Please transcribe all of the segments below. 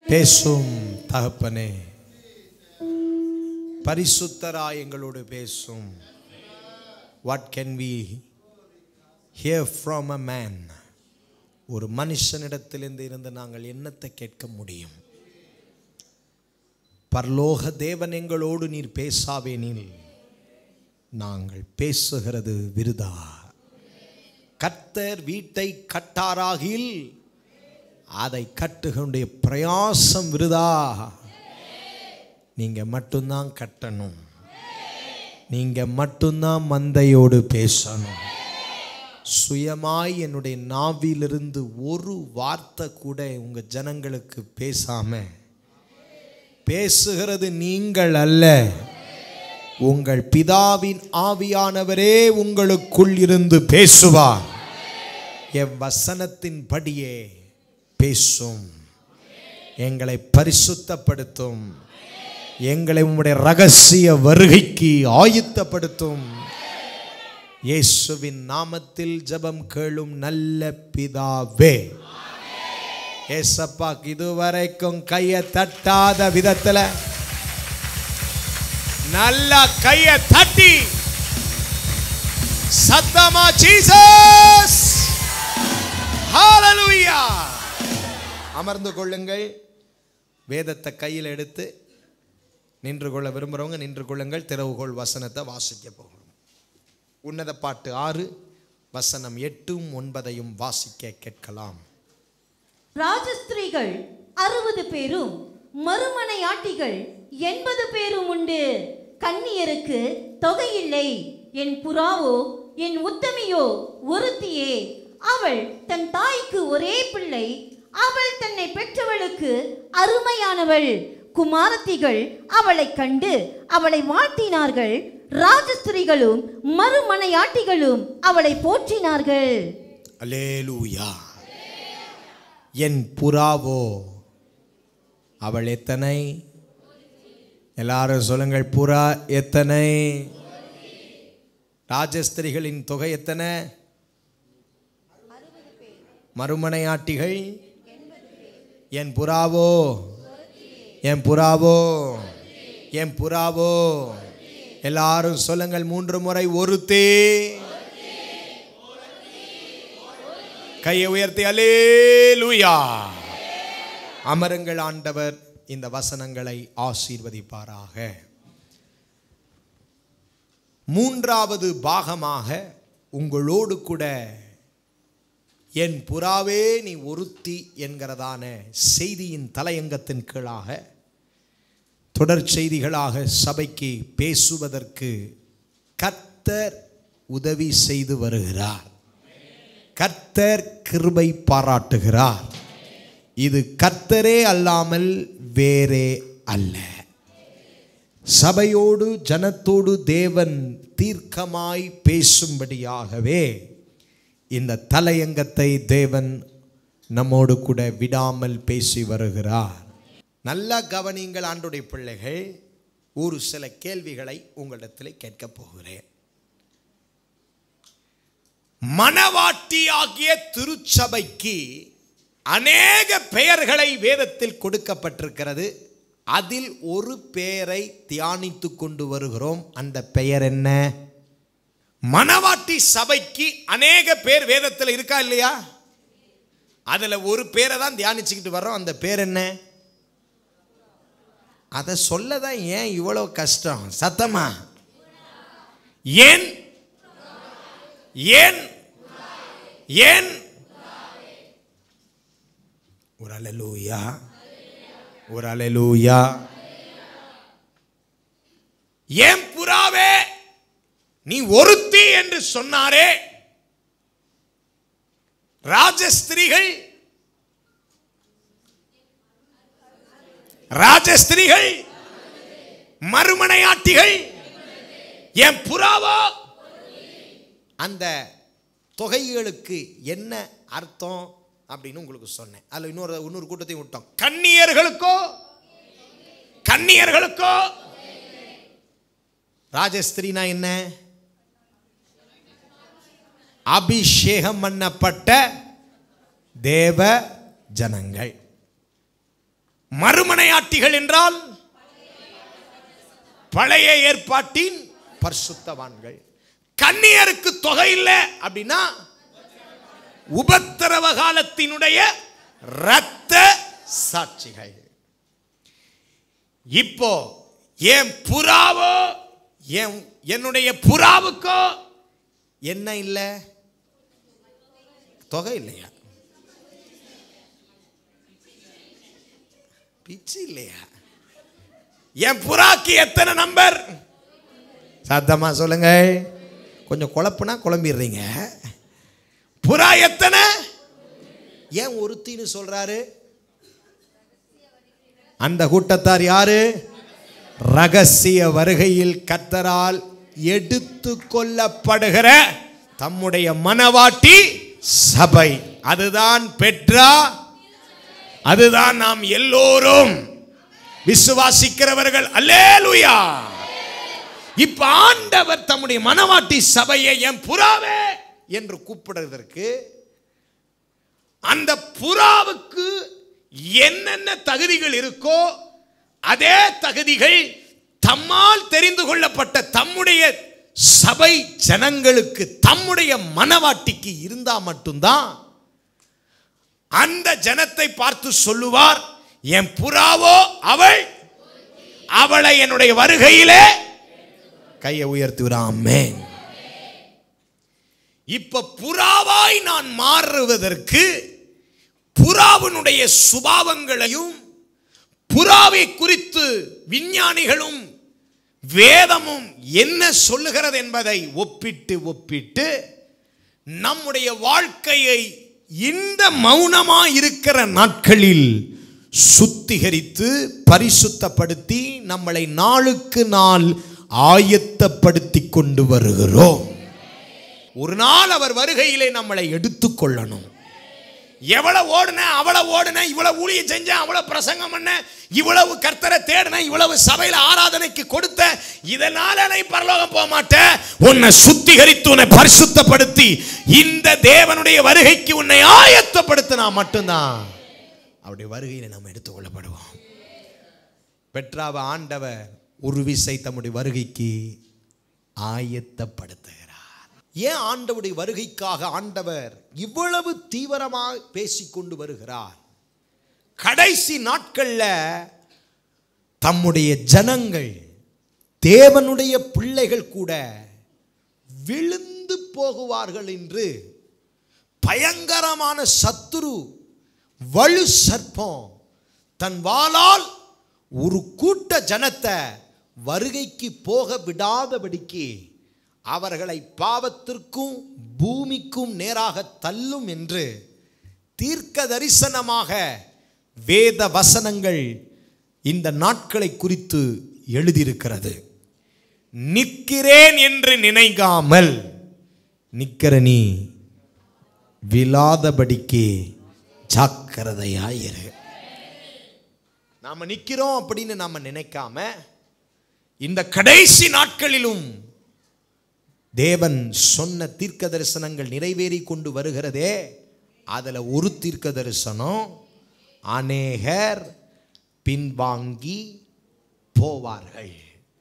பேசும் தகப்பனே பரிசுத்தரா எங்களோடு பேசும் what can we hear from a man ஒரு மனுஷனிடத்திலிருந்து இருந்து நாங்கள் என்னத்தை கேட்க முடியும் பரலோக தேவன் எங்களோடு நீர் பேசாவேனில் நாங்கள் பேசுகிறது விருதா கர்த்தர் வீட்டை கட்டாராகில் அதை கட்டுகளுடைய பிரயாசம் விருதா நீங்க மட்டும்தான் கட்டணும் நீங்க மட்டும்தான் மந்தையோடு பேசணும் சுயமாய் என்னுடைய நாவிலிருந்து ஒரு வார்த்தை கூட உங்க ஜனங்களுக்கு பேசாம பேசுகிறது நீங்கள் அல்ல உங்கள் பிதாவின் ஆவியானவரே உங்களுக்குள் இருந்து பேசுவார் என் வசனத்தின்படியே பேசும் எங்களை பரிசுத்தப்படுத்தும் எங்களை உம்முடைய ரகசிய வருகைக்கு ஆயுத்தப்படுத்தும் இயேசுவின் நாமத்தில் ஜெபம் கேளும் நல்ல பிதாவே ஏசப்பாக்கு இதுவரைக்கும் கையை தட்டாத விதத்துல நல்லா கையை தட்டி சத்தமா ஜீசஸ் ஹalleluya அமர்ந்து கொள்ளுங்கள் வேதத்தை கையில் எடுத்து நின்று கொள்ள விரும்புகிறவங்க நின்று கொள்ளுங்கள் திறவுகோள் வசனத்தை வாசிக்க போகிறோம் உன்னத பாட்டு ஆறு வசனம் எட்டும் ஒன்பதையும் வாசிக்க கேட்கலாம் ராஜஸ்திரீகள் அறுபது பேரும் மறுமனையாட்டிகள் எண்பது பேரும் உண்டு கன்னியருக்கு தொகையில்லை என் புறாவோ என் உத்தமியோ ஒருத்தியே அவள் தன் தாய்க்கு ஒரே பிள்ளை அவள் தன்னை பெற்றவளுக்கு அருமையானவள் குமாரத்திகள் அவளை கண்டு அவளை வாழ்த்தினார்கள் ராஜஸ்திரிகளும் மறுமனையாட்டிகளும் அவளை போற்றினார்கள் அலேலூயா என் புறாவோ அவள் எத்தனை எல்லாரும் சொல்லுங்கள் புறா எத்தனை ராஜஸ்திரிகளின் தொகை எத்தனை மறுமனையாட்டிகள் என் புறாவோ என் புறாவோ என் புறாவோ எல்லாரும் சொல்லுங்கள் மூன்று முறை ஒருத்தே கையை உயர்த்தி அலேலுயா அமருங்கள் ஆண்டவர் இந்த வசனங்களை ஆசீர்வதிப்பாராக மூன்றாவது பாகமாக உங்களோடு கூட என் புறாவே நீ ஒருத்தி என்கிறதான செய்தியின் தலையங்கத்தின் கீழாக தொடர் செய்திகளாக சபைக்கு பேசுவதற்கு கர்த்தர் உதவி செய்து வருகிறார் கர்த்தர் கிருபை பாராட்டுகிறார் இது கர்த்தரே அல்லாமல் வேறே அல்ல சபையோடு ஜனத்தோடு தேவன் தீர்க்கமாய் பேசும்படியாகவே இந்த தலையங்கத்தை தேவன் நம்மோடு கூட விடாமல் பேசி வருகிறார் நல்லா கவனிங்கள் ஆண்டுடைய பிள்ளைகள் ஒரு சில கேள்விகளை உங்களிடத்தில் கேட்கப் போகிறேன் மணவாட்டியாகிய திருச்சபைக்கு அநேக பெயர்களை வேதத்தில் கொடுக்கப்பட்டிருக்கிறது அதில் ஒரு பெயரை தியானித்து கொண்டு வருகிறோம் அந்த பெயர் என்ன மணவாட்டி சபைக்கு அநேக பேர் வேதத்தில் இருக்கா இல்லையா அதில் ஒரு பேரை தான் தியானிச்சுக்கிட்டு வர்றோம் அந்த பேர் என்ன அதை சொல்ல தான் ஏன் இவ்வளோ கஷ்டம் சத்தமா ஏன் ஏன் ஏன் ஒரு அலலூயா ஒரு அலலூயா ஏன் புறாவே நீ ஒருத்தி என்று சொன்னாரே ராஜஸ்திரிகள் ராஜஸ்திரிகள் மறுமனையாட்டிகள் என் புறாவோ அந்த தொகைகளுக்கு என்ன அர்த்தம் அப்படின்னு உங்களுக்கு சொன்னேன் அதில் இன்னொரு இன்னொரு கூட்டத்தையும் விட்டோம் கன்னியர்களுக்கோ கன்னியர்களுக்கோ ராஜஸ்திரினா என்ன அபிஷேகம் பண்ணப்பட்ட தேவ ஜனங்கள் மறுமனையாட்டிகள் என்றால் பழைய ஏற்பாட்டின் பரிசுத்தவான்கள் கன்னியருக்கு தொகை இல்லை அப்படின்னா உபத்திரவ காலத்தினுடைய இரத்த சாட்சிகள் இப்போ என் புறாவோ என் என்னுடைய புறாவுக்கோ என்ன இல்லை தொகை இல்லையா பிச்சு இல்லையா என் புறாக்கு எத்தனை நம்பர் சத்தமா சொல்லுங்க கொஞ்சம் குழப்புனா குழம்பிடுறீங்க புறா எத்தனை ஏன் ஒருத்தின்னு சொல்றாரு அந்த கூட்டத்தார் யாரு ரகசிய வருகையில் கத்தரால் எடுத்து கொள்ளப்படுகிற தம்முடைய மனவாட்டி சபை அதுதான் பெற்றா அதுதான் நாம் எல்லோரும் விசுவாசிக்கிறவர்கள் அல்லேலுயா இப்ப ஆண்டவர் தம்முடைய மனவாட்டி சபையை என் புறாவே என்று கூப்பிடுவதற்கு அந்த புறாவுக்கு என்னென்ன தகுதிகள் இருக்கோ அதே தகுதிகள் தம்மால் தெரிந்து கொள்ளப்பட்ட தம்முடைய சபை ஜனங்களுக்கு தம்முடைய மனவாட்டிக்கு இருந்தா மட்டும்தான் அந்த ஜனத்தை பார்த்து சொல்லுவார் என் புறாவோ அவள் அவளை என்னுடைய வருகையிலே கையை உயர்த்துகிறாமே இப்ப புறாவாய் நான் மாறுவதற்கு புறாவினுடைய சுபாவங்களையும் புறாவை குறித்து விஞ்ஞானிகளும் வேதமும் என்ன சொல்லுகிறது என்பதை ஒப்பிட்டு ஒப்பிட்டு நம்முடைய வாழ்க்கையை இந்த மௌனமா இருக்கிற நாட்களில் சுத்திகரித்து பரிசுத்தப்படுத்தி நம்மளை நாளுக்கு நாள் ஆயத்தப்படுத்தி கொண்டு வருகிறோம் ஒரு நாள் அவர் வருகையிலே நம்மளை எடுத்துக்கொள்ளணும் எவ்வளவு ஓடுன அவ்வளவு ஓடுன இவ்வளவு ஊழியம் செஞ்சேன் அவ்வளவு பிரசங்கம் பண்ண இவ்வளவு கர்த்தரை தேடின இவ்வளவு சபையில ஆராதனைக்கு கொடுத்த இதனால நீ பரலோகம் போக மாட்டேன் உன்னை சுத்திகரித்து உன்னை பரிசுத்தப்படுத்தி இந்த தேவனுடைய வருகைக்கு உன்னை ஆயத்தப்படுத்தினா மட்டும்தான் அவருடைய வருகையில நாம் எடுத்துக்கொள்ளப்படுவோம் பெற்றாவ ஆண்டவர் ஒரு விசை தம்முடைய வருகைக்கு ஆயத்தப்படுத்துகிறார் ஏன் ஆண்டவருடைய வருகைக்காக ஆண்டவர் இவ்வளவு தீவிரமாக பேசிக்கொண்டு வருகிறார் கடைசி நாட்கள்ல தம்முடைய ஜனங்கள் தேவனுடைய பிள்ளைகள் கூட விழுந்து போகுவார்கள் என்று பயங்கரமான சத்துரு வலு சர்ப்பம் தன் வாளால் ஒரு கூட்ட ஜனத்தை வருகைக்கு போக விடாதபடிக்கு அவர்களை பாவத்திற்கும் பூமிக்கும் நேராக தள்ளும் என்று தீர்க்க தரிசனமாக வேத வசனங்கள் இந்த நாட்களை குறித்து எழுதியிருக்கிறது நிற்கிறேன் என்று நினைக்காமல் நிற்கிற நீ விழாதபடிக்கு ஜாக்கிரதையாயிரு நாம நிக்கிறோம் அப்படின்னு நாம நினைக்காம இந்த கடைசி நாட்களிலும் தேவன் சொன்ன தீர்க்க தரிசனங்கள் நிறைவேறி கொண்டு வருகிறதே அதில் ஒரு தீர்க்க தரிசனம் அநேகர் பின்வாங்கி போவார்கள்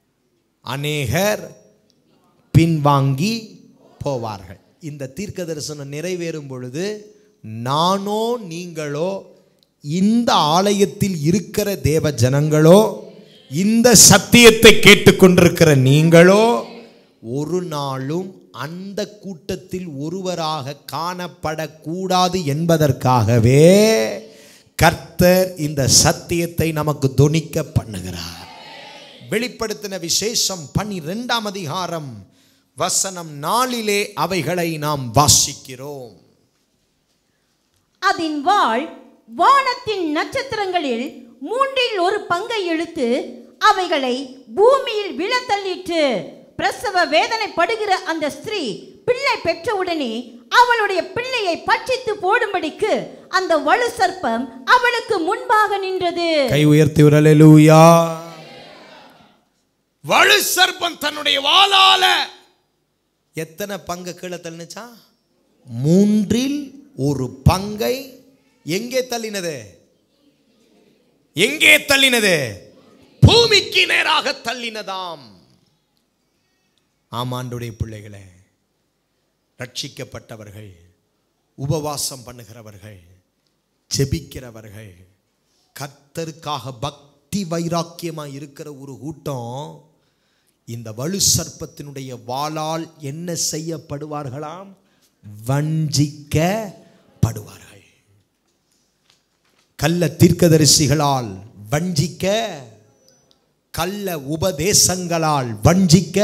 அநேகர் பின்வாங்கி போவார்கள் இந்த தீர்க்க தரிசனம் நிறைவேறும் பொழுது நானோ நீங்களோ இந்த ஆலயத்தில் இருக்கிற தேவ ஜனங்களோ இந்த சத்தியத்தை கேட்டுக்கொண்டிருக்கிற நீங்களோ ஒரு நாளும் அந்த கூட்டத்தில் ஒருவராக காணப்படக்கூடாது என்பதற்காகவே கர்த்தர் இந்த சத்தியத்தை நமக்கு தொனிக்க பண்ணுகிறார் வெளிப்படுத்தின விசேஷம் பனிரெண்டாம் அதிகாரம் வசனம் நாளிலே அவைகளை நாம் வாசிக்கிறோம் அதன் வாள் வானத்தின் நட்சத்திரங்களில் மூன்றில் ஒரு பங்கை இழுத்து அவைகளை பூமியில் விழத்தள்ளிற்று பிரசவ வேதனைப்படுகிற அந்த ஸ்திரீ பிள்ளை பெற்றவுடனே அவளுடைய பிள்ளையை பட்சித்து போடும்படிக்கு அந்த வலு சர்ப்பம் அவளுக்கு முன்பாக நின்றது கை உயர்த்தி லூயா வலு சர்ப்பம் தன்னுடைய வாளால எத்தனை பங்கு கீழே தள்ளினுச்சா மூன்றில் ஒரு பங்கை எங்கே தள்ளினது எங்கே தள்ளினது பூமிக்கு நேராக தள்ளினதாம் ஆமாண்டுடைய பிள்ளைகளே ரட்சிக்கப்பட்டவர்கள் உபவாசம் பண்ணுகிறவர்கள் ஜெபிக்கிறவர்கள் கர்த்தருக்காக பக்தி வைராக்கியமாக இருக்கிற ஒரு கூட்டம் இந்த வலு சர்ப்பத்தினுடைய வாளால் என்ன செய்யப்படுவார்களாம் வஞ்சிக்கப்படுவார்கள் கள்ள தீர்க்கதரிசிகளால் வஞ்சிக்க கள்ள உபதேசங்களால் வஞ்சிக்க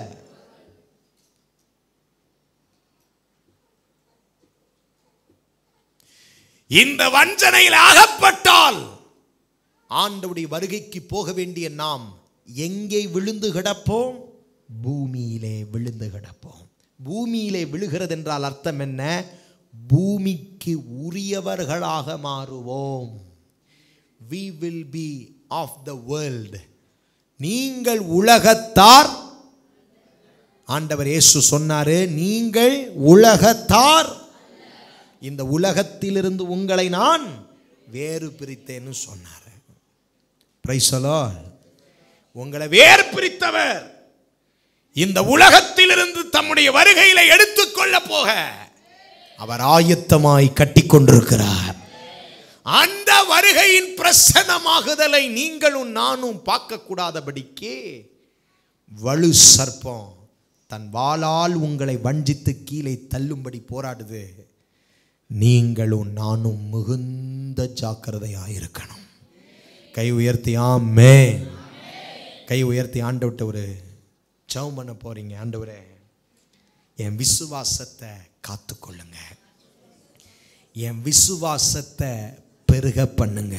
இந்த வஞ்சனையில் அகப்பட்டால் ஆண்டவுடைய வருகைக்கு போக வேண்டிய நாம் எங்கே விழுந்து கிடப்போம் பூமியிலே விழுந்து கிடப்போம் பூமியிலே விழுகிறது என்றால் அர்த்தம் என்ன பூமிக்கு உரியவர்களாக மாறுவோம் we will be of the world நீங்கள் உலகத்தார் ஆண்டவர் இயேசு சொன்னாரு நீங்கள் உலகத்தார் இந்த உலகத்திலிருந்து உங்களை நான் வேறு பிரித்தேன்னு சொன்னார் Praise the Lord. உங்களை வேறு பிரித்தவர் இந்த உலகத்திலிருந்து தம்முடைய வருகையில எடுத்துக்கொள்ள போக அவர் ஆயத்தமாய் கட்டிக்கொண்டிருக்கிறார் அந்த வருகையின் பிரசனமாகுதலை நீங்களும் நானும் பார்க்க கூடாதபடிக்கு வலு சர்ப்பம் தன் வாளால் உங்களை வஞ்சித்து கீழே தள்ளும்படி போராடுது நீங்களும் நானும் மிகுந்த ஜாக்கிரதையாக இருக்கணும் கை உயர்த்தி ஆமே கை உயர்த்தி ஆண்டவர்கிட்ட ஒரு ஜெபம் பண்ண போறீங்க ஆண்டவரே என் விசுவாசத்தை காத்துக்கொள்ளுங்க என் விசுவாசத்தை பெருக பண்ணுங்க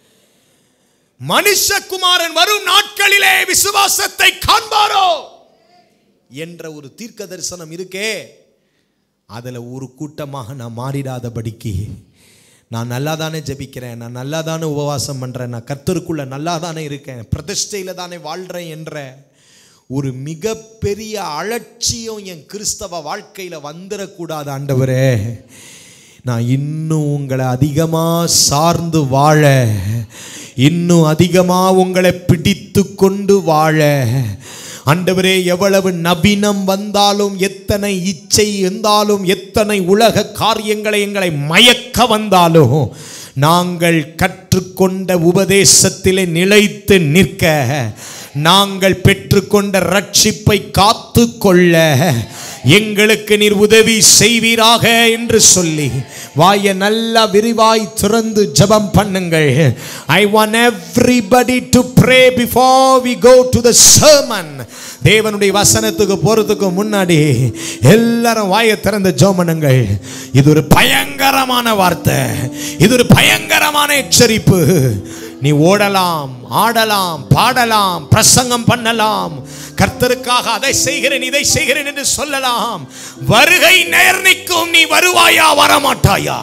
மனுஷகுமாரன் வரும் நாட்களிலே விசுவாசத்தை காண்பாரோ என்ற ஒரு தீர்க்க தரிசனம் இருக்கே அதில் ஒரு கூட்டமாக நான் மாறிடாதபடிக்கு நான் நல்லா தானே ஜெபிக்கிறேன் நான் நல்லா தானே உபவாசம் பண்ணுறேன் நான் கர்த்தருக்குள்ள நல்லா தானே இருக்கேன் பிரதிஷ்டையில் தானே வாழ்கிறேன் என்ற ஒரு மிகப்பெரிய அலட்சியம் என் கிறிஸ்தவ வாழ்க்கையில் வந்துடக்கூடாது ஆண்டவரே நான் இன்னும் உங்களை அதிகமாக சார்ந்து வாழ இன்னும் அதிகமாக உங்களை பிடித்து கொண்டு வாழ ஆண்டவரே எவ்வளவு நவீனம் வந்தாலும் எத்தனை இச்சை இருந்தாலும் எத்தனை உலக காரியங்களை எங்களை மயக்க வந்தாலும் நாங்கள் கற்றுக்கொண்ட உபதேசத்திலே நிலைத்து நிற்க நாங்கள் பெற்றுக்கொண்ட ரட்சிப்பை காத்து கொள்ள எங்களுக்கு நீர் உதவி செய்வீராக என்று சொல்லி வாயை நல்லா விரிவாய் திறந்து ஜெபம் பண்ணுங்கள் I want everybody to pray before we go to the sermon தேவனுடைய வசனத்துக்கு போறதுக்கு முன்னாடி எல்லாரும் வாயை திறந்து ஜெபம் பண்ணுங்கள் இது ஒரு பயங்கரமான வார்த்தை இது ஒரு பயங்கரமான எச்சரிப்பு நீ ஓடலாம் ஆடலாம் பாடலாம் பிரசங்கம் பண்ணலாம் கர்த்தருக்காக அதை செய்கிறேன் இதை செய்கிறேன் என்று சொல்லலாம் வருகை நேர்நிக்கும் நீ வருவாயா வரமாட்டாயா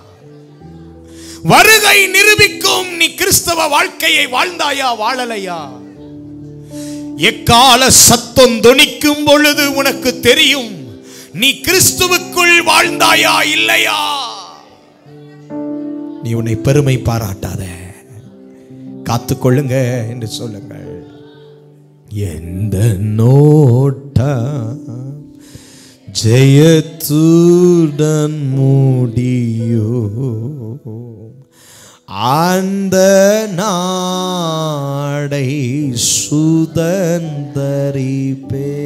வருகை நிரூபிக்கும் நீ கிறிஸ்தவ வாழ்க்கையை வாழ்ந்தாயா வாழலையா எக்கால சத்தம் தொனிக்கும் பொழுது உனக்கு தெரியும் நீ கிறிஸ்துவுக்குள் வாழ்ந்தாயா இல்லையா நீ உன்னை பெருமை பாராட்டாத காத்துக்கொள்ளுங்க என்று சொல்லுங்கள் எந்த நோட்டம் ஜெயத்துடன் மூடியோ அந்த நாடை சுதந்தரிப்பே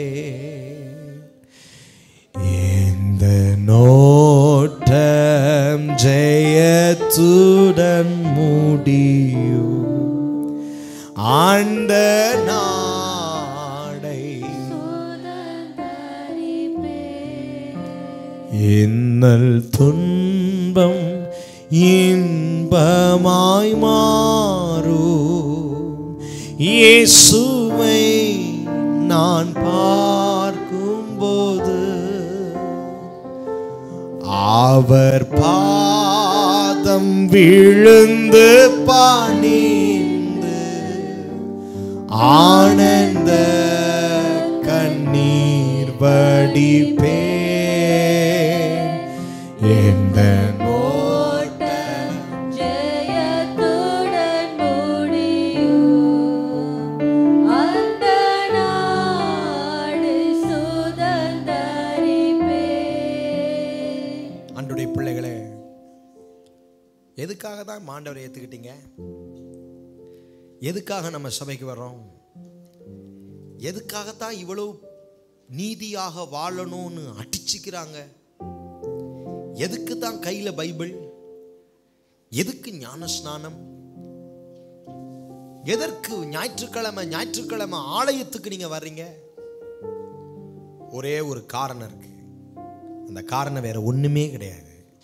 இந்த நோட்டம் ஜெயத்துடன் மூடியோ ஆண்ட நாடை இன்னல் துன்பம் இன்பமாய் மாறும் இயேசுவை நான் பார்க்கும்போது அவர் பாதம் விழுந்து பணிந்து ஆனந்த கண்ணீர் வடிப்பேன் எந்த நோட்ட ஜெயத்துடன் தான் மாண்டவரை ஏற்றுக்கிட்டீங்க எதுக்காக நம்ம சபைக்கு வர்றோம் எதுக்காகத்தான் இவ்வளவு நீதியாக வாழணும்னு அடிச்சுக்கிறாங்க எதுக்கு தான் கையில பைபிள் எதுக்கு ஞான ஸ்நானம் எதற்கு ஞாயிற்றுக்கிழமை ஞாயிற்றுக்கிழமை ஆலயத்துக்கு நீங்க வர்றீங்க ஒரே ஒரு காரணம் இருக்கு அந்த காரணம் வேற ஒண்ணுமே கிடையாது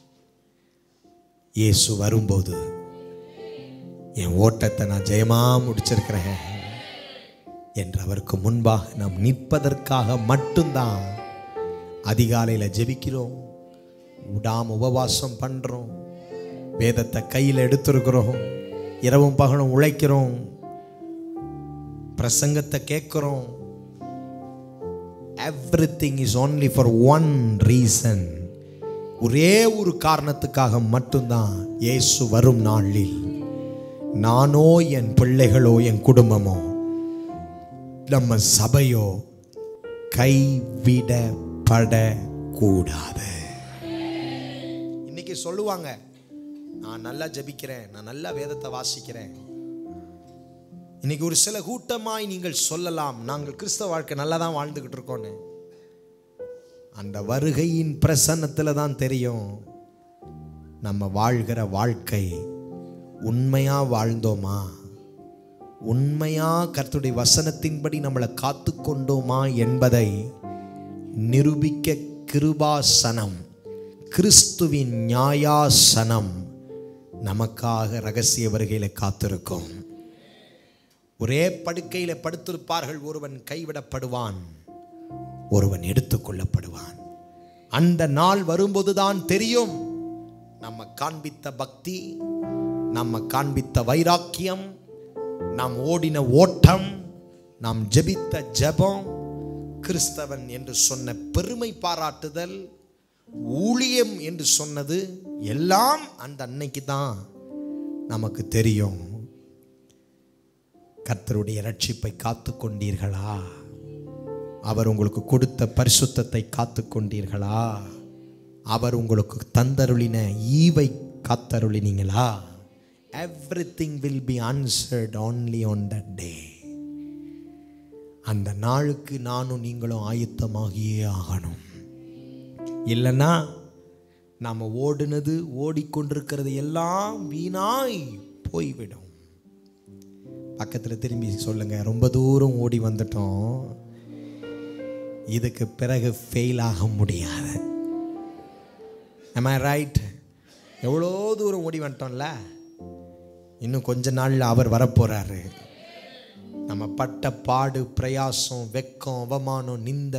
இயேசு வரும்போது என் ஓட்டத்தை நான் ஜெயமா முடிச்சிருக்கிறேன் என்று அவருக்கு முன்பாக நாம் நிற்பதற்காக மட்டும்தான் அதிகாலையில் ஜெபிக்கிறோம் விடாம உபவாசம் பண்றோம் வேதத்தை கையில் எடுத்திருக்கிறோம் இரவும் பகலும் உழைக்கிறோம் பிரசங்கத்தை கேட்கிறோம் everything is only for one reason ஒரே ஒரு காரணத்துக்காக மட்டும்தான் இயேசு வரும் நாளில் நானோ என் பிள்ளைகளோ என் குடும்பமோ நம்ம சபையோ கைவிடப்படக்கூடாது இன்னைக்கு சொல்லுவாங்க நான் நல்லா ஜெபிக்கிறேன் நான் நல்லா வேதத்தை வாசிக்கிறேன் இன்னைக்கு ஒரு சில கூட்டமாய் நீங்கள் சொல்லலாம் நாங்கள் கிறிஸ்தவ வாழ்க்கை நல்லா தான் வாழ்ந்துக்கிட்டு இருக்கோன்னு அந்த வருகையின் பிரசன்னத்தில் தான் தெரியும் நம்ம வாழ்கிற வாழ்க்கை உண்மையா வாழ்ந்தோமா உண்மையா கர்த்தருடைய வசனத்தின்படி நம்மளை காத்து கொண்டோமா என்பதை நிரூபிக்க கிருபாசனம் கிறிஸ்துவின் நியாயாசனம் நமக்காக ரகசிய வருகையில காத்திருக்கும் ஒரே படுக்கையில படுத்திருப்பார்கள் ஒருவன் கைவிடப்படுவான் ஒருவன் எடுத்துக்கொள்ளப்படுவான் அந்த நாள் வரும்போதுதான் தெரியும் நம்ம காண்பித்த பக்தி நம்ம காண்பித்த வைராக்கியம் நாம் ஓடின ஓட்டம் நாம் ஜெபித்த ஜெபம் கிறிஸ்தவன் என்று சொன்ன பெருமை பாராட்டுதல் ஊழியம் என்று சொன்னது எல்லாம் அந்த அன்னைக்கு தான் நமக்கு தெரியும் கர்த்தருடைய ரட்சிப்பை காத்து கொண்டீர்களா அவர் உங்களுக்கு கொடுத்த பரிசுத்தத்தை காத்து கொண்டீர்களா அவர் உங்களுக்கு தந்தருளின ஈவை காத்தருளினீங்களா everything will be answered only on that day அந்த நாளுக்கு நானும் நீங்களும் ஆயத்தமாகியே ஆகணும் இல்லைன்னா நாம் ஓடுனது ஓடிக்கொண்டிருக்கிறது எல்லாம் வீணாய் போய்விடும் பக்கத்தில் திரும்பி சொல்லுங்க ரொம்ப தூரம் ஓடி வந்துட்டோம் இதுக்கு பிறகு ஃபெயில் ஆக முடியாது am I ரைட் எவ்வளோ தூரம் ஓடி வந்துட்டோம்ல இன்னும் கொஞ்ச நாள்ல அவர் வரப்போறாரு நம்ம பட்ட பாடு பிரயாசம் வெக்கம் அவமானம் நிந்த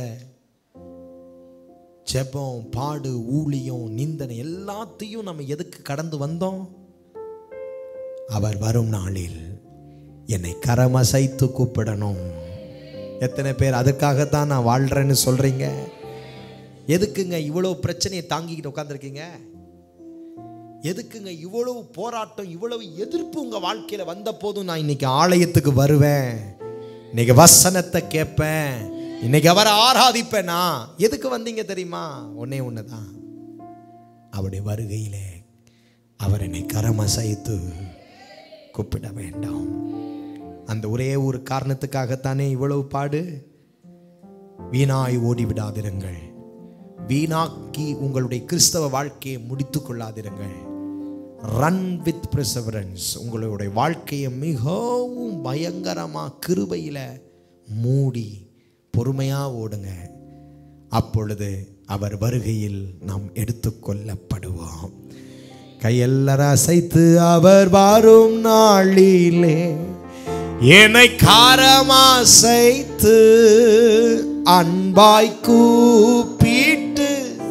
ஜெபம் பாடு ஊழியம் நிந்தனை எல்லாத்தையும் நம்ம எதுக்கு கடந்து வந்தோம் அவர் வரும் நாளில் என்னை கரமசைத்து கூப்பிடணும் எத்தனை பேர் அதுக்காகத்தான் நான் வாழ்றேன்னு சொல்றீங்க எதுக்குங்க இவ்வளவு பிரச்சனையை தாங்கிக்கிட்டு உட்காந்துருக்கீங்க எதுக்குங்க இவ்வளவு போராட்டம் இவ்வளவு எதிர்ப்பு உங்க வாழ்க்கையில வந்த போதும் நான் இன்னைக்கு ஆலயத்துக்கு வருவேன் இன்னைக்கு வசனத்தை கேட்பேன் இன்னைக்கு அவரை ஆராதிப்பேனா எதுக்கு வந்தீங்க தெரியுமா ஒன்னே ஒண்ணுதான் அவருடைய வருகையிலே அவர் என்னை கரமசைத்து கூப்பிட வேண்டாம் அந்த ஒரே ஒரு காரணத்துக்காகத்தானே இவ்வளவு பாடு வீணாய் ஓடிவிடாதிருங்கள் வீணாக்கி உங்களுடைய கிறிஸ்தவ வாழ்க்கையை முடித்துக் கொள்ளாதிருங்கள் ரன் வித் perseverance உங்களுடைய வாழ்க்கையை மிகவும் பயங்கரமாக கிருபையில் மூடி பொறுமையாக ஓடுங்க அப்பொழுது அவர் வருகையில் நாம் எடுத்துக்கொள்ளப்படுவோம் கையெல்லர அசைத்து அவர் வரும் நாளிலே என்னை காரமாசைத்து அன்பாய் கூப்பிட்டு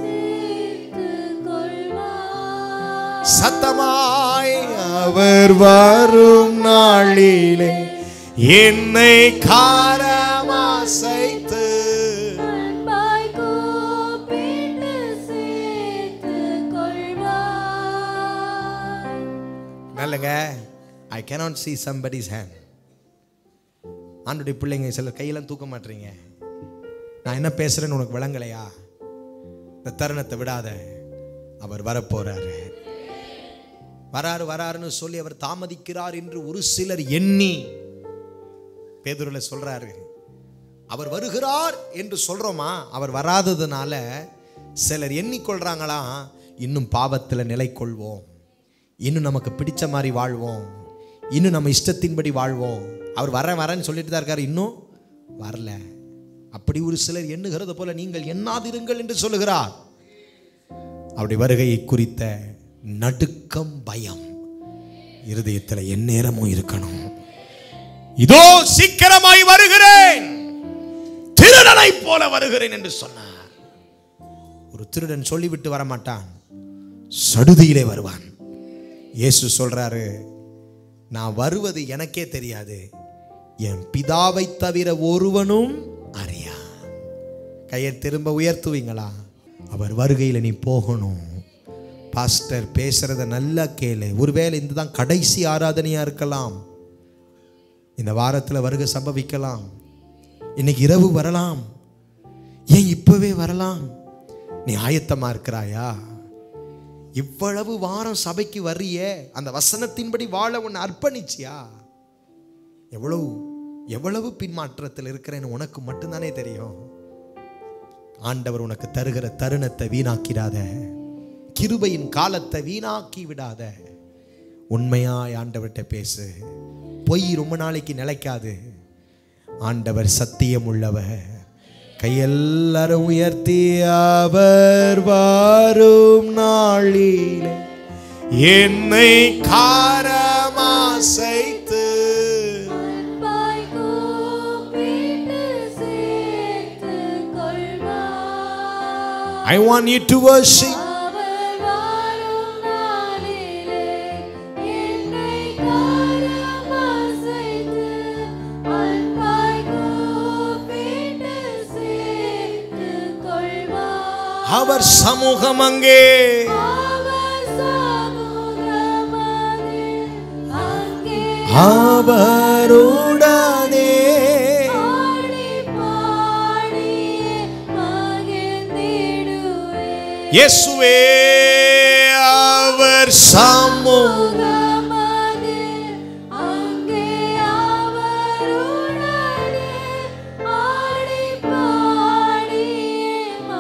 சத்தமாய் அவர் வரும் நாளிலே என்னை காரமாசைத்து நல்லங்க ஐ cannot see somebody's hand ஆண்டுடைய பிள்ளைங்க சிலர் கையெல்லாம் தூக்க மாட்டீங்க நான் என்ன பேசுறேன்னு உனக்கு விளங்கலையா இந்த தருணத்தை விடாத அவர் வரப்போறாரு வராரு வராருன்னு சொல்லி அவர் தாமதிக்கிறார் என்று ஒரு சிலர் எண்ணி பேதுருல சொல்றாரு அவர் வருகிறார் என்று சொல்றோமா அவர் வராததுனால சிலர் எண்ணிக்கொள்றாங்களாம் இன்னும் பாவத்தில் நிலை கொள்வோம் இன்னும் நமக்கு பிடிச்ச மாதிரி வாழ்வோம் இன்னும் நம்ம இஷ்டத்தின்படி வாழ்வோம் அவர் வர வரேன்னு சொல்லிட்டு தான் இருக்காரு இன்னும் வரல அப்படி ஒரு சிலர் எண்ணுகிறது போல நீங்கள் எண்ணாதிருங்கள் என்று சொல்லுகிறார் அவருடைய வருகையை குறித்த நடுக்கம் பயம் இருதயத்தில் எந்நேரமும் இருக்கணும் இதோ சீக்கிரமாய் வருகிறேன் திருடனை போல வருகிறேன் என்று சொன்னார் ஒரு திருடன் சொல்லிவிட்டு வரமாட்டான் சடுதியிலே வருவான் இயேசு சொல்றாரு நான் வருவது எனக்கே தெரியாது என் பிதாவை தவிர ஒருவனும் அறியா கையை திரும்ப உயர்த்துவீங்களா அவர் வருகையில் நீ போகணும் பாஸ்டர் பேசுறத நல்லா கேளு ஒருவேளை இதுதான் கடைசி ஆராதனையா இருக்கலாம் இந்த வாரத்தில் வருகை சம்பவிக்கலாம் இன்னைக்கு இரவு வரலாம் ஏன் இப்பவே வரலாம் நீ ஆயத்தமா இருக்கிறாயா இவ்வளவு வாரம் சபைக்கு வர்றியே அந்த வசனத்தின்படி வாழ உன்னை அர்ப்பணிச்சியா எவ்வளவு எவ்வளவு பின்மாற்றத்தில் இருக்கிறேன்னு உனக்கு மட்டும்தானே தெரியும் ஆண்டவர் உனக்கு தருகிற தருணத்தை வீணாக்கிடாத கிருபையின் காலத்தை வீணாக்கி விடாத உண்மையாய் ஆண்டவர்கிட்ட பேசு பொய் ரொம்ப நாளைக்கு நிலைக்காது ஆண்டவர் சத்தியம் உள்ளவர் கையெல்லாரும் உயர்த்தி அவர் வாரும் நாளிலே என்னை காரமாசைத்து அன்பாய் கூப்பிட்டு சேர்த்துக் கொள்வார். I want you to worship அவர் வாரும் நாளிலே என்னை காரமசைத்து அன்பாய் கூப்பிட்டு சேர்த்துக் கொள்வார். அவர் சமூகம் அங்கே அவர் சமூகமதில் அங்கே அவருடனே பாடி பாடியே மகிழ்ந்திடுவேன். இயேசுவே அவர் சமூகம் முகமதில் அங்கே அவருடனே ஆடி பாடியே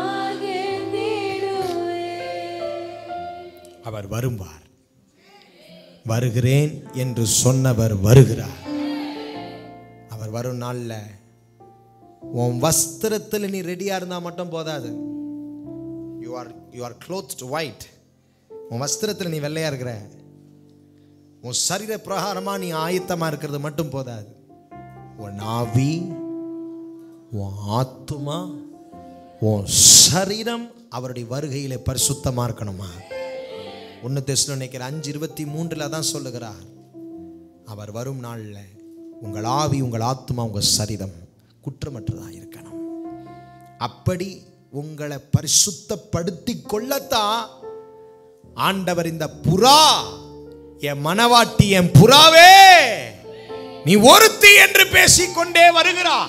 மகிழ்ந்திடுவேன். அவர் வருவார் வருகிறேன் என்று சொன்னவர் வருகிறார் அவர் வரும் நாள்ல உன் வஸ்திரத்தில் நீ ரெடியா இருந்தா மட்டும் போதாது you are you are clothed white உன் வஸ்திரத்தில் நீ வெள்ளையா இருக்கிற உன் சரீர பிரகாரமா நீ ஆயத்தமா இருக்கிறது மட்டும் போதாது உன் ஆவி உன் ஆத்துமா உன் சரீரம் அவருடைய வருகையிலே பரிசுத்தமா இருக்கணுமா ஒன்று தெஸ்ல நினைக்கிற அஞ்சு இருபத்தி மூன்றில் தான் சொல்லுகிறார் அவர் வரும் நாளில் உங்கள் ஆவி உங்கள் ஆத்மா உங்கள் சரீரம் குற்றமற்றதாக இருக்கணும் அப்படி உங்களை பரிசுத்தப்படுத்தி கொள்ளத்தான் ஆண்டவர் இந்த புறா என் மனவாட்டி என் புறாவே நீ ஒருத்தி என்று பேசிக்கொண்டே வருகிறார்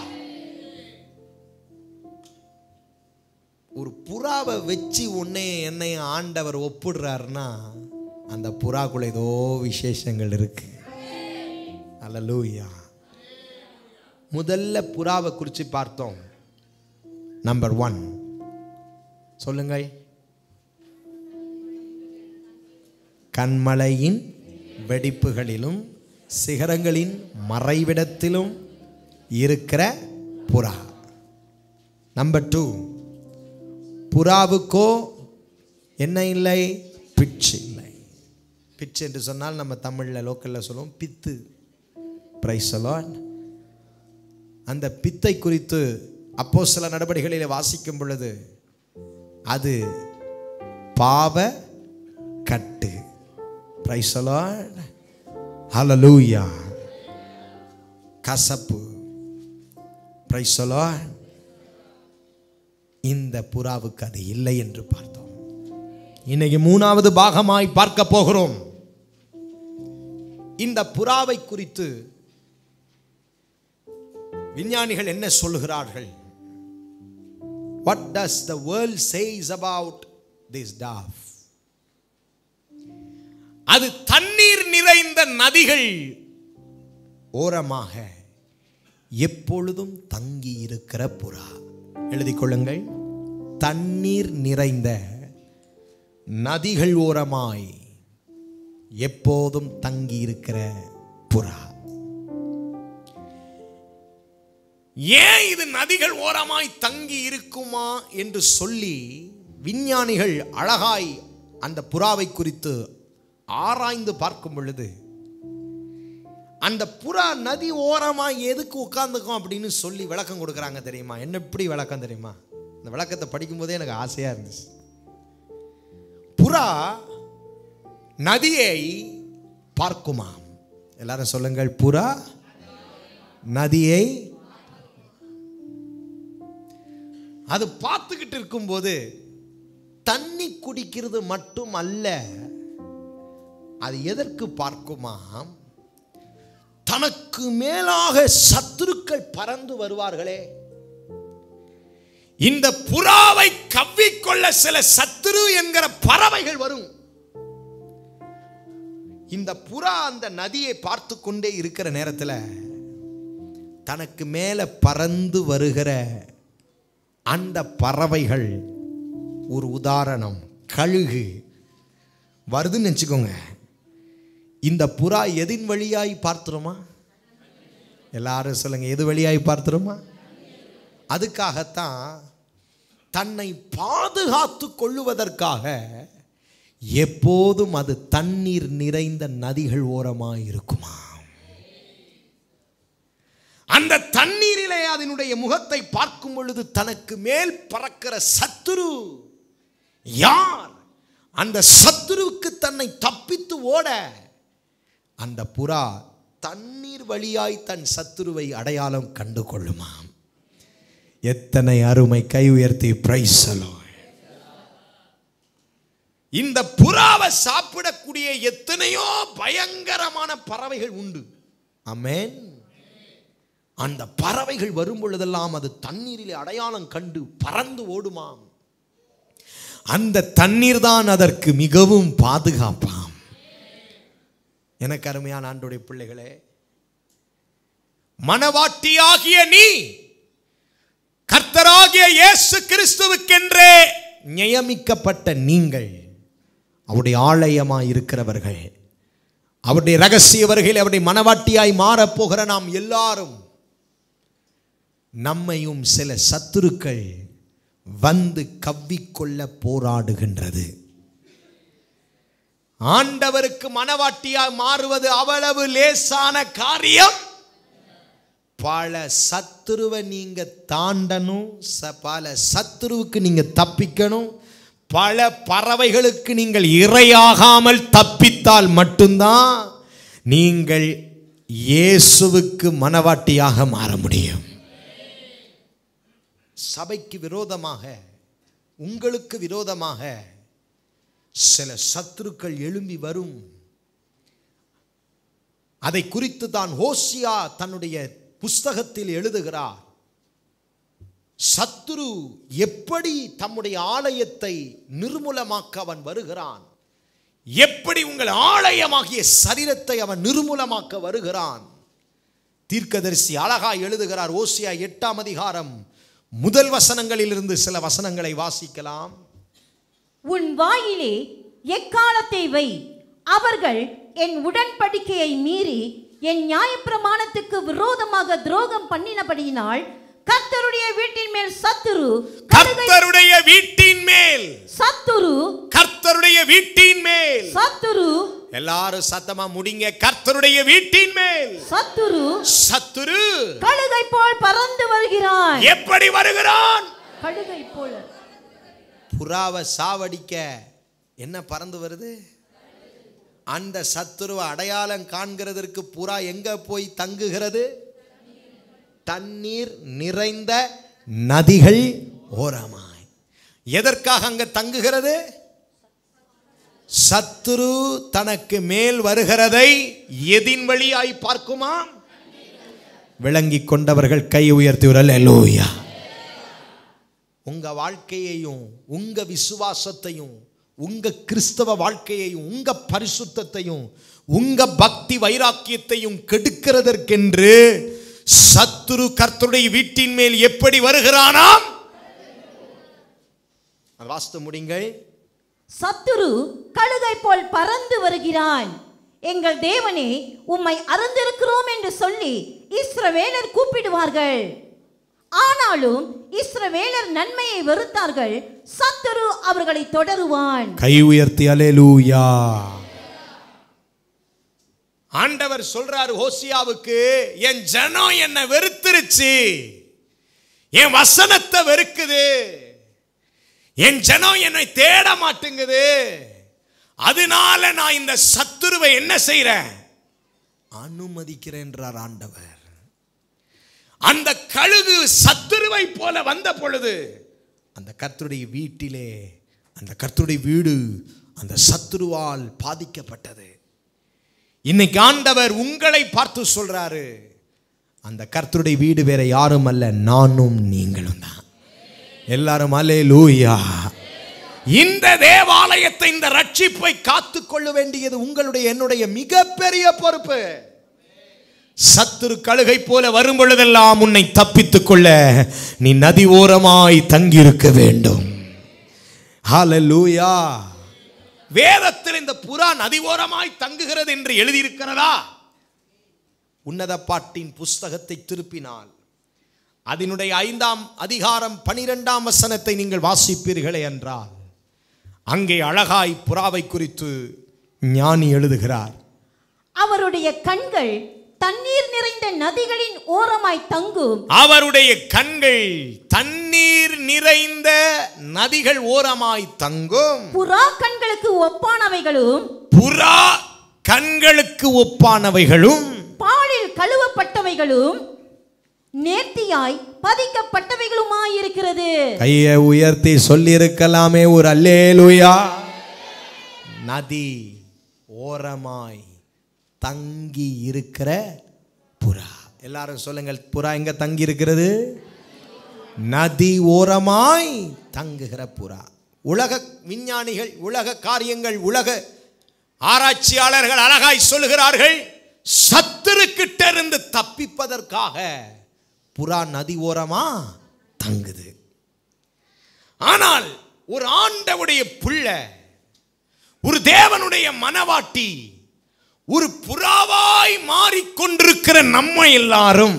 ஒரு புறாவை வச்சு உன்னை என்னை ஆண்டவர் ஒப்பிடுறாருன்னா அந்த புறாக்குள்ள ஏதோ விசேஷங்கள் இருக்கு அல்லூயா முதல்ல புறாவை குறித்து பார்த்தோம் நம்பர் ஒன் சொல்லுங்கள் கண்மலையின் வெடிப்புகளிலும் சிகரங்களின் மறைவிடத்திலும் இருக்கிற புறா நம்பர் டூ புறாவுக்கோ என்ன இல்லை பிச்சு இல்லை பிச்சு என்று சொன்னால் நம்ம தமிழில் லோக்கலில் சொல்லுவோம் பித்து பிரைசலான் அந்த பித்தை குறித்து அப்போ சில நடவடிக்கைகளில் வாசிக்கும் பொழுது அது பாவ கட்டு பிரைசலான் ஹலலூயா கசப்பு பிரைசலான் இந்த புறாவுக்கு அது இல்லை என்று பார்த்தோம் இன்னைக்கு மூணாவது பாகமாய் பார்க்க போகிறோம் இந்த புறாவை குறித்து விஞ்ஞானிகள் என்ன சொல்லுகிறார்கள் what does the world says about this டாஃப் அது தண்ணீர் நிறைந்த நதிகள் ஓரமாக எப்பொழுதும் தங்கி இருக்கிற புறா எழுதிக் கொள்ளுங்கள் தண்ணீர் நிறைந்த நதிகள் ஓரமாய் எப்போதும் தங்கி இருக்கிற புறா ஏன் இது நதிகள் ஓரமாய் தங்கி இருக்குமா என்று சொல்லி விஞ்ஞானிகள் அழகாய் அந்த புறாவை குறித்து ஆராய்ந்து பார்க்கும் பொழுது அந்த புறா நதி ஓரமாக எதுக்கு உட்காந்துக்கும் அப்படின்னு சொல்லி விளக்கம் கொடுக்குறாங்க தெரியுமா என்ன எப்படி விளக்கம் தெரியுமா இந்த விளக்கத்தை படிக்கும்போதே எனக்கு ஆசையாக இருந்துச்சு புறா நதியை பார்க்குமாம் எல்லாரும் சொல்லுங்கள் புறா நதியை அது பார்த்துக்கிட்டு இருக்கும்போது தண்ணி குடிக்கிறது மட்டும் அல்ல அது எதற்கு பார்க்குமாம் தனக்கு மேலாக சத்துருக்கள் பறந்து வருவார்களே இந்த புறாவை கவ்விக்கொள்ள சில சத்துரு என்கிற பறவைகள் வரும் இந்த புறா அந்த நதியை பார்த்து கொண்டே இருக்கிற நேரத்தில் தனக்கு மேலே பறந்து வருகிற அந்த பறவைகள் ஒரு உதாரணம் கழுகு வருதுன்னு வச்சுக்கோங்க இந்த புறா எதின் வழியாய் பார்த்துருமா எல்லாரும் சொல்லுங்க எது வழியாய் பார்த்துருமா அதுக்காகத்தான் தன்னை பாதுகாத்து கொள்ளுவதற்காக எப்போதும் அது தண்ணீர் நிறைந்த நதிகள் ஓரமாய் இருக்குமா அந்த தண்ணீரிலே அதனுடைய முகத்தை பார்க்கும் பொழுது தனக்கு மேல் பறக்கிற சத்துரு யார் அந்த சத்துருவுக்கு தன்னை தப்பித்து ஓட அந்த புறா தண்ணீர் வழியாய் தன் சத்துருவை அடையாளம் கண்டு கொள்ளுமாம் எத்தனை அருமை கை உயர்த்தி பிரைசலோ இந்த புறாவை சாப்பிடக்கூடிய எத்தனையோ பயங்கரமான பறவைகள் உண்டு அமேன் அந்த பறவைகள் வரும் பொழுதெல்லாம் அது தண்ணீரிலே அடையாளம் கண்டு பறந்து ஓடுமாம் அந்த தண்ணீர் தான் அதற்கு மிகவும் பாதுகாப்பாம் எனக்கு அருமையான ஆண்டுடைய பிள்ளைகளே மனவாட்டியாகிய நீ கர்த்தராகிய இயேசு கிறிஸ்துவுக்கென்றே நியமிக்கப்பட்ட நீங்கள் அவருடைய ஆலயமாய் இருக்கிறவர்கள் அவருடைய ரகசிய வருகையில் அவருடைய மனவாட்டியாய் மாறப்போகிற நாம் எல்லாரும் நம்மையும் சில சத்துருக்கள் வந்து கவ்விக்கொள்ள போராடுகின்றது ஆண்டவருக்கு மனவாட்டியாய் மாறுவது அவ்வளவு லேசான காரியம் பல சத்துருவை நீங்க தாண்டணும் ச- பல சத்துருவுக்கு நீங்க தப்பிக்கணும் பல பறவைகளுக்கு நீங்கள் இரையாகாமல் தப்பித்தால் மட்டும்தான் நீங்கள் இயேசுவுக்கு மனவாட்டியாக மாற முடியும் சபைக்கு விரோதமாக உங்களுக்கு விரோதமாக சில சத்துருக்கள் எழும்பி வரும் அதை குறித்து தான் ஹோசியா தன்னுடைய புஸ்தகத்தில் எழுதுகிறார் சத்துரு எப்படி தம்முடைய ஆலயத்தை நிர்மூலமாக்க அவன் வருகிறான் எப்படி உங்கள் ஆலயமாகிய சரீரத்தை அவன் நிர்மூலமாக்க வருகிறான் தீர்க்கதரிசி அழகா எழுதுகிறார் ஓசியா எட்டாம் அதிகாரம் முதல் வசனங்களிலிருந்து சில வசனங்களை வாசிக்கலாம் உன் வாயிலே எக்காலத்தை வை அவர்கள் என் உடன்படிக்கையை மீறி என் நியாயப்பிரமாணத்துக்கு விரோதமாக துரோகம் பண்ணினபடியினால் கர்த்தருடைய வீட்டின் மேல் சத்துரு கழுகை கர்த்தருடைய வீட்டின் மேல் சத்துரு கர்த்தருடைய வீட்டின் மேல் சத்துரு எல்லாரும் சத்தமா முடிங்க கர்த்தருடைய வீட்டின் மேல் சத்துரு சத்துரு கழுகை போல் பறந்து வருகிறான் எப்படி வருகிறான் கழுகை போல புறாவை சாவடிக்க என்ன பறந்து வருது அந்த சத்துருவை அடையாளம் காண்கிறதற்கு புறா எங்க போய் தங்குகிறது தண்ணீர் நிறைந்த நதிகள் ஓரமாய் எதற்காக அங்க தங்குகிறது சத்துரு தனக்கு மேல் வருகிறதை எதின் வழியாய் பார்க்குமாம் விளங்கி கொண்டவர்கள் கை உயர்த்துவர்கள் எல்லோயா உங்க வாழ்க்கையையும் உங்க விசுவாசத்தையும் உங்க கிறிஸ்தவ வாழ்க்கையையும் உங்க பரிசுத்தத்தையும் உங்க பக்தி வைராக்கியத்தையும் கெடுக்கிறதற்கென்று சத்துரு கர்த்தருடைய வீட்டின் மேல் எப்படி வருகிறானாம் அது வாசித்து முடிங்கள் சத்துரு கழுகை போல் பறந்து வருகிறான் எங்கள் தேவனே உம்மை அறிந்திருக்கிறோம் என்று சொல்லி இஸ்ரவேலர் கூப்பிடுவார்கள் ஆனாலும் இஸ்ரவேலர் நன்மையை வெறுத்தார்கள் சத்துரு அவர்களை தொடருவான் கை உயர்த்தி அலேலூயா ஆண்டவர் சொல்றாரு ஹோசியாவுக்கு என் ஜனம் என்னை வெறுத்துருச்சு என் வசனத்தை வெறுக்குது என் ஜனம் என்னை தேட மாட்டேங்குது அதனால நான் இந்த சத்துருவை என்ன செய்றேன் அனுமதிக்கிறேன்றார் ஆண்டவர் அந்த கழுகு சத்துருவை போல வந்த பொழுது அந்த கர்த்தருடைய வீட்டிலே அந்த கர்த்தருடைய வீடு அந்த சத்துருவால் பாதிக்கப்பட்டது இன்னைக்கு ஆண்டவர் உங்களை பார்த்து சொல்றாரு அந்த கர்த்தருடைய வீடு வேற யாரும் அல்ல நானும் நீங்களும் தான் எல்லாரும் அலே லூயா இந்த தேவாலயத்தை இந்த ரட்சிப்பை காத்துக்கொள்ள வேண்டியது உங்களுடைய என்னுடைய மிகப்பெரிய பொறுப்பு சத்துரு கழுகை போல வரும் பொழுதெல்லாம் உன்னை தப்பித்துக் கொள்ள நீ நதி ஓரமாய் தங்கியிருக்க வேண்டும் ஹalleluya வேதத்தில் இந்த புறா நதி ஓரமாய் தங்குகிறது என்று எழுதியிருக்கிறதா உன்னத பாட்டின் புஸ்தகத்தை திருப்பினால் அதனுடைய ஐந்தாம் அதிகாரம் பனிரெண்டாம் வசனத்தை நீங்கள் வாசிப்பீர்களே என்றால் அங்கே அழகாய் புறாவை குறித்து ஞானி எழுதுகிறார் அவருடைய கண்கள் தண்ணீர் நிறைந்த நதிகளின் ஓரமாய் தங்கும் அவருடைய கண்கள் தண்ணீர் நிறைந்த நதிகள் ஓரமாய் தங்கும் புறா கண்களுக்கு ஒப்பானவைகளும் புறா கண்களுக்கு ஒப்பானவைகளும் பாலில் கழுவப்பட்டவைகளும் நேர்த்தியாய் பதிக்கப்பட்டவைகளுமாயிருக்கிறது கையை உயர்த்தி சொல்லியிருக்கலாமே ஒரு அல்லேலுயா நதி ஓரமாய் தங்கி இருக்கிற புறா எல்லாரும் சொல்லுங்கள் புறா எங்க தங்கி இருக்கிறது நதி ஓரமாய் தங்குகிற புறா உலக விஞ்ஞானிகள் உலக காரியங்கள் உலக ஆராய்ச்சியாளர்கள் அழகாய் சொல்லுகிறார்கள் சத்துருக்கிட்ட இருந்து தப்பிப்பதற்காக புறா நதி ஓரமா தங்குது ஆனால் ஒரு ஆண்டவுடைய பிள்ளை ஒரு தேவனுடைய மனவாட்டி ஒரு புறாவாய் மாறிக்கொண்டிருக்கிற நம்ம எல்லாரும்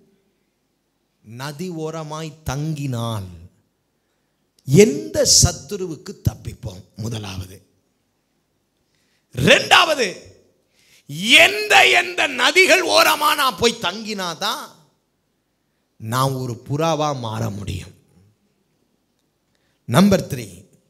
நதி ஓரமாய் தங்கினால் எந்த சத்துருவுக்கு தப்பிப்போம் முதலாவது ரெண்டாவது எந்த எந்த நதிகள் ஓரமா நான் போய் தங்கினாதான் நான் ஒரு புறாவா மாற முடியும் நம்பர் த்ரீ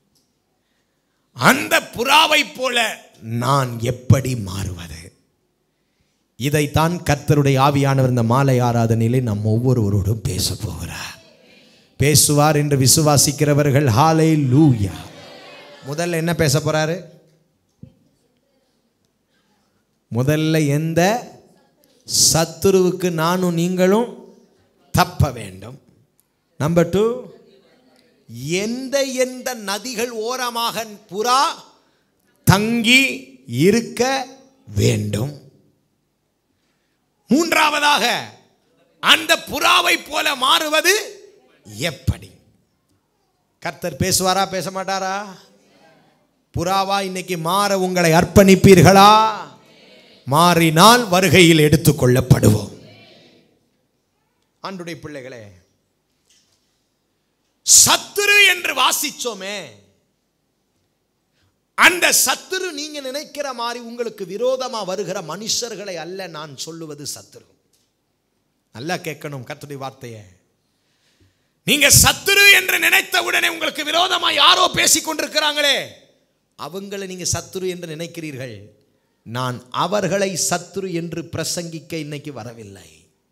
அந்த புறாவை போல நான் எப்படி மாறுவது இதைத்தான் கர்த்தருடைய ஆவியானவர் இந்த மாலை ஆராதனையிலே நம் ஒவ்வொருவரோடும் பேச போகிறார் பேசுவார் என்று விசுவாசிக்கிறவர்கள் ஹாலை லூயா முதல்ல என்ன பேச போறாரு முதல்ல எந்த சத்துருவுக்கு நானும் நீங்களும் தப்ப வேண்டும் நம்பர் டூ எந்த எந்த நதிகள் ஓரமாக புறா தங்கி இருக்க வேண்டும் மூன்றாவதாக அந்த புறாவை போல மாறுவது எப்படி கர்த்தர் பேசுவாரா பேச மாட்டாரா புறாவா இன்னைக்கு மாற உங்களை அர்ப்பணிப்பீர்களா மாறினால் வருகையில் எடுத்துக்கொள்ளப்படுவோம் ஆண்டுடைய பிள்ளைகளே சத்துரு என்று வாசிச்சோமே அந்த சத்துரு நீங்க நினைக்கிற மாதிரி உங்களுக்கு விரோதமா வருகிற மனுஷர்களை அல்ல நான் சொல்லுவது சத்துரு நல்லா கேட்கணும் கர்த்தருடைய வார்த்தையை நீங்க சத்துரு என்று நினைத்த உடனே உங்களுக்கு விரோதமா யாரோ பேசிக் கொண்டிருக்கிறாங்களே அவங்களை நீங்க சத்துரு என்று நினைக்கிறீர்கள் நான் அவர்களை சத்துரு என்று பிரசங்கிக்க இன்னைக்கு வரவில்லை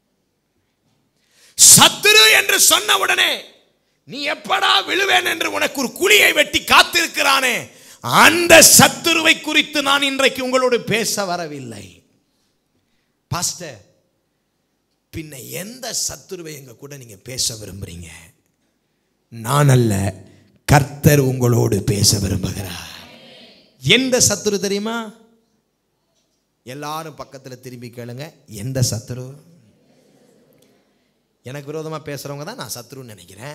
சத்துரு என்று சொன்ன உடனே நீ எப்படா விழுவேன் என்று உனக்கு ஒரு குழியை வெட்டி காத்திருக்கிறானே அந்த சத்துருவை குறித்து நான் இன்றைக்கு உங்களோடு பேச வரவில்லை பாஸ்டர் பின்ன எந்த சத்துருவை எங்க கூட நீங்க பேச விரும்புறீங்க நான் அல்ல கர்த்தர் உங்களோடு பேச விரும்புகிறார் எந்த சத்துரு தெரியுமா எல்லாரும் பக்கத்தில் திரும்பி கேளுங்க எந்த சத்துரு எனக்கு விரோதமாக பேசுகிறவங்க தான் நான் சத்துருன்னு நினைக்கிறேன்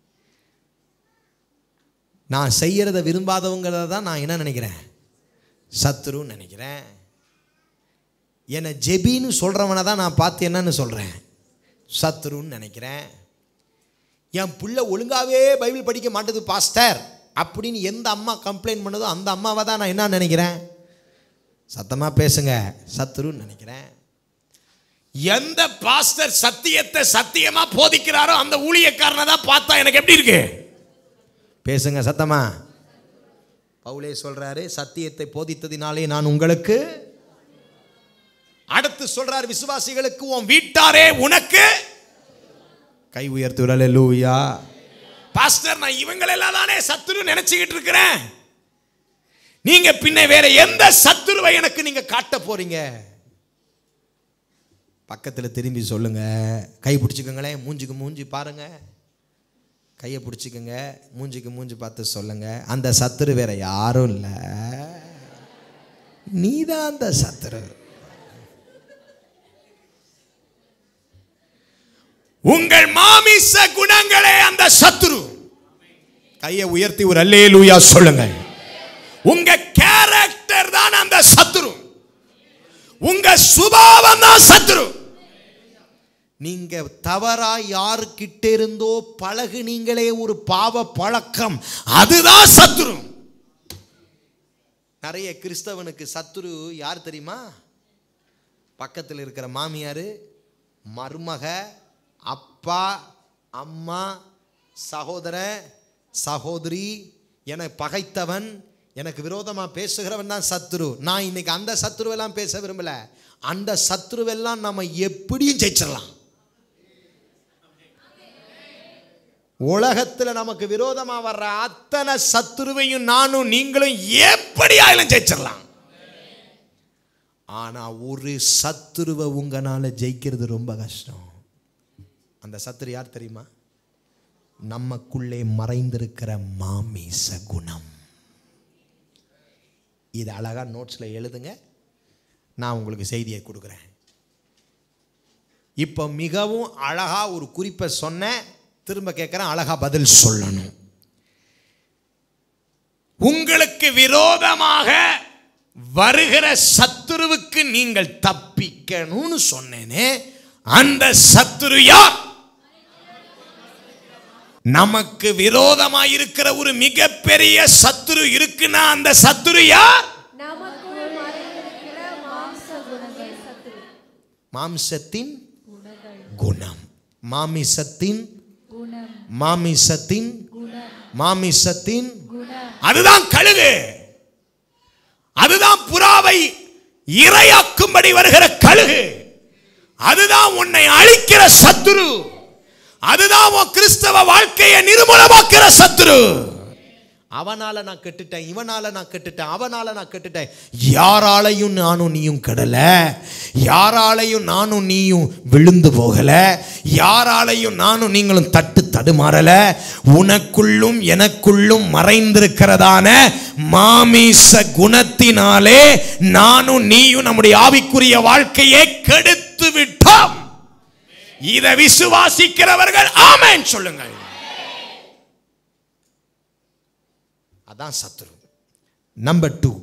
நான் செய்யறத விரும்பாதவங்கள தான் நான் என்ன நினைக்கிறேன் சத்துருன்னு நினைக்கிறேன் என்னை ஜெபின்னு சொல்கிறவனை தான் நான் பார்த்து என்னன்னு சொல்கிறேன் சத்துருன்னு நினைக்கிறேன் என் பிள்ளை ஒழுங்காவே பைபிள் படிக்க மாட்டேது பாஸ்டர் அப்படின்னு எந்த அம்மா கம்ப்ளைண்ட் பண்ணுதோ அந்த அம்மாவை தான் நான் என்ன நினைக்கிறேன் சத்தமாக பேசுங்க சத்துருன்னு நினைக்கிறேன் எந்த பாஸ்டர் சத்தியத்தை சத்தியமா போதிக்கிறாரோ அந்த ஊழியக்காரனை தான் பார்த்தா எனக்கு எப்படி இருக்கு பேசுங்க சத்தமா பவுலே சொல்றாரு சத்தியத்தை போதித்ததினாலே நான் உங்களுக்கு அடுத்து சொல்றாரு விசுவாசிகளுக்கு உன் வீட்டாரே உனக்கு கை உயர்த்து விடல லூயா பாஸ்டர் நான் இவங்களெல்லாம் தானே சத்துரு நினைச்சுக்கிட்டு இருக்கிறேன் நீங்க பின்ன வேற எந்த சத்துருவை எனக்கு நீங்க காட்ட போறீங்க பக்கத்தில் திரும்பி சொல்லுங்க கை பிடிச்சிக்கோங்களேன் மூஞ்சிக்கு மூஞ்சி பாருங்க கையை பிடிச்சிக்கோங்க மூஞ்சிக்கு மூஞ்சி பார்த்து சொல்லுங்க அந்த சத்துரு வேற யாரும் இல்லை நீதான் அந்த சத்துரு உங்கள் மாமிச குணங்களே அந்த சத்துரு கையை உயர்த்தி ஒரு அல்லேலூயா சொல்லுங்க உங்க கேரக்டர் தான் அந்த சத்துரு உங்க சுபாவம் தான் சத்துரு நீங்க தவறா யாருக்கிட்ட இருந்தோ பழகுனீங்களே ஒரு பாவ பழக்கம் அதுதான் சத்துரு நிறைய கிறிஸ்தவனுக்கு சத்துரு யார் தெரியுமா பக்கத்தில் இருக்கிற மாமியார் மருமக அப்பா அம்மா சகோதரன் சகோதரி என பகைத்தவன் எனக்கு விரோதமாக பேசுகிறவன் தான் சத்துரு நான் இன்னைக்கு அந்த சத்துருவெல்லாம் பேச விரும்பல அந்த சத்துருவெல்லாம் நம்ம எப்படியும் ஜெயிச்சிடலாம் உலகத்தில் நமக்கு விரோதமாக வர்ற அத்தனை சத்துருவையும் நானும் நீங்களும் எப்படி ஆயிலும் ஜெயிச்சிடலாம் ஆனால் ஒரு சத்துருவை உங்களால் ஜெயிக்கிறது ரொம்ப கஷ்டம் அந்த சத்துரு யார் தெரியுமா நமக்குள்ளே மறைந்திருக்கிற மாமிச குணம் இது அழகாக நோட்ஸில் எழுதுங்க நான் உங்களுக்கு செய்தியை கொடுக்குறேன் இப்போ மிகவும் அழகாக ஒரு குறிப்பை சொன்னேன் திரும்ப கேட்குறேன் அழகாக பதில் சொல்லணும் உங்களுக்கு விரோதமாக வருகிற சத்துருவுக்கு நீங்கள் தப்பிக்கணும்னு சொன்னேனே அந்த சத்துரு யார் நமக்கு விரோதமா இருக்கிற ஒரு மிகப்பெரிய சத்துரு இருக்குன்னா அந்த சத்துரு யார் நமக்குள் மறைந்திருக்கிற மாம்ச குணங்கள் சத்துரு மாம்சத்தின் குணம் மாமிசத்தின் குணம் மாமிசத்தின் குணம் மாமிசத்தின் குணம் அதுதான் கழுகு அதுதான் புறாவை இரையாக்கும்படி வருகிற கழுகு அதுதான் உன்னை அழிக்கிற சத்துரு அதுதான் உன் கிறிஸ்தவ வாழ்க்கையை நிர்மூலமாக்கிற சத்துரு அவனால நான் கெட்டுட்டேன் இவனால நான் கெட்டுட்டேன் அவனால நான் கெட்டுட்டேன் யாராலையும் நானும் நீயும் கெடல யாராலையும் நானும் நீயும் விழுந்து போகல யாராலையும் நானும் நீங்களும் தட்டு தடுமாறல உனக்குள்ளும் எனக்குள்ளும் மறைந்திருக்கிறதான மாமிச குணத்தினாலே நானும் நீயும் நம்முடைய ஆவிக்குரிய வாழ்க்கையை கெடுத்து விட்டோம் இதை விசுவாசிக்கிறவர்கள் ஆமென் சொல்லுங்கள் அதான் சத்துரு நம்பர் டூ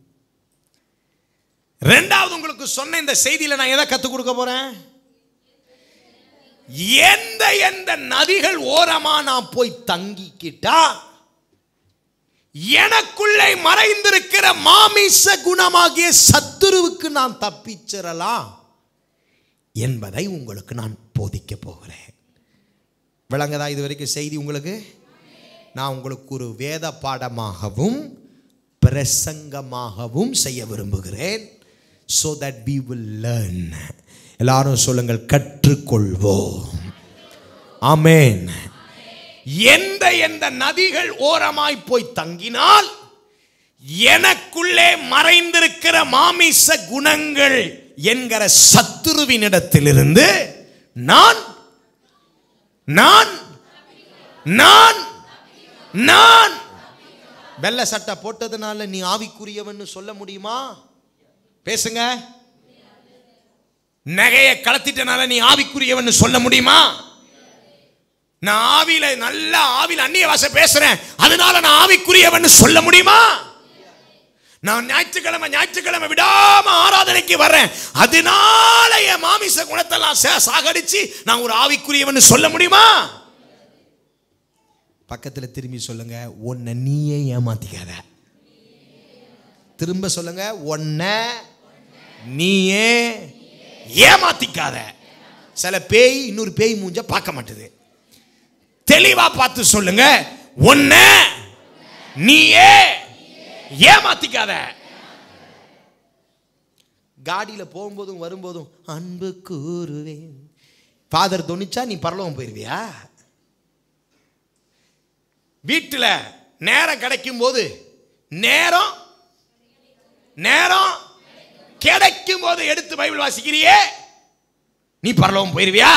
ரெண்டாவது உங்களுக்கு சொன்ன இந்த செய்தியில நான் எதை கத்துக் கொடுக்க போறேன் எந்த எந்த நதிகள் ஓரமா நான் போய் தங்கிக்கிட்டா எனக்குள்ளே மறைந்திருக்கிற மாமிச குணமாகிய சத்துருவுக்கு நான் தப்பிச்சிடலாம் என்பதை உங்களுக்கு நான் போதிக்க போகிறேன் விளங்குதா இது வரைக்கும் செய்தி உங்களுக்கு நான் உங்களுக்கு ஒரு வேத பாடமாகவும் பிரசங்கமாகவும் செய்ய விரும்புகிறேன் so that we will learn எல்லாரும் சொல்லுங்கள் கற்றுக்கொள்வோம் ஆமென் எந்த எந்த நதிகள் ஓரமாய் போய் தங்கினால் எனக்குள்ளே மறைந்திருக்கிற மாமிச குணங்கள் என்கிற சத்துருவினிடத்திலிருந்து நான் நான் நான் நான் வெள்ளை சட்டை போட்டதுனால நீ ஆவிக்குரியவன்னு சொல்ல முடியுமா பேசுங்க நகையை கலத்திட்டனால நீ ஆவிக்குரியவன்னு சொல்ல முடியுமா நான் ஆவியில நல்ல ஆவியில அந்நிய வாச பேசுறேன் அதனால நான் ஆவிக்குரியவன்னு சொல்ல முடியுமா நான் ஞாயிற்றுக்கிழமை ஞாயிற்றுக்கிழமை விடாம ஆராதனைக்கு வர்றேன் அதனால என் மாமிச குணத்தெல்லாம் சா- சாகடிச்சு நான் ஒரு ஆவிக்குரியவன்னு சொல்ல முடியுமா பக்கத்துல திரும்பி சொல்லுங்க உன்னை நீயே ஏமாத்திக்காத திரும்ப சொல்லுங்க உன்னை நீயே ஏமாத்திக்காத சில பேய் இன்னொரு பேய் மூஞ்ச பார்க்க மாட்டுது தெளிவா பார்த்து சொல்லுங்க உன்னை நீயே ஏமாத்திக்காத காடியில போகும்போதும் வரும்போதும் அன்பு கூறுவேன் ஃபாதர் தொனிச்சா நீ பரலோகம் போயிருவியா வீட்டில் நேரம் கிடைக்கும் போது நேரம் நேரம் கிடைக்கும் போது எடுத்து பைபிள் வாசிக்கிறியே நீ பரலோகம் போயிருவியா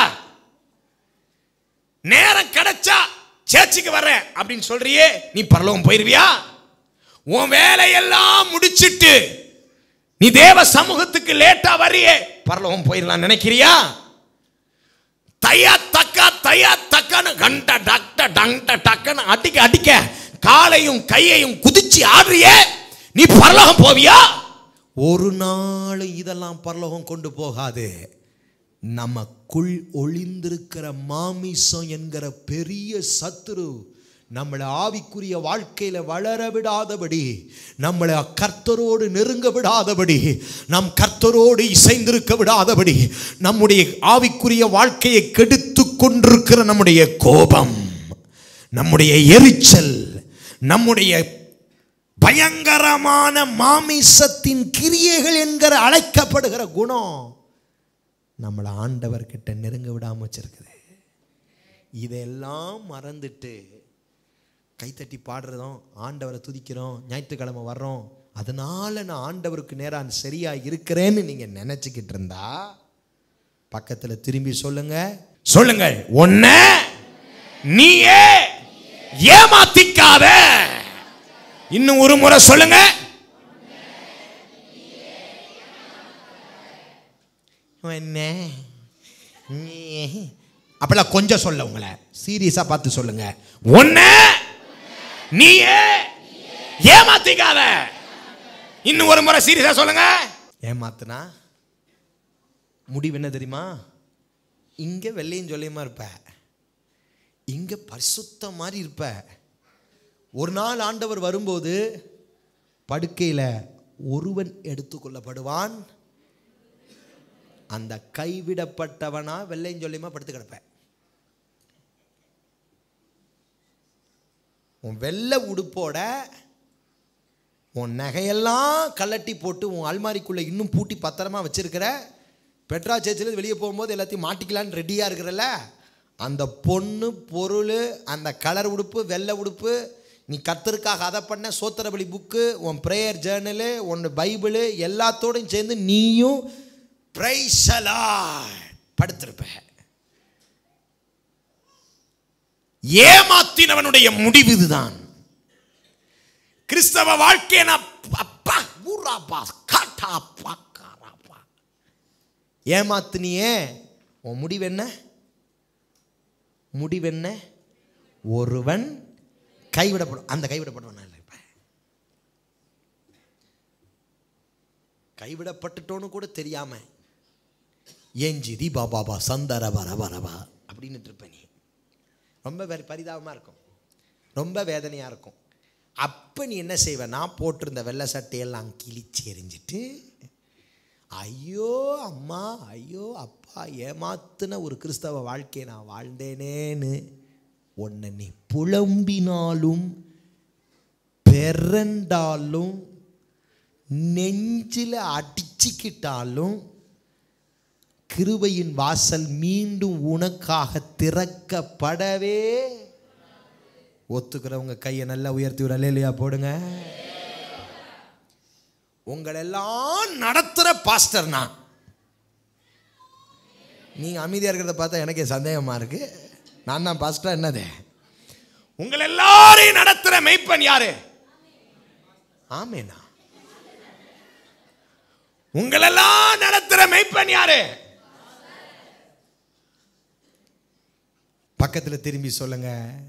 நேரம் கிடைச்சா சேர்ச்சுக்கு வர்றேன் அப்படின்னு சொல்றியே நீ பரலோகம் போயிருவியா உன் வேலையெல்லாம் முடிச்சிட்டு நீ தேவ சமூகத்துக்கு லேட்டா வரியே பரலோகம் போயிடலாம் நினைக்கிறியா தையா தக்கா தையா தக்கான்னு கண்ட டக்ட டங்ட டக்கன்னு அடிக்க அடிக்க காலையும் கையையும் குதிச்சு ஆடுறியே நீ பரலோகம் போவியா ஒரு நாள் இதெல்லாம் பரலோகம் கொண்டு போகாது நமக்குள் ஒளிந்திருக்கிற மாமிசம் என்கிற பெரிய சத்துரு நம்மளை ஆவிக்குரிய வாழ்க்கையில வளர விடாதபடி நம்மளை கர்த்தரோடு நெருங்க விடாதபடி நம் கர்த்தரோடு இசைந்திருக்க விடாதபடி நம்முடைய ஆவிக்குரிய வாழ்க்கையை கெடுத்து கொண்டிருக்கிற நம்முடைய கோபம் நம்முடைய எரிச்சல் நம்முடைய பயங்கரமான மாமிசத்தின் கிரியைகள் என்கிற அழைக்கப்படுகிற குணம் நம்மளை ஆண்டவர்கிட்ட நெருங்க விடாம வச்சிருக்குது இதெல்லாம் மறந்துட்டு கைத்தட்டி பாடுறதும் ஆண்டவரை துதிக்கிறோம் ஞாயிற்றுக்கிழமை வர்றோம் அதனால நான் ஆண்டவருக்கு நேராக சரியா இருக்கிறேன்னு நீங்க நினைச்சுக்கிட்டு இருந்தா பக்கத்துல திரும்பி சொல்லுங்க சொல்லுங்க ஒன்ன நீயே ஏமாத்திக்காத இன்னும் ஒரு முறை சொல்லுங்க என்ன நீ அப்பெல்லாம் கொஞ்சம் சொல்ல உங்களை சீரியஸா பார்த்து சொல்லுங்க ஒன்ன நீயே ஏமாத்திக்காத இன்னும் ஒரு முறை சீரியஸா சொல்லுங்க ஏமாத்துனா முடிவு என்ன தெரியுமா இங்க வெள்ளையும் சொல்லியுமா இருப்ப இங்க பரிசுத்த மாதிரி இருப்ப ஒரு நாள் ஆண்டவர் வரும்போது படுக்கையில ஒருவன் எடுத்துக்கொள்ளப்படுவான் அந்த கைவிடப்பட்டவனா வெள்ளையும் சொல்லியுமா படுத்து கிடப்ப உன் வெள்ளை உடுப்போட உன் நகையெல்லாம் கலட்டி போட்டு உன் அல்மாரிக்குள்ளே இன்னும் பூட்டி பத்திரமா வச்சிருக்கிற பெட்ரா சேர்ச்சில் வெளியே போகும்போது எல்லாத்தையும் மாட்டிக்கலான்னு ரெடியாக இருக்கிறல்ல அந்த பொண்ணு பொருள் அந்த கலர் உடுப்பு வெள்ளை உடுப்பு நீ கத்தருக்காக அதை பண்ண சோத்திரபலி புக்கு உன் ப்ரேயர் ஜேர்னலு உன் பைபிளு எல்லாத்தோடையும் சேர்ந்து நீயும் பிரைசலா படுத்திருப்ப ஏமாத்தினவனுடைய முடிவு இதுதான் கிறிஸ்தவ வாழ்க்கையை நான் அப்பா ஊராப்பா காட்டா பாக்காராப்பா ஏமாத்தினியே உன் முடிவு என்ன முடிவு என்ன ஒருவன் கைவிடப்படும் அந்த கைவிடப்படுவன் இல்லை இப்ப கைவிடப்பட்டுட்டோன்னு கூட தெரியாம ஏஞ்சிதி பாபாபா சந்தர வர வரவா அப்படின்னு இருப்ப நீ ரொம்ப வெ- பரிதாபமா இருக்கும் ரொம்ப வேதனையா இருக்கும் அப்ப நீ என்ன செய்வ நான் போட்டிருந்த வெள்ளை சட்டையெல்லாம் கிழிச்சு எறிஞ்சிட்டு ஐயோ அம்மா ஐயோ அப்பா ஏமாத்துன ஒரு கிறிஸ்தவ வாழ்க்கையை நான் வாழ்ந்தேனேன்னு உன்னை நீ புலம்பினாலும் பெரண்டாலும் நெஞ்சில் அடிச்சுக்கிட்டாலும் கிருபையின் வாசல் மீண்டும் உனக்காக திறக்கப்படவே ஒத்துக்கிறவங்க கையை நல்லா உயர்த்தி விட இல்லையா போடுங்க உங்களெல்லாம் நடத்துகிற பாஸ்டர் நான் நீங்கள் அமைதியாக இருக்கிறத பார்த்தா எனக்கே சந்தேகமாக இருக்கு நான் தான் பாஸ்டர் என்னது உங்கள் எல்லாரையும் நடத்துகிற மெய்ப்பன் யாரு ஆமேனா உங்களெல்லாம் நடத்துற மெய்ப்பன் யாரு பக்கத்துல திரும்பி சொல்லுங்க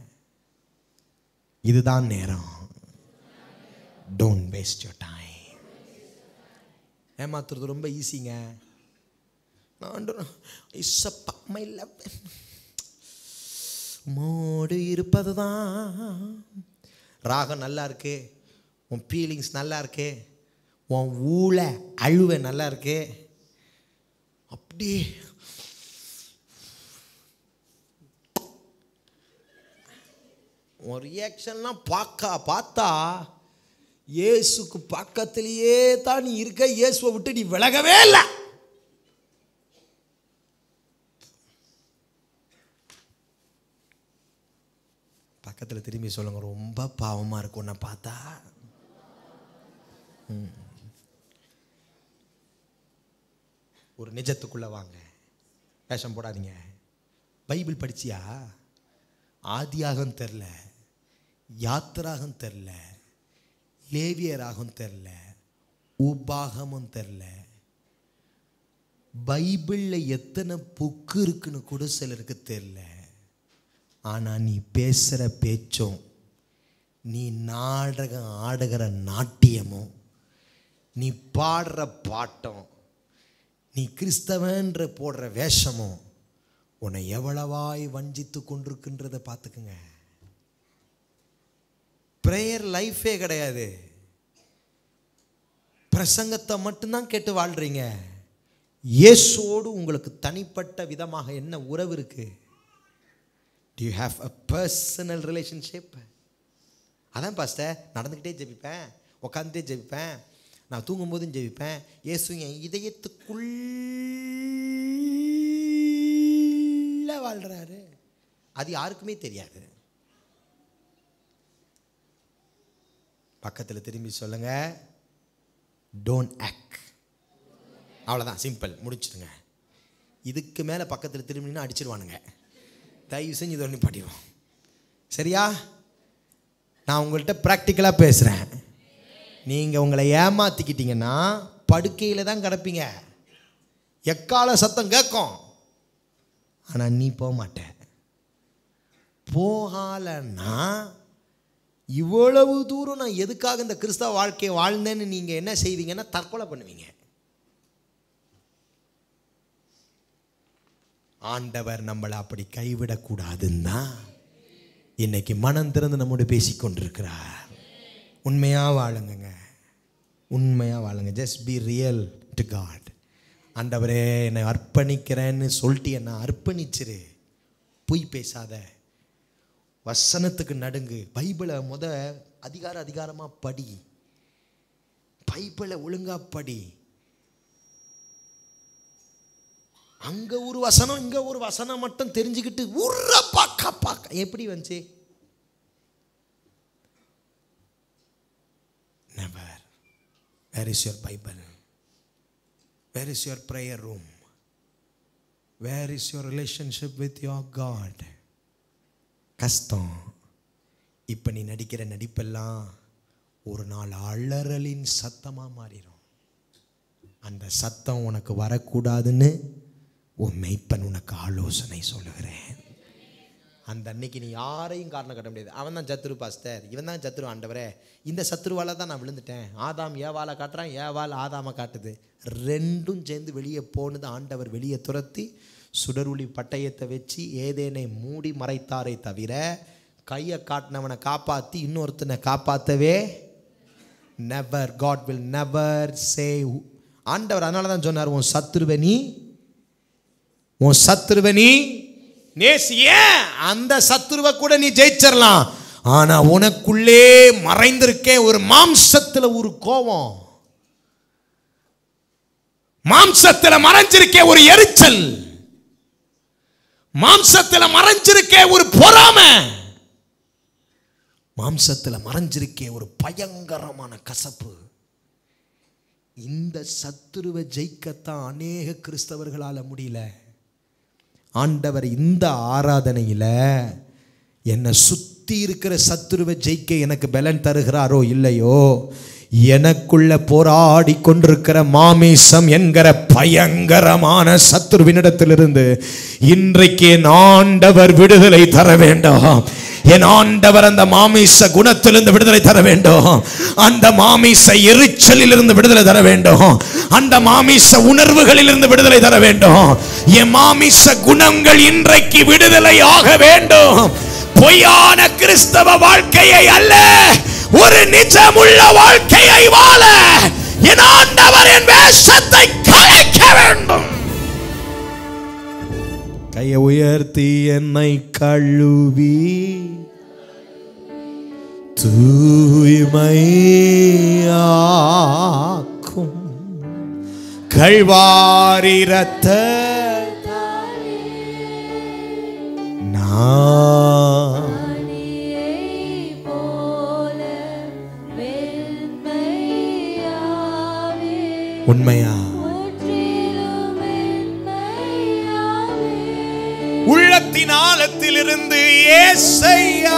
இதுதான் நேரம் டோன்ட் வேஸ்ட் யோர் டைம் ஏமாத்துறது ரொம்ப ஈஸிங்க நான் இசப்பா மை லவ் மோடு இருப்பது தான் ராகம் நல்லா இருக்கு உன் ஃபீலிங்ஸ் நல்லா இருக்கு உன் ஊழ அழுவ நல்லா இருக்கு அப்படி உன் ரியாக்ஷன்லாம் பார்க்க பார்த்தா இயேசுக்கு பக்கத்திலேயே தான் நீ இருக்க இயேசுவை விட்டு நீ விலகவே இல்லை பக்கத்தில் திரும்பி சொல்லுங்க ரொம்ப பாவமாக இருக்கும் உன்னை பார்த்தா ம். ஒரு நிஜத்துக்குள்ளே வாங்க வேஷம் போடாதீங்க பைபிள் படிச்சியா ஆதியாகம் தெரில யாத்திராகம் தெரில லேவியராகும் தெரில உபாகமும் தெரில பைபிளில் எத்தனை புக்கு இருக்குன்னு கூட சிலருக்கு தெரில ஆனால் நீ பேசுகிற பேச்சும் நீ நாடகம் ஆடுகிற நாட்டியமும் நீ பாடுற பாட்டம் நீ கிறிஸ்தவன்ற போடுற வேஷமும் உன்னை எவ்வளவாய் வஞ்சித்து கொண்டிருக்குன்றதை பார்த்துக்குங்க ப்ரேயர் லைஃபே கிடையாது பிரசங்கத்தை மட்டும்தான் கேட்டு வாழ்றீங்க இயேசுவோடு உங்களுக்கு தனிப்பட்ட விதமாக என்ன உறவு இருக்கு do you have a personal relationship அதான் பாஸ்டர் நடந்துக்கிட்டே ஜெபிப்பேன் உட்காந்துட்டே ஜெபிப்பேன் நான் தூங்கும்போதும் ஜெபிப்பேன் இயேசு என் இதயத்துக்குள்ள வாழ்றாரு அது யாருக்குமே தெரியாது பக்கத்தில் திரும்பி சொல்லுங்க டோன்ட் ஆக்ட் அவ்வளோதான் சிம்பிள் முடிச்சிடுங்க இதுக்கு மேலே பக்கத்தில் திரும்பினா அடிச்சிருவானுங்க தயவு செஞ்சு இது ஒன்று படிவோம் சரியா நான் உங்கள்கிட்ட ப்ராக்டிக்கலாக பேசுகிறேன் நீங்கள் உங்களை ஏமாத்திக்கிட்டீங்கன்னா படுக்கையில் தான் கிடப்பீங்க எக்கால சத்தம் கேட்கும் ஆனால் நீ போக மாட்ட போகலன்னா இவ்வளவு தூரம் நான் எதுக்காக இந்த கிறிஸ்தவ வாழ்க்கையை வாழ்ந்தேன்னு நீங்கள் என்ன செய்வீங்கன்னா தற்கொலை பண்ணுவீங்க ஆண்டவர் நம்மளை அப்படி கைவிடக்கூடாதுன்னா இன்னைக்கு மனம் திறந்து நம்மோடு பேசிக்கொண்டிருக்கிறார் உண்மையாக வாழுங்கங்க உண்மையாக வாழுங்க just be real to God ஆண்டவரே என்னை அர்ப்பணிக்கிறேன்னு சொல்லிட்டு என்னை அர்ப்பணிச்சிரு பொய் பேசாத வசனத்துக்கு நடுங்கு பைபிளை முத அதிகார அதிகாரமாக படி பைபிளை ஒழுங்கா படி அங்க ஒரு வசனம் இங்க ஒரு வசனம் மட்டும் தெரிஞ்சுக்கிட்டு உர்ற பாக்க பாக்க எப்படி வந்துச்சு never where is your Bible where is your prayer room where is your relationship with your God கஷ்டம் இப்போ நீ நடிக்கிற நடிப்பெல்லாம் ஒரு நாள் அலறலின் சத்தமாக மாறிடும் அந்த சத்தம் உனக்கு வரக்கூடாதுன்னு உன் மெய்ப்பன் உனக்கு ஆலோசனை சொல்லுகிறேன் அந்த அன்னைக்கு நீ யாரையும் காரணம் கட்ட முடியாது அவன் தான் சத்துரு பாஸ்டர் இவன் தான் சத்துரு ஆண்டவரே இந்த சத்துருவால தான் நான் விழுந்துட்டேன் ஆதாம் ஏவால காட்டுறான் ஏவால் ஆதாம காட்டுது ரெண்டும் சேர்ந்து வெளியே போனது ஆண்டவர் வெளியே துரத்தி சுடருளி பட்டயத்தை வச்சு ஏதேனை மூடி மறைத்தாரே தவிர கையை காட்டினவனை காப்பாற்றி இன்னொருத்தனை காப்பாற்றவே never God will never save ஆண்டவர் அதனால தான் சொன்னார் உன் சத்துருவை நீ உன் சத்துருவை நீ நேசி ஏன் அந்த சத்துருவை கூட நீ ஜெயிச்சிடலாம் ஆனா உனக்குள்ளே மறைந்திருக்கே ஒரு மாம்சத்துல ஒரு கோபம் மாம்சத்துல மறைஞ்சிருக்கே ஒரு எரிச்சல் மாம்சத்துல மறைஞ்சிருக்கே ஒரு பொறாமை மாம்சத்துல மறைஞ்சிருக்கே ஒரு பயங்கரமான கசப்பு இந்த சத்துருவை ஜெயிக்கத்தான் அநேக கிறிஸ்தவர்களால முடியல ஆண்டவர் இந்த ஆராதனையில் என்னை சுற்றி இருக்கிற சத்துருவை ஜெயிக்க எனக்கு பலன் தருகிறாரோ இல்லையோ எனக்குள்ள போராடி கொண்டிருக்கிற மாமிசம் என்கிற பயங்கரமான சத்துருவினிடத்திலிருந்து இன்றைக்கு என் ஆண்டவர் விடுதலை தர வேண்டும் என் ஆண்டவர் அந்த மாமிச குணத்திலிருந்து விடுதலை தர வேண்டும் அந்த மாமிச எரிச்சலிலிருந்து விடுதலை தர வேண்டும் அந்த மாமிச உணர்வுகளிலிருந்து விடுதலை தர வேண்டும் என் மாமிச குணங்கள் இன்றைக்கு விடுதலை ஆக வேண்டும் பொய்யான கிறிஸ்தவ வாழ்க்கையை அல்ல ஒரு நிஜமுள்ள வாழ்க்கையை வாழ என் ஆண்டவர் என் வேஷத்தை கலைக்க வேண்டும் கையை உயர்த்தி என்னை கழுவி தூய்மையாக்கும் கழ்வாரி ரத்த நான் உண்மையா உள்ளத்தின் ஆழத்திலிருந்து ஏசையா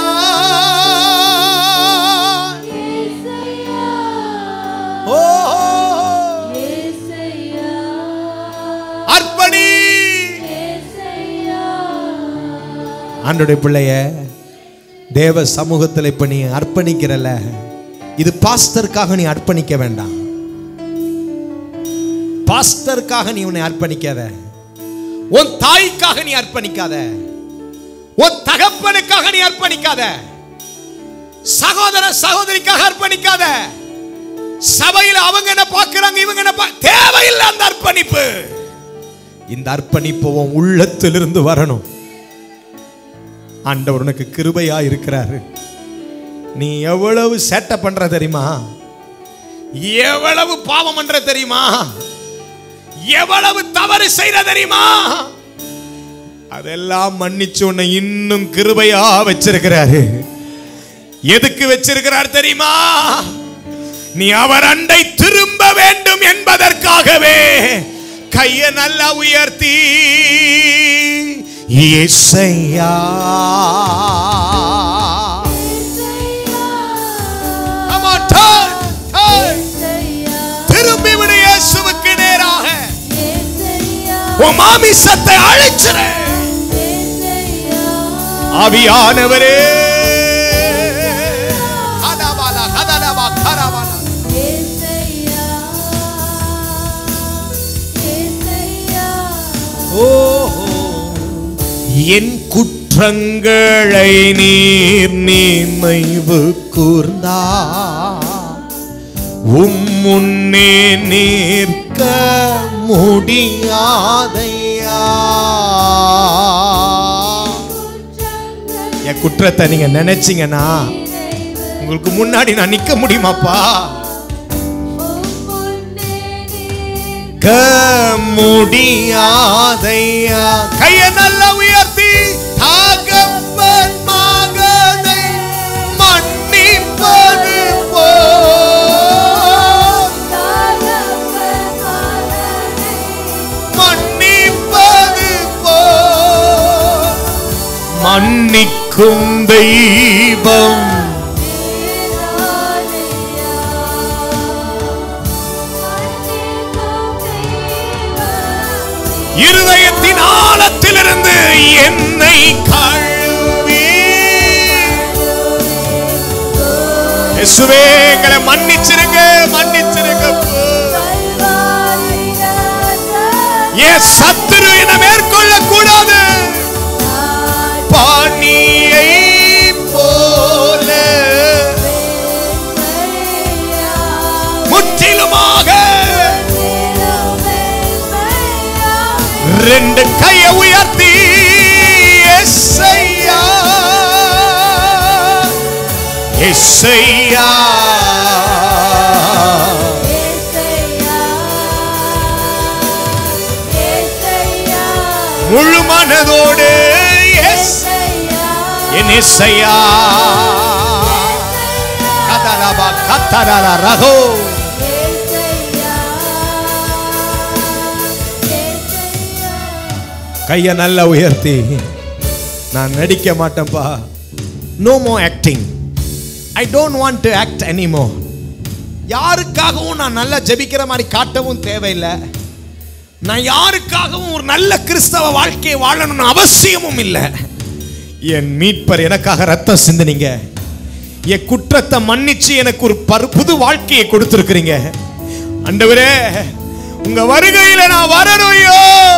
ஓ அர்ப்பணி ஆண்டுடைய பிள்ளைய தேவ சமூகத்தில் இப்ப நீ அர்ப்பணிக்கிறல்ல இது பாஸ்டருக்காக நீ அர்ப்பணிக்க வேண்டாம் பாஸ்டருக்காக நீ உன்னை அர்ப்பணிக்காத உன் தாய்க்காக நீ அர்ப்பணிக்காத உன் தகப்பனுக்காக நீ அர்ப்பணிக்காத சகோதர சகோதரிக்காக அர்ப்பணிக்காத சபையில் அவங்க என்ன பார்க்கறாங்க இவங்க என்ன பா- தேவையில்லை அந்த அர்ப்பணிப்பு இந்த அர்ப்பணிப்பு உன் உள்ளத்திலிருந்து வரணும் ஆண்டவர் உனக்கு கிருபையா இருக்கிறாரு நீ எவ்வளவு சேட்டை பண்ற தெரியுமா எவ்வளவு பாவம் பண்ற தெரியுமா எவ்வளவு தவறு செய்யற தெரியுமா அதெல்லாம் மன்னிச்சு உன்னை இன்னும் கிருபையா வச்சிருக்கிறாரு எதுக்கு வச்சிருக்கிறார் தெரியுமா நீ அவர் அண்டை திரும்ப வேண்டும் என்பதற்காகவே கைய நல்லா உயர்த்தி இசையா Come on, turn, turn. திரும்பி விடு இயேசுவுக்கு நேராக உன் மாமிசத்தை அழிச்சிரு ஆவியானவரே கதபாலா, கதலபா, கரபாலா. ஓஹோ. என் குற்றங்களை நீர் நினைவு கூர்ந்தா உம் முன்னே நிற்க முடியாதையா என் குற்றத்தை நீங்க நினைச்சீங்கன்னா உங்களுக்கு முன்னாடி நான் நிக்க முடியுமாப்பா க முடியாதையா கைய நல்லா உயர்த்தி தகப்பன் மகனை மன்னிப்பது போல் மன்னிப்பது போல் மன்னிக்கும் தெய்வம் இருதயத்தின் ஆழத்திலிருந்து என்னை கழுவி இயேசுவே எங்களை மன்னிச்சிருங்க மன்னிச்சிருங்க என் சத்துரு என்னை மேற்கொள்ள கூடாது பாணியை போல முற்றிலுமாக ரெண்டு கையை உயர்த்தி எஸ்ஐயா எஸ்ஐயா முழு மனதோடு எஸ் என் எஸ்ஐயா கதரபா கத்தரல ரகோ கையை நல்லா உயர்த்தி நான் நடிக்க மாட்டேன்ப்பா no more acting I don't want to act anymore யாருக்காகவும் நான் நல்லா ஜெபிக்கிற மாதிரி காட்டவும் தேவையில்லை நான் யாருக்காகவும் ஒரு நல்ல கிறிஸ்தவ வாழ்க்கையை வாழணும்னு அவசியமும் இல்லை என் மீட்பர் எனக்காக ரத்தம் சிந்தினீங்க என் குற்றத்தை மன்னிச்சு எனக்கு ஒரு பரு புது வாழ்க்கையை கொடுத்துருக்கிறீங்க ஆண்டவரே உங்க வருகையில நான் வரணும்யோ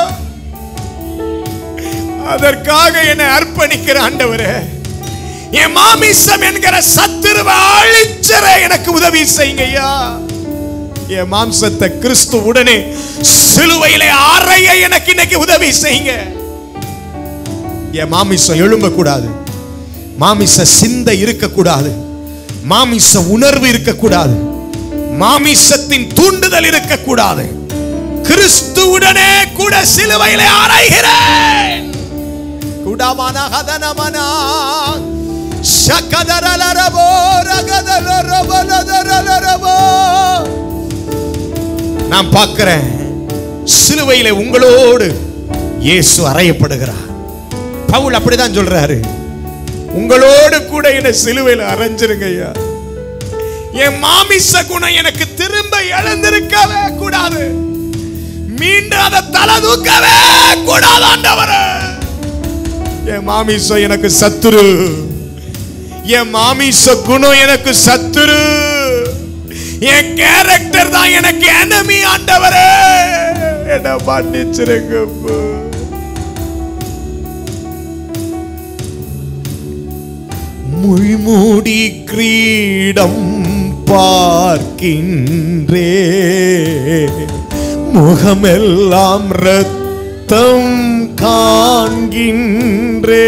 அதற்காக என்னை அர்ப்பணிக்கிற ஆண்டவரே என் மாமிசம் என்கிற சத்துருவை அழிச்சர எனக்கு உதவி செய்யுங்க ஐயா என் மாம்சத்தை கிறிஸ்து உடனே சிலுவையிலே அறைய எனக்கு இன்னைக்கு உதவி செய்யுங்க என் மாமிசம் எழும்ப கூடாது மாமிச சிந்தை இருக்கக்கூடாது மாமிச உணர்வு இருக்கக்கூடாது மாமிசத்தின் தூண்டுதல் இருக்கக்கூடாது கிறிஸ்துவுடனே கூட சிலுவையிலே அறைகிறேன் குடமன ஹதனமனா ஷகதரலரபோ ரகதலரபலதரலரபோ நான் பார்க்கிறேன் சிலுவையிலே உங்களோடு இயேசு அறையப்படுகிறார் பவுல் அப்படிதான் சொல்றாரு உங்களோடு கூட என்ன சிலுவையில் அரைஞ்சிருங்க ஐயா என் மாமிச குணம் எனக்கு திரும்ப இழந்திருக்கவே கூடாது மீண்டும் அதை தலை தூக்கவே கூடாது ஆண்டவரே என் மாமிசம் எனக்கு சத்துரு என் மாமிச குணம் எனக்கு சத்துரு என் கேரக்டர் தான் எனக்கு enemy ஆண்டவரே என்ன மன்னிச்சிருங்க அப்பா. முள்மூடி கிரீடம் பார்க்கின்றே முகமெல்லாம் ரத்தம் காண்கின்றே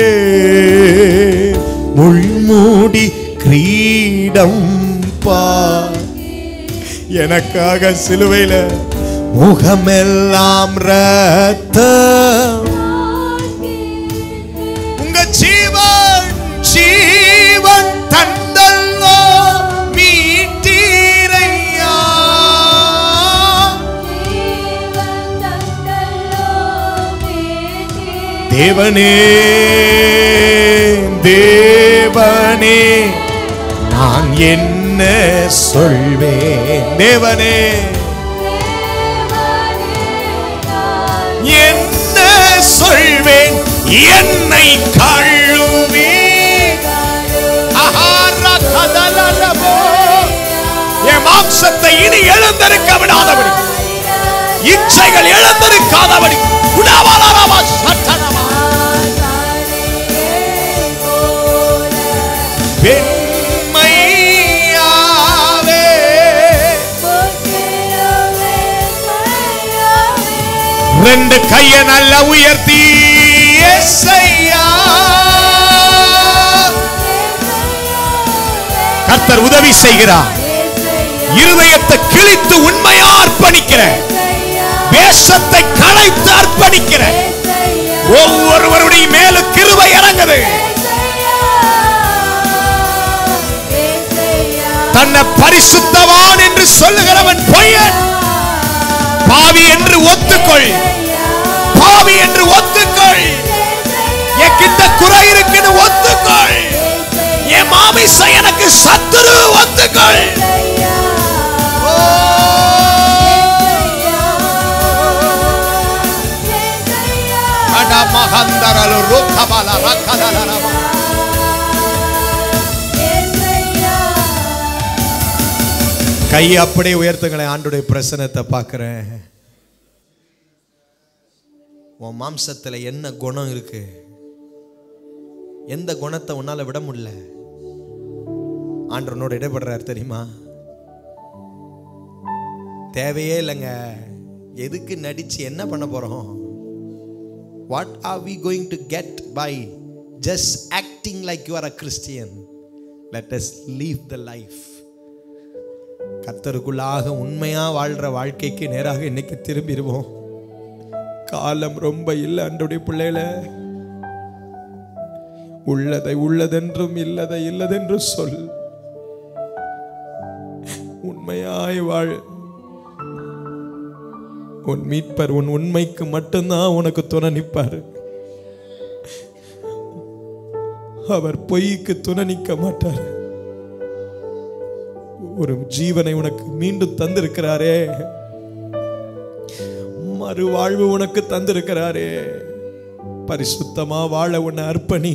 முள்மூடி கிரீடம் பார் எனக்காக சிலுவையில முகமெல்லாம் ரத்தம் உங்க ஜீவன் ஜீவன் தந்தல்லோ மீட்டீரையா தேவனே தேவனே நான் என்ன சொல்வேன் தேவனே என்ன சொல்வேன் என்னை கழுவி ஆஹாரா கதலலபோ. என் மாம்சத்தை இனி எழுந்திருக்க விடாதபடி இச்சைகள் எழுந்திருக்காதபடி குடாவலரவா சட்டனமா. வெண்மையாவே ரெண்டு கைய நல்ல உயர்த்தி ஏசையா கர்த்தர் உதவி செய்கிறார் இருதயத்தை கிழித்து உண்மையா அர்ப்பணிக்கிற வேஷத்தை களைத்து அர்ப்பணிக்கிற ஒவ்வொருவருடைய மேலும் கிருபை இறங்குது தன்னை பரிசுத்தவான் என்று சொல்லுகிறவன் பொய்யன் பாவி என்று ஒத்துக்கொள் பாவி என்று ஒத்துக்கொள் என் கிட்ட குறை இருக்குன்னு ஒத்துக்கொள் என் மாமிச எனக்கு சத்துரு ஒத்துக்கொள் ஓ. கட மகந்தரலு ருக்கபல ரக்கதலரவ. கையை அப்படியே உயர்த்துங்களேன் ஆண்டுடைய பிரசனத்தை பார்க்கிறேன் உன் மாம்சத்துல என்ன குணம் இருக்கு எந்த குணத்தை உன்னால விட முடியல ஆண்டவனோட இடைப்படுறாரு தெரியுமா தேவையே இல்லைங்க எதுக்கு நடிச்சு என்ன பண்ண போறோம் what are we going to get by just acting like you are a Christian let us leave the life கத்தருக்குள்ளாக உண்மையா வாழ்ற வாழ்க்கைக்கு நேராக இன்னைக்கு திரும்பிடுவோம் காலம் ரொம்ப இல்லை அன்றைய பிள்ளைகள உள்ளதை உள்ளதென்றும் இல்லதை இல்லதென்றும் சொல் உண்மையாய் வாழ் உன் மீட்பர் உன் உண்மைக்கு மட்டும்தான் உனக்கு துணை நிற்பார் அவர் பொய்க்கு துணை நிற்க மாட்டார் ஒரு ஜீவனை உனக்கு மீண்டும் தந்திருக்கிறாரே மறுவாழ்வு உனக்கு தந்திருக்கிறாரே பரிசுத்தமா வாழ உன்னை அர்ப்பணி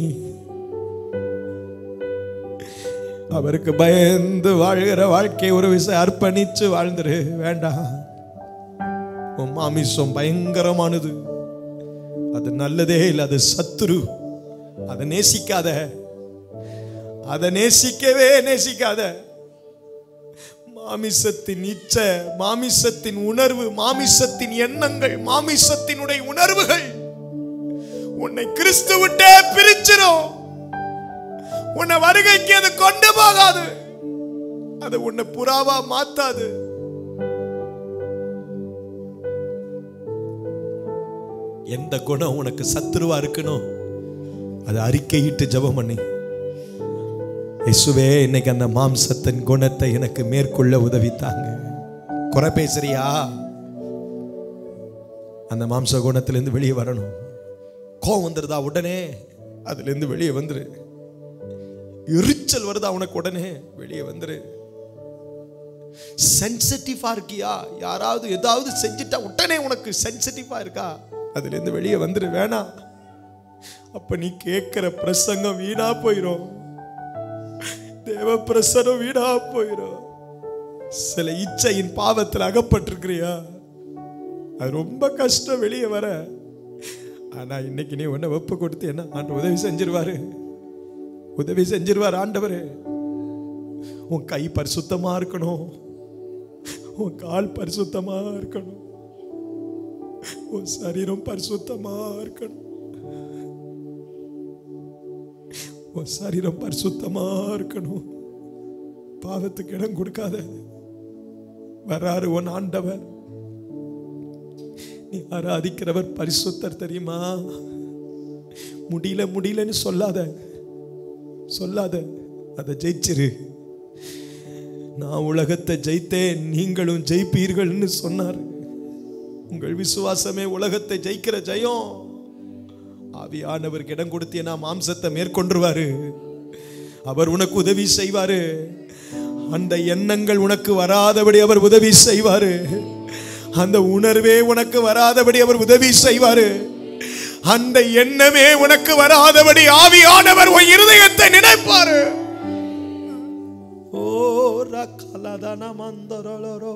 அவருக்கு பயந்து வாழ்கிற வாழ்க்கை ஒரு விஷயம் அர்ப்பணிச்சு வாழ்ந்துரு வேண்டாம் உன் மாமிசம் பயங்கரமானது அது நல்லதே இல்லை அது சத்துரு அதை நேசிக்காத அதை நேசிக்கவே நேசிக்காத மாமிசத்தின் இச்சை மாமிசத்தின் உணர்வு மாமிசத்தின் எண்ணங்கள் மாமிசத்தினுடைய உணர்வுகள் உன்னை கிறிஸ்து விட்டே பிரிச்சிரும் உன்னை வருகைக்கு அது கொண்டு போகாது அது உன்னை புறாவா மாத்தாது எந்த குணம் உனக்கு சத்துருவா இருக்கணும் அது அறிக்கையிட்டு ஜெபம் பண்ணி இயேசுவே இன்னைக்கு அந்த மாம்சத்தின் குணத்தை எனக்கு மேற்கொள்ள உதவித்தாங்க குறை பேசுறியா அந்த மாம்ச குணத்திலிருந்து வெளியே வரணும் கோவம் வந்துருதா உடனே அதிலிருந்து வெளியே வந்துரு எரிச்சல் வருதா உனக்கு உடனே வெளியே வந்துரு சென்சிட்டிவா இருக்கியா யாராவது ஏதாவது செஞ்சுட்டா உடனே உனக்கு சென்சிட்டிவா இருக்கா அதுல இருந்து வெளியே வந்துரு வேணாம் அப்ப நீ கேட்கிற பிரசங்கம் வீணா போயிரும் தேவ பிரசனம் வீணா போயிரும் சில இச்சையின் பாவத்தில் அகப்பட்டிருக்கிறியா அது ரொம்ப கஷ்டம் வெளியே வர ஆனா இன்னைக்கு நீ உன்னை வெப்பு கொடுத்து என்ன ஆண்டு உதவி செஞ்சிருவாரு உதவி செஞ்சிருவார் ஆண்டவர் உன் கை பரிசுத்தமா இருக்கணும் உன் கால் பரிசுத்தமா இருக்கணும் உன் சரீரம் பரிசுத்தமா இருக்கணும் உன் சரீரம் பரிசுத்தமா இருக்கணும் பாவத்துக்கு இடம் கொடுக்காத வராரு உன் ஆண்டவர் நீ ஆராதிக்கிறவர் பரிசுத்தர் தெரியுமா முடியல முடியலன்னு சொல்லாத சொல்லாத அதை ஜெயிச்சிரு நான் உலகத்தை ஜெயித்தேன் நீங்களும் ஜெயிப்பீர்கள்னு சொன்னார் உங்கள் விசுவாசமே உலகத்தை ஜெயிக்கிற ஜெயம் ஆவியானவருக்கு இடம் கொடுத்தீங்கன்னா மாம்சத்தை மேற்கொண்டுருவாரு அவர் உனக்கு உதவி செய்வாரு அந்த எண்ணங்கள் உனக்கு வராதபடி அவர் உதவி செய்வாரு அந்த உணர்வே உனக்கு வராதபடி அவர் உதவி செய்வாரு அந்த எண்ணமே உனக்கு வராதபடி ஆவியானவர் உன் இருதயத்தை நினைப்பாரு ஓ ரக்கலதன மந்தரலரோ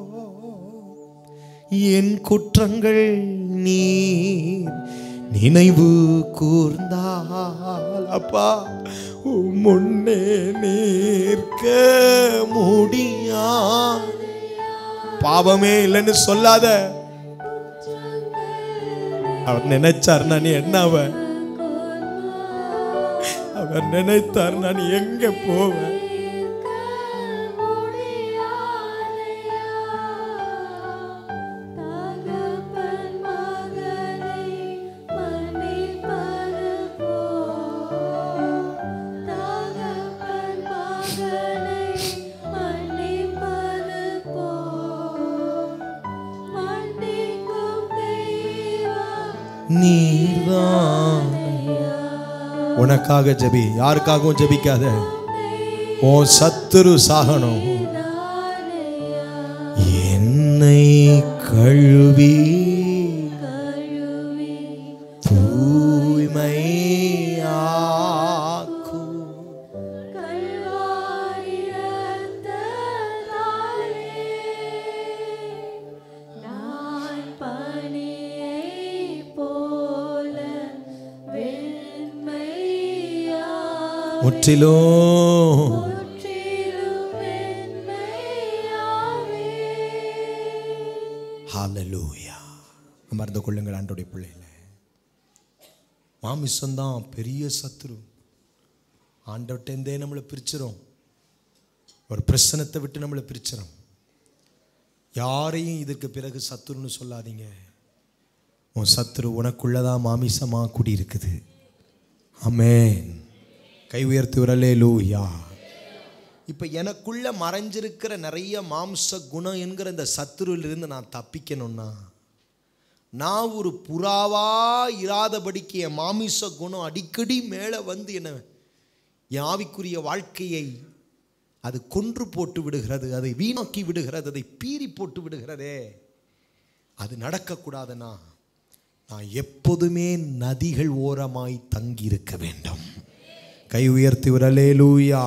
என் குற்றங்கள் நீர் நினைவு கூர்ந்தால் அப்பா உம் முன்னே நிற்க முடியா பாவமே இல்லைன்னு சொல்லாத அவர் நினைச்சார் நீ என்ன அவ அவர் நினைத்தார் நான் எங்க போவேன் தகப்பன் மகனை மன்னிப்பது போல் தகப்பன் மகனை மன்னிப்பது போல் மன்னிக்கும் தெய்வம் நீர்தான் உனக்காக ஜெபி யாருக்காகவும் ஜெபிக்காத உன் சத்துரு சாகணும் என்னை கழுவி தூய்மையாக்கும் கல்வாரி ரத்தத்தாலே நான் பனியைப் போல வெண்மையா முற்றிலும் முற்றிலும் வெண்மையாவே ஹalleluya அமர்ந்து கொள்ளுங்கள் ஆண்டோடைய பிள்ளைகள மாமிசம்தான் பெரிய சத்துரு ஆண்டவட்டேந்தே நம்மளை பிரிச்சிரும் ஒரு பிரச்சனத்தை விட்டு நம்மளை பிரிச்சிரும் யாரையும் இதுக்கு பிறகு சத்துருன்னு சொல்லாதீங்க உன் சத்துரு உனக்குள்ளதான் மாமிசமா குடியிருக்குது ஆமென் கை உயர்த்தி விரலே லூயா இப்போ எனக்குள்ள மறைஞ்சிருக்கிற நிறைய மாம்ச குணம் என்கிற இந்த சத்துருவிலிருந்து நான் தப்பிக்கணும்னா நான் ஒரு புறாவா இராதபடிக்கு என் மாமிச குணம் அடிக்கடி மேலே வந்து என்ன என் ஆவிக்குரிய வாழ்க்கையை அது கொன்று போட்டு விடுகிறது அதை வீணாக்கி விடுகிறது அதை பீறி போட்டு விடுகிறதே அது நடக்கக்கூடாதுன்னா நான் எப்போதுமே நதிகள் ஓரமாய் தங்கியிருக்க வேண்டும் கை உயர்த்தி விரலே லூயா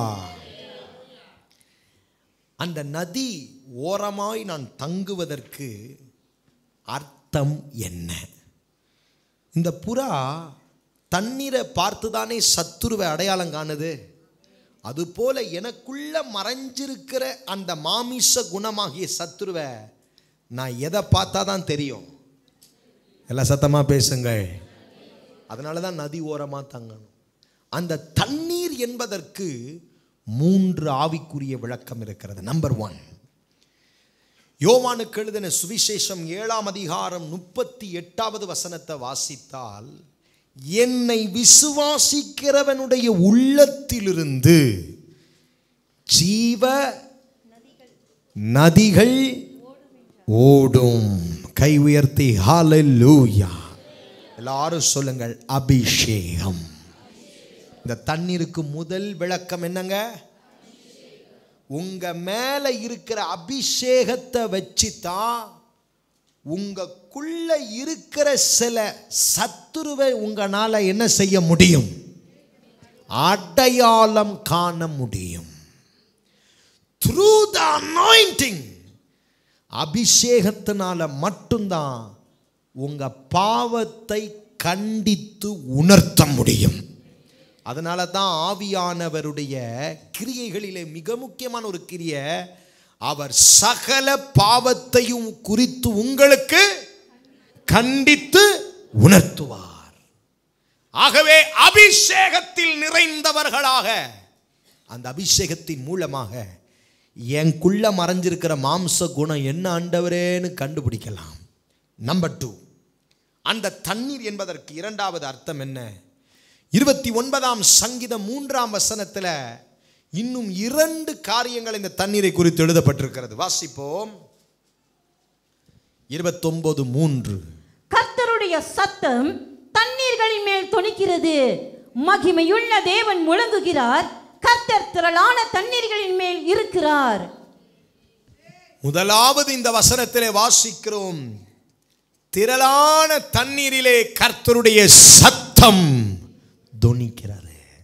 அந்த நதி ஓரமாய் நான் தங்குவதற்கு அர்த்தம் என்ன இந்த புறா தண்ணீரை பார்த்துதானே சத்துருவை அடையாளம் காணுது அதுபோல எனக்குள்ள மறைஞ்சிருக்கிற அந்த மாமிச குணமாகிய சத்துருவை நான் எதை பார்த்தா தான் தெரியும் எல்லாம் சத்தமாக பேசுங்கள் அதனால தான் நதி ஓரமாக தங்கணும் அந்த தண்ணீர் என்பதற்கு மூன்று ஆவிக்குரிய விளக்கம் இருக்கிறது நம்பர் ஒன் யோவானுக்கு எழுதின சுவிசேஷம் ஏழாம் அதிகாரம் முப்பத்தி எட்டாவது வசனத்தை வாசித்தால் என்னை விசுவாசிக்கிறவனுடைய உள்ளத்திலிருந்து ஜீவ நதிகள் ஓடும் கை உயர்த்தி ஹalleluya எல்லாரும் சொல்லுங்கள் அபிஷேகம் இந்த தண்ணீருக்கு முதல் விளக்கம் என்னங்க உங்க மேல இருக்கிற அபிஷேகத்தை வச்சு தான் உங்களுக்குள்ள இருக்கிற சில சத்துருவை உங்களால என்ன செய்ய முடியும் அடையாளம் காண முடியும் த்ரூ த அனாயிண்டிங் அபிஷேகத்தினால மட்டும்தான் உங்க பாவத்தை கண்டித்து உணர்த்த முடியும் அதனால தான் ஆவியானவருடைய கிரியைகளிலே மிக முக்கியமான ஒரு கிரியை அவர் சகல பாவத்தையும் குறித்து உங்களுக்கு கண்டித்து உணர்த்துவார் ஆகவே அபிஷேகத்தில் நிறைந்தவர்களாக அந்த அபிஷேகத்தின் மூலமாக எனக்குள்ள மறைஞ்சிருக்கிற மாம்ச குணம் என்ன ஆண்டவரேன்னு கண்டுபிடிக்கலாம் நம்பர் டூ அந்த தண்ணீர் என்பதற்கு இரண்டாவது அர்த்தம் என்ன இருபத்தி ஒன்பதாம் சங்கீதம் மூன்றாம் வசனத்தில் இன்னும் இரண்டு காரியங்கள் இந்த தண்ணீரை குறித்து எழுதப்பட்டிருக்கிறது வாசிப்போம் இருபத்தொன்பது மூன்று கர்த்தருடைய சத்தம் தண்ணீர்களின் மேல் தொனிக்கிறது மகிமையுள்ள தேவன் முழங்குகிறார் கர்த்தர் திரளான தண்ணீர்களின் மேல் இருக்கிறார் முதலாவது இந்த வசனத்திலே வாசிக்கிறோம் திரளான தண்ணீரிலே கர்த்தருடைய சத்தம் தொனிக்கிறது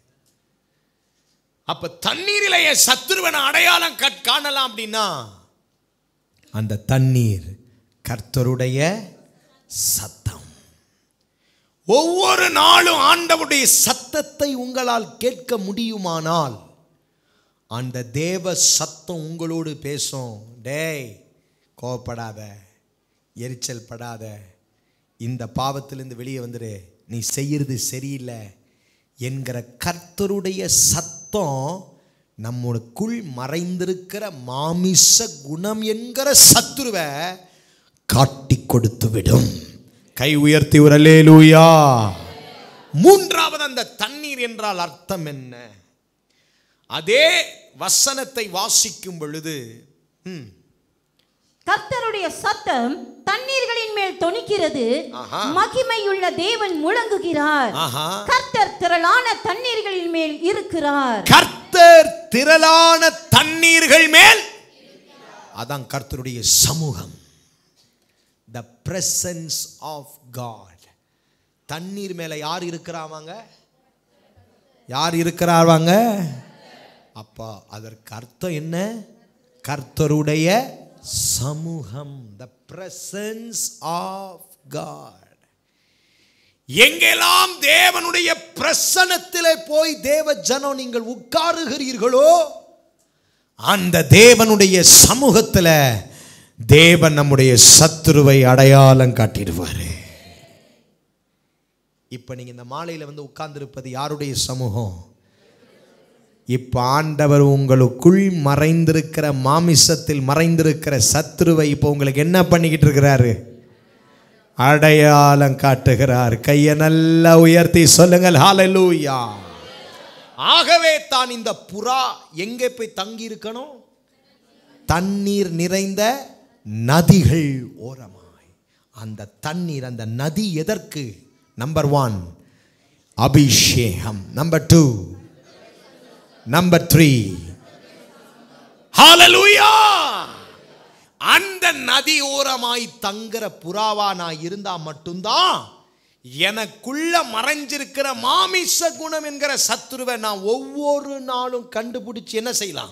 அப்ப தண்ணீரிலே என் சத்துருவன அடையாளம் கட் காணலாம் அப்படின்னா அந்த தண்ணீர் கர்த்தருடைய சத்தம் ஒவ்வொரு நாளும் ஆண்டவருடைய சத்தத்தை உங்களால் கேட்க முடியுமானால் அந்த தேவ சத்தம் உங்களோடு பேசும் டேய் கோவப்படாத எரிச்சல் படாத இந்த பாவத்திலிருந்து வெளியே வந்துடு நீ செய்யறது சரியில்லை என்கிற கர்த்தருடைய சத்தம் நம்மளுக்குள் மறைந்திருக்கிற மாமிச குணம் என்கிற சத்துருவை காட்டி கொடுத்து விடும் கை உயர்த்தி உரலே லூயா மூன்றாவது அந்த தண்ணீர் என்றால் அர்த்தம் என்ன அதே வசனத்தை வாசிக்கும் பொழுது ம், கர்த்தருடைய சத்தம் தண்ணீர்களின் மேல் தொனிக்கிறது ஆஹா. மகிமையுள்ள தேவன் முழங்குகிறார் ஆஹா. கர்த்தர் திரளான தண்ணீர்களின் மேல் இருக்கிறார் கர்த்தர் திரளான தண்ணீர்கள் மேல் அதான் கர்த்தருடைய சமூகம் த பிரசன்ஸ் ஆஃப் காட் தண்ணீர் மேல யார் இருக்கிறாவாங்க யார் இருக்கிறாவாங்க அப்பா அதற்கு அர்த்தம் என்ன கர்த்தருடைய சமூகம் த பிரசன்ஸ் ஆஃப் காட் எங்கெல்லாம் தேவனுடைய பிரசனத்திலே போய் தேவ ஜனம் நீங்கள் உட்காருகிறீர்களோ அந்த தேவனுடைய சமூகத்தில் தேவன் நம்முடைய சத்துருவை அடையாளம் காட்டிடுவார் இப்போ நீங்கள் இந்த மாலையில் வந்து உட்கார்ந்திருப்பது யாருடைய சமூகம் இப்போ ஆண்டவர் உங்களுக்குள் மறைந்திருக்கிற மாமிசத்தில் மறைந்திருக்கிற சத்துருவை இப்போ உங்களுக்கு என்ன பண்ணிக்கிட்டு இருக்கிறாரு அடையாளம் காட்டுகிறார் கையை நல்லா உயர்த்தி சொல்லுங்கள் ஹalleluya ஆகவே தான் இந்த புறா எங்கே போய் தங்கி இருக்கணும் தண்ணீர் நிறைந்த நதிகள் ஓரமாய் அந்த தண்ணீர் அந்த நதி எதற்கு நம்பர் ஒன் அபிஷேகம் நம்பர் டூ நம்பர் த்ரீ ஹalleluya அந்த நதி ஓரமாய் தங்குற புறாவா நான் இருந்தா மட்டும்தான் எனக்குள்ள மறைஞ்சிருக்கிற மாமிச குணம் என்கிற சத்துருவை நான் ஒவ்வொரு நாளும் கண்டுபிடிச்சு என்ன செய்யலாம்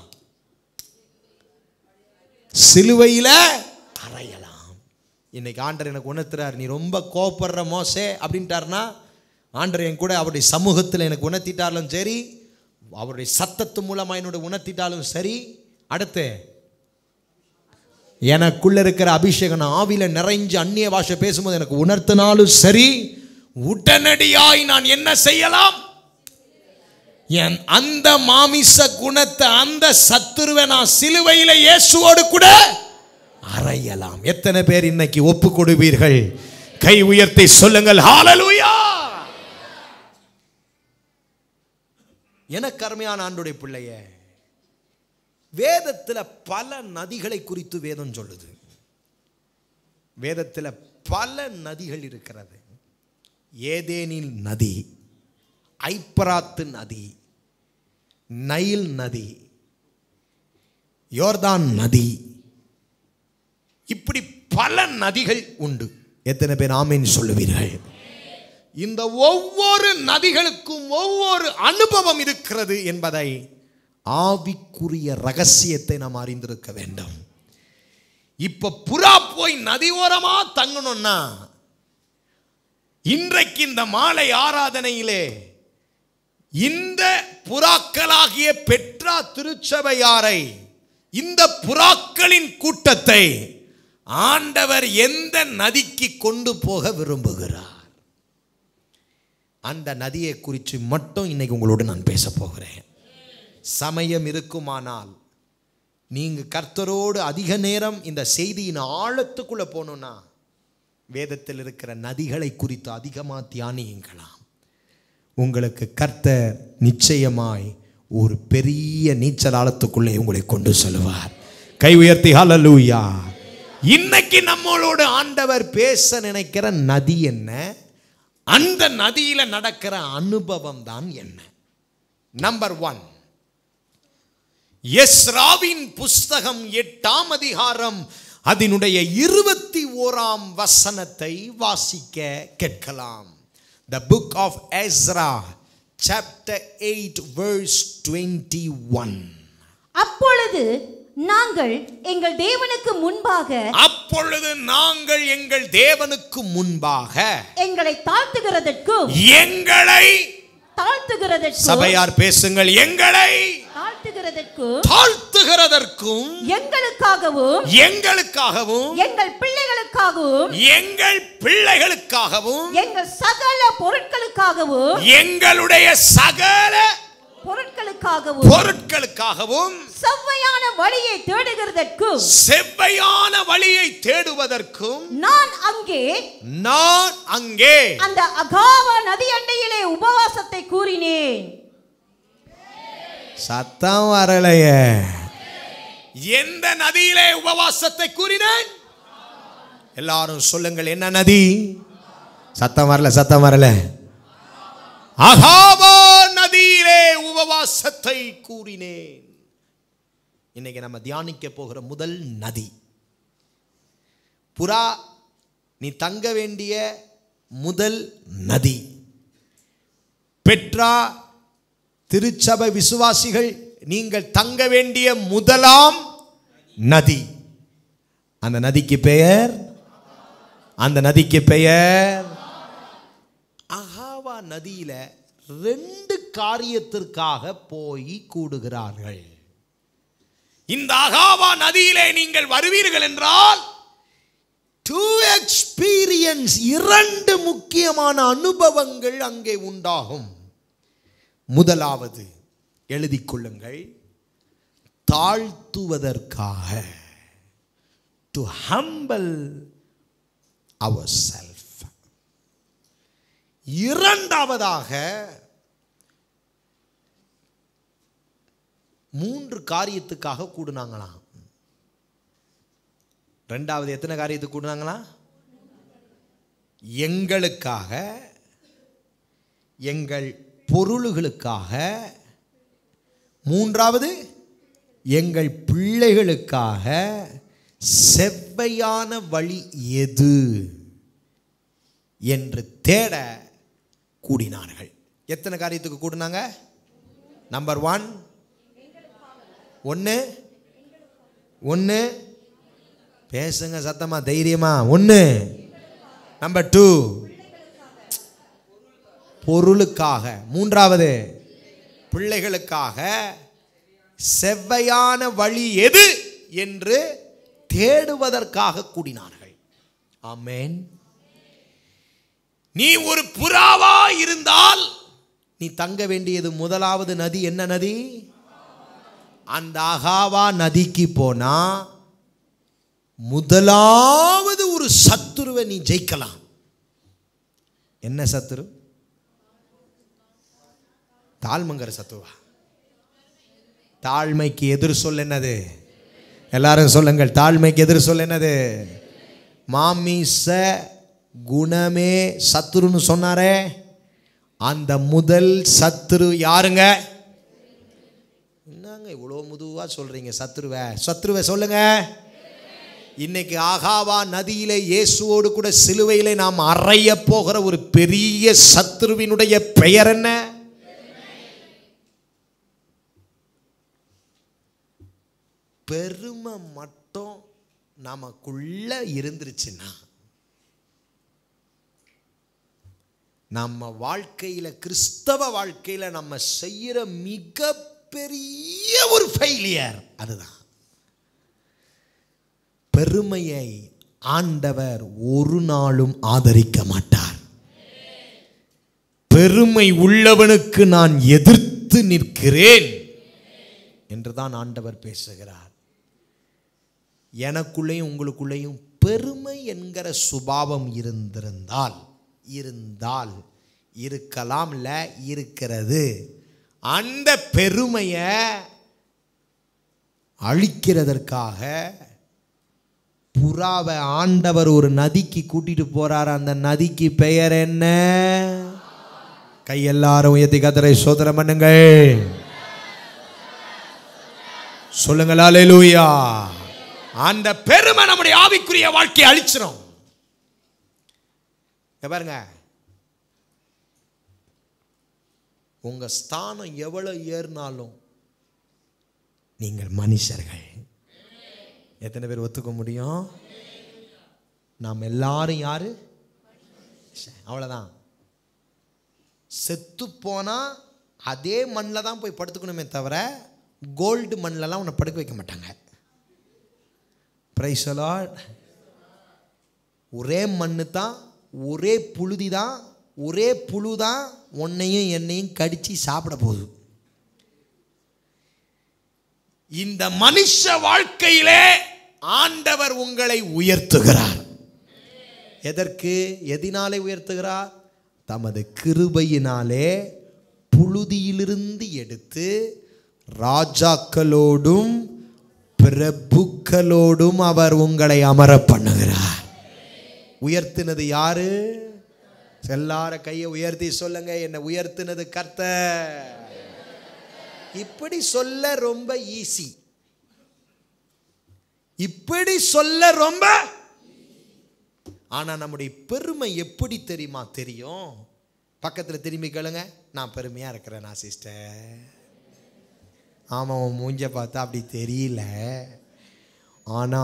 சிலுவையில அறையலாம் இன்னைக்கு ஆண்டர் எனக்கு உணர்த்துறார் நீ ரொம்ப கோபப்படுற மோசே அப்படின்ட்டாருன்னா ஆண்டர் என் கூட அவருடைய சமூகத்தில் எனக்கு உணர்த்திட்டாலும் சரி அவருடைய சத்தத்து மூலமாக என்னோட உணர்த்திட்டாலும் சரி அடுத்து எனக்குள்ள இருக்கிற அபிஷேகம் நான் ஆவியில நிறைஞ்சு அந்நிய பாஷை பேசும்போது எனக்கு உணர்த்தினாலும் சரி உடனடியாய் நான் என்ன செய்யலாம் என் அந்த மாமிச குணத்தை அந்த சத்துருவை நான் சிலுவையில இயேசுவோடு கூட அறையலாம் எத்தனை பேர் இன்னைக்கு ஒப்பு கொடுவீர்கள் கை உயர்த்தி சொல்லுங்கள் ஹalleluya எனக்கு அருமையான ஆண்டுடைய பிள்ளைய வேதத்தில் பல நதிகளை குறித்து வேதம் சொல்லுது வேதத்தில் பல நதிகள் இருக்கிறது ஏதேனில் நதி ஐப்பராத்து நதி நைல் நதி யோர்தான் நதி இப்படி பல நதிகள் உண்டு எத்தனை பேர் ஆமீன் சொல்லுவீர்கள் இந்த ஒவ்வொரு நதிகளுக்கும் ஒவ்வொரு அனுபவம் இருக்கிறது என்பதை ஆவிக்குரிய ரகசியத்தை நாம் அறிந்திருக்க வேண்டும் இப்ப புறா போய் நதி ஓரமா தங்கணும்னா இன்றைக்கு இந்த மாலை ஆராதனையிலே இந்த புறாக்களாகிய பெற்றா திருச்சபையாரை இந்த புறாக்களின் கூட்டத்தை ஆண்டவர் எந்த நதிக்கு கொண்டு போக விரும்புகிறார் அந்த நதியை குறித்து மட்டும் இன்னைக்கு உங்களோடு நான் பேச போகிறேன் சமயம் இருக்குமானால் நீங்க கர்த்தரோடு அதிக நேரம் இந்த செய்தியின் ஆழத்துக்குள்ள போகணும்னா வேதத்தில் இருக்கிற நதிகளை குறித்து அதிகமாக தியானியுங்களாம் உங்களுக்கு கர்த்தர் நிச்சயமாய் ஒரு பெரிய நீச்சல் ஆழத்துக்குள்ளே உங்களை கொண்டு செல்வார் கை உயர்த்தி ஹalleluya இன்னைக்கு நம்மளோட ஆண்டவர் பேச நினைக்கிற நதி என்ன அந்த நதியில நடக்கிற அனுபவம் தான் என்ன நம்பர் ஒன் எஸ்ராவின் புஸ்தகம் எட்டாம் அதிகாரம் அதனுடைய இருபத்தி ஓராம் வசனத்தை வாசிக்க கேட்கலாம் the book of Ezra chapter eight verse twenty one அப்பொழுது நாங்கள் எங்கள் தேவனுக்கு முன்பாக அப்பொழுது நாங்கள் எங்கள் தேவனுக்கு முன்பாக எங்களை தாழ்த்துகிறதற்கும் எங்களை தாழ்த்துகிறதற்கும் சபையார் பேசுங்கள் எங்களை தாழ்த்துகிறதற்கும் தாழ்த்துகிறதற்கும் எங்களுக்காகவும் எங்களுக்காகவும் எங்கள் பிள்ளைகளுக்காகவும் எங்கள் பிள்ளைகளுக்காகவும் எங்கள் சகல பொருட்களுக்காகவும் எங்களுடைய சகல பொருட்களுக்காகவும் பொருட்களுக்காகவும் செவ்வையான வழியை தேடுகிறதற்கும் செவ்வையான வழியை தேடுவதற்கும் நான் அங்கே நான் அங்கே அந்த அகாவா நதி அண்டையிலே உபவாசத்தை கூறினேன் சத்தம் வரலையே எந்த நதியிலே உபவாசத்தை கூறினேன் எல்லாரும் சொல்லுங்கள் என்ன நதி சத்தம் வரல சத்தம் வரல அகாவா நதியிலே உபவாசத்தை கூறினேன் இன்னைக்கு நம்ம தியானிக்க போகிற முதல் நதி புறா நீ தங்க வேண்டிய முதல் நதி பெட்ரா திருச்சபை விசுவாசிகள் நீங்கள் தங்க வேண்டிய முதலாம் நதி அந்த நதிக்கு பெயர் அந்த நதிக்கு பெயர் அகாவா நதியில ரெண்டு காரியத்திற்காக போய் கூடுகிறார்கள் இந்த அகாவா நதியிலே நீங்கள் வருவீர்கள் என்றால் டு எக்ஸ்பீரியன்ஸ் இரண்டு முக்கியமான அனுபவங்கள் அங்கே உண்டாகும் முதலாவது எழுதிக் கொள்ளுங்கள் தாழ்த்துவதற்காக டு ஹம்பல் அவர் செல்ஃப் இரண்டாவதாக மூன்று காரியத்துக்காக கூடுனாங்களாம் ரெண்டாவது எத்தனை காரியத்துக்கு கூடுனாங்களா எங்களுக்காக எங்கள் பொருளுகளுக்காக மூன்றாவது எங்கள் பிள்ளை பிள்ளைகளுக்காக செவ்வையான வழி எது என்று தேட கூடினார்கள் எத்தனை காரியத்துக்கு கூடினாங்க நம்பர் ஒன் ஒன்று ஒன்று பேசுங்க சத்தமா தைரியமா ஒன்று நம்பர் டூ பொருளுக்காக மூன்றாவது பிள்ளைகளுக்காக செவ்வையான வழி எது என்று தேடுவதற்காக கூடினார்கள் ஆமென் நீ ஒரு புறாவா இருந்தால் நீ தங்க வேண்டியது முதலாவது நதி என்ன நதி அந்த அகாவா நதிக்கு போனா முதலாவது ஒரு சத்துருவை நீ ஜெயிக்கலாம் என்ன சத்துரு தாழ்மங்கர சத்துருவா தாழ்மைக்கு எதிர் சொல் என்னது எல்லாரும் சொல்லுங்கள் தாழ்மைக்கு எதிர் சொல் என்னது மாமிச குணமே சத்துருன்னு சொன்னாரே அந்த முதல் சத்துரு யாருங்க என்னங்க இவ்வளோ முதுவாக சொல்றீங்க சத்துருவை சத்துருவை சொல்லுங்க இன்னைக்கு ஆகாவா நதியிலே இயேசுவோடு கூட சிலுவையிலே நாம் அறைய போகிற ஒரு பெரிய சத்துருவினுடைய பெயர் என்ன பெருமை மட்டும் நமக்குள்ள இருந்துருச்சுன்னா நம்ம வாழ்க்கையில கிறிஸ்தவ வாழ்க்கையில நம்ம செய்யற மிகப்பெரிய ஒரு ஃபெயிலியர் அதுதான் பெருமையை ஆண்டவர் ஒரு நாளும் ஆதரிக்க மாட்டார் பெருமை உள்ளவனுக்கு நான் எதிர்த்து நிற்கிறேன் என்றுதான் ஆண்டவர் பேசுகிறார் எனக்குள்ளேயும் உங்களுக்குள்ளேயும் பெருமை என்கிற சுபாவம் இருந்திருந்தால் இருந்தால் இருக்கலாம்ல இருக்கிறது அந்த பெருமையை அழிக்கிறதற்காக புறாவை ஆண்டவர் ஒரு நதிக்கு கூட்டிட்டு போறார் அந்த நதிக்கு பெயர் என்ன கை எல்லாரும் உயர்த்தி கத்தரை சோதரம் பண்ணுங்கள் சொல்லுங்கள் அல்லேலூயா அந்த பெருமை நம்முடைய ஆவிக்குரிய வாழ்க்கையை அழிச்சிரும் இங்க பாருங்க உங்க ஸ்தானம் எவ்வளவு ஏறினாலும் நீங்கள் மனுஷர்கள் எத்தனை பேர் ஒத்துக்க முடியும் நாம் எல்லாரும் யாரு அவ்வளோதான் செத்து போனா அதே மண்ணில் தான் போய் படுத்துக்கணுமே தவிர கோல்டு மண்ணிலலாம் உன்னை படுக்க வைக்க மாட்டாங்க பிரைஸ் ஒரே மண்ணு தான் ஒரே புழுதி தான் ஒரே புழு தான் உன்னையும் என்னையும் கடிச்சு சாப்பிட போகுது இந்த மனுஷ வாழ்க்கையிலே ஆண்டவர் உங்களை உயர்த்துகிறார் எதற்கு எதினாலே உயர்த்துகிறார் தமது கிருபையினாலே புழுதியிலிருந்து எடுத்து ராஜாக்களோடும் பிரபுக்களோடும் அவர் உங்களை அமர பண்ணுகிறார் உயர்த்தினது யாரு எல்லார கையை உயர்த்தி சொல்லுங்க என்ன உயர்த்தினது கர்த்தர் இப்படி சொல்ல ரொம்ப ஈஸி இப்படி சொல்ல ரொம்ப ஆனா நம்முடைய பெருமை எப்படி தெரியுமா தெரியும் பக்கத்துல திரும்பி கேளுங்க நான் பெருமையா இருக்கிறேன் நான் சிஸ்டர் ஆமா உன் மூஞ்ச பார்த்தா அப்படி தெரியல ஆனா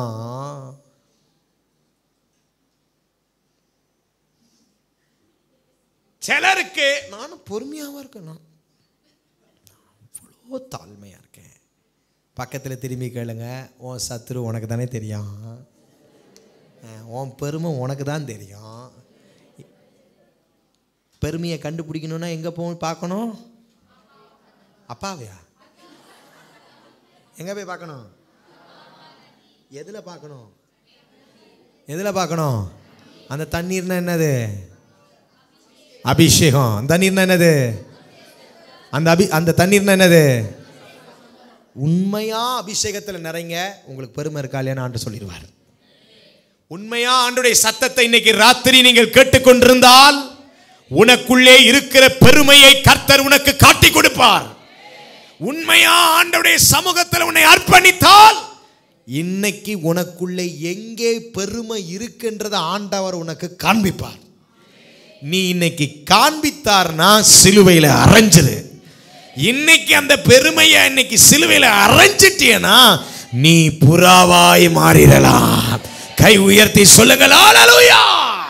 சிலருக்கு நானும் பொறுமையாவா இருக்கேன் நான் அவ்வளோ தாழ்மையா இருக்கேன் பக்கத்துல திரும்பி கேளுங்க உன் சத்துரு உனக்கு தானே தெரியும் அஹ், உன் பெருமை உனக்கு தான் தெரியும் பெருமையை கண்டுபிடிக்கணும்னா எங்கே போய் பார்க்கணும் அப்பாவையா எங்கே போய் பார்க்கணும் எதில் பார்க்கணும் எதில் பார்க்கணும் அந்த தண்ணீர்னா என்னது அபிஷேகம் அந்த தண்ணீர்னா என்னது அந்த அபி அந்த தண்ணீர்னா என்னது உண்மையா அபிஷேகத்தில் நிறைங்க உங்களுக்கு பெருமை இருக்கா இல்லையான்னு ஆண்டு சொல்லிடுவார் உண்மையா ஆண்டுடைய சத்தத்தை இன்னைக்கு ராத்திரி நீங்கள் கேட்டுக்கொண்டிருந்தால் உனக்குள்ளே இருக்கிற பெருமையை கர்த்தர் உனக்கு காட்டி கொடுப்பார் உண்மையா ஆண்டவருடைய சமூகத்தில் உன்னை அர்ப்பணித்தால் இன்னைக்கு உனக்குள்ளே எங்கே பெருமை இருக்குன்றத ஆண்டவர் உனக்கு காண்பிப்பார் நீ இன்னைக்கு காண்பித்தார்னா சிலுவையில் அரைஞ்சிரு இன்னைக்கு அந்த பெருமையை இன்னைக்கு சிலுவையில் அரைஞ்சிட்டியனா நீ புறாவாய் மாறிடலாம் கை உயர்த்தி சொல்லுங்கள் ஹalleluya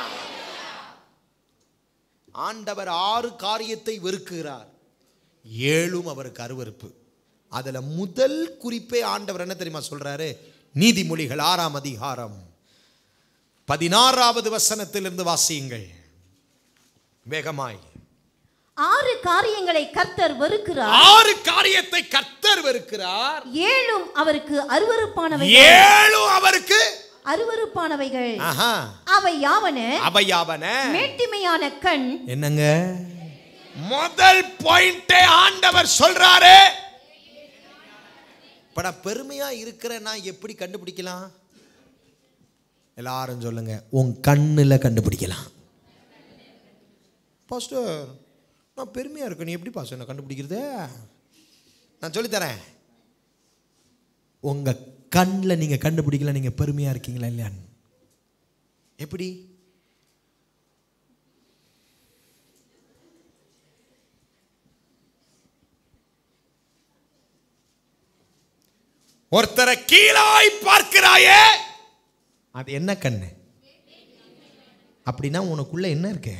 ஆண்டவர் ஆறு காரியத்தை வெறுக்குகிறார் ஏழும் அவருக்கு அருவருப்பு அதுல முதல் குறிப்பே ஆண்டவர் என்ன தெரியுமா சொல்றாரு நீதிமொழிகள் ஆறாம் அதிகாரம் பதினாறாவது வசனத்திலிருந்து வாசியுங்கள் வேகமாய் ஆறு காரியங்களை கர்த்தர் வெறுக்கிறார் ஆறு காரியத்தை கர்த்தர் வெறுக்கிறார் ஏழும் அவருக்கு அருவருப்பானவை ஏழும் அவருக்கு அருவருப்பானவைகள் ஆஹா அவை யாவன அவையாவன மேட்டிமையான கண் என்னங்க முதல் பாயிண்டே ஆண்டவர் சொல்றாரு இப்ப நான் பெருமையா இருக்கிறேன் நான் எப்படி கண்டுபிடிக்கலாம் எல்லாரும் சொல்லுங்க உன் கண்ணுல கண்டுபிடிக்கலாம் பாஸ்டர் நான் பெருமையா இருக்கேன் நீ எப்படி பாஸ்டர் நான் கண்டுபிடிக்கிறது நான் சொல்லித்தரேன் உங்க கண்ணில் நீங்க கண்டுபிடிக்கல நீங்க பெருமையா இருக்கீங்களா இல்லையான்னு எப்படி ஒருத்தரை கீழாய் பார்க்கிறாயே அது என்ன கண்ணு அப்படின்னா உனக்குள்ள என்ன இருக்கு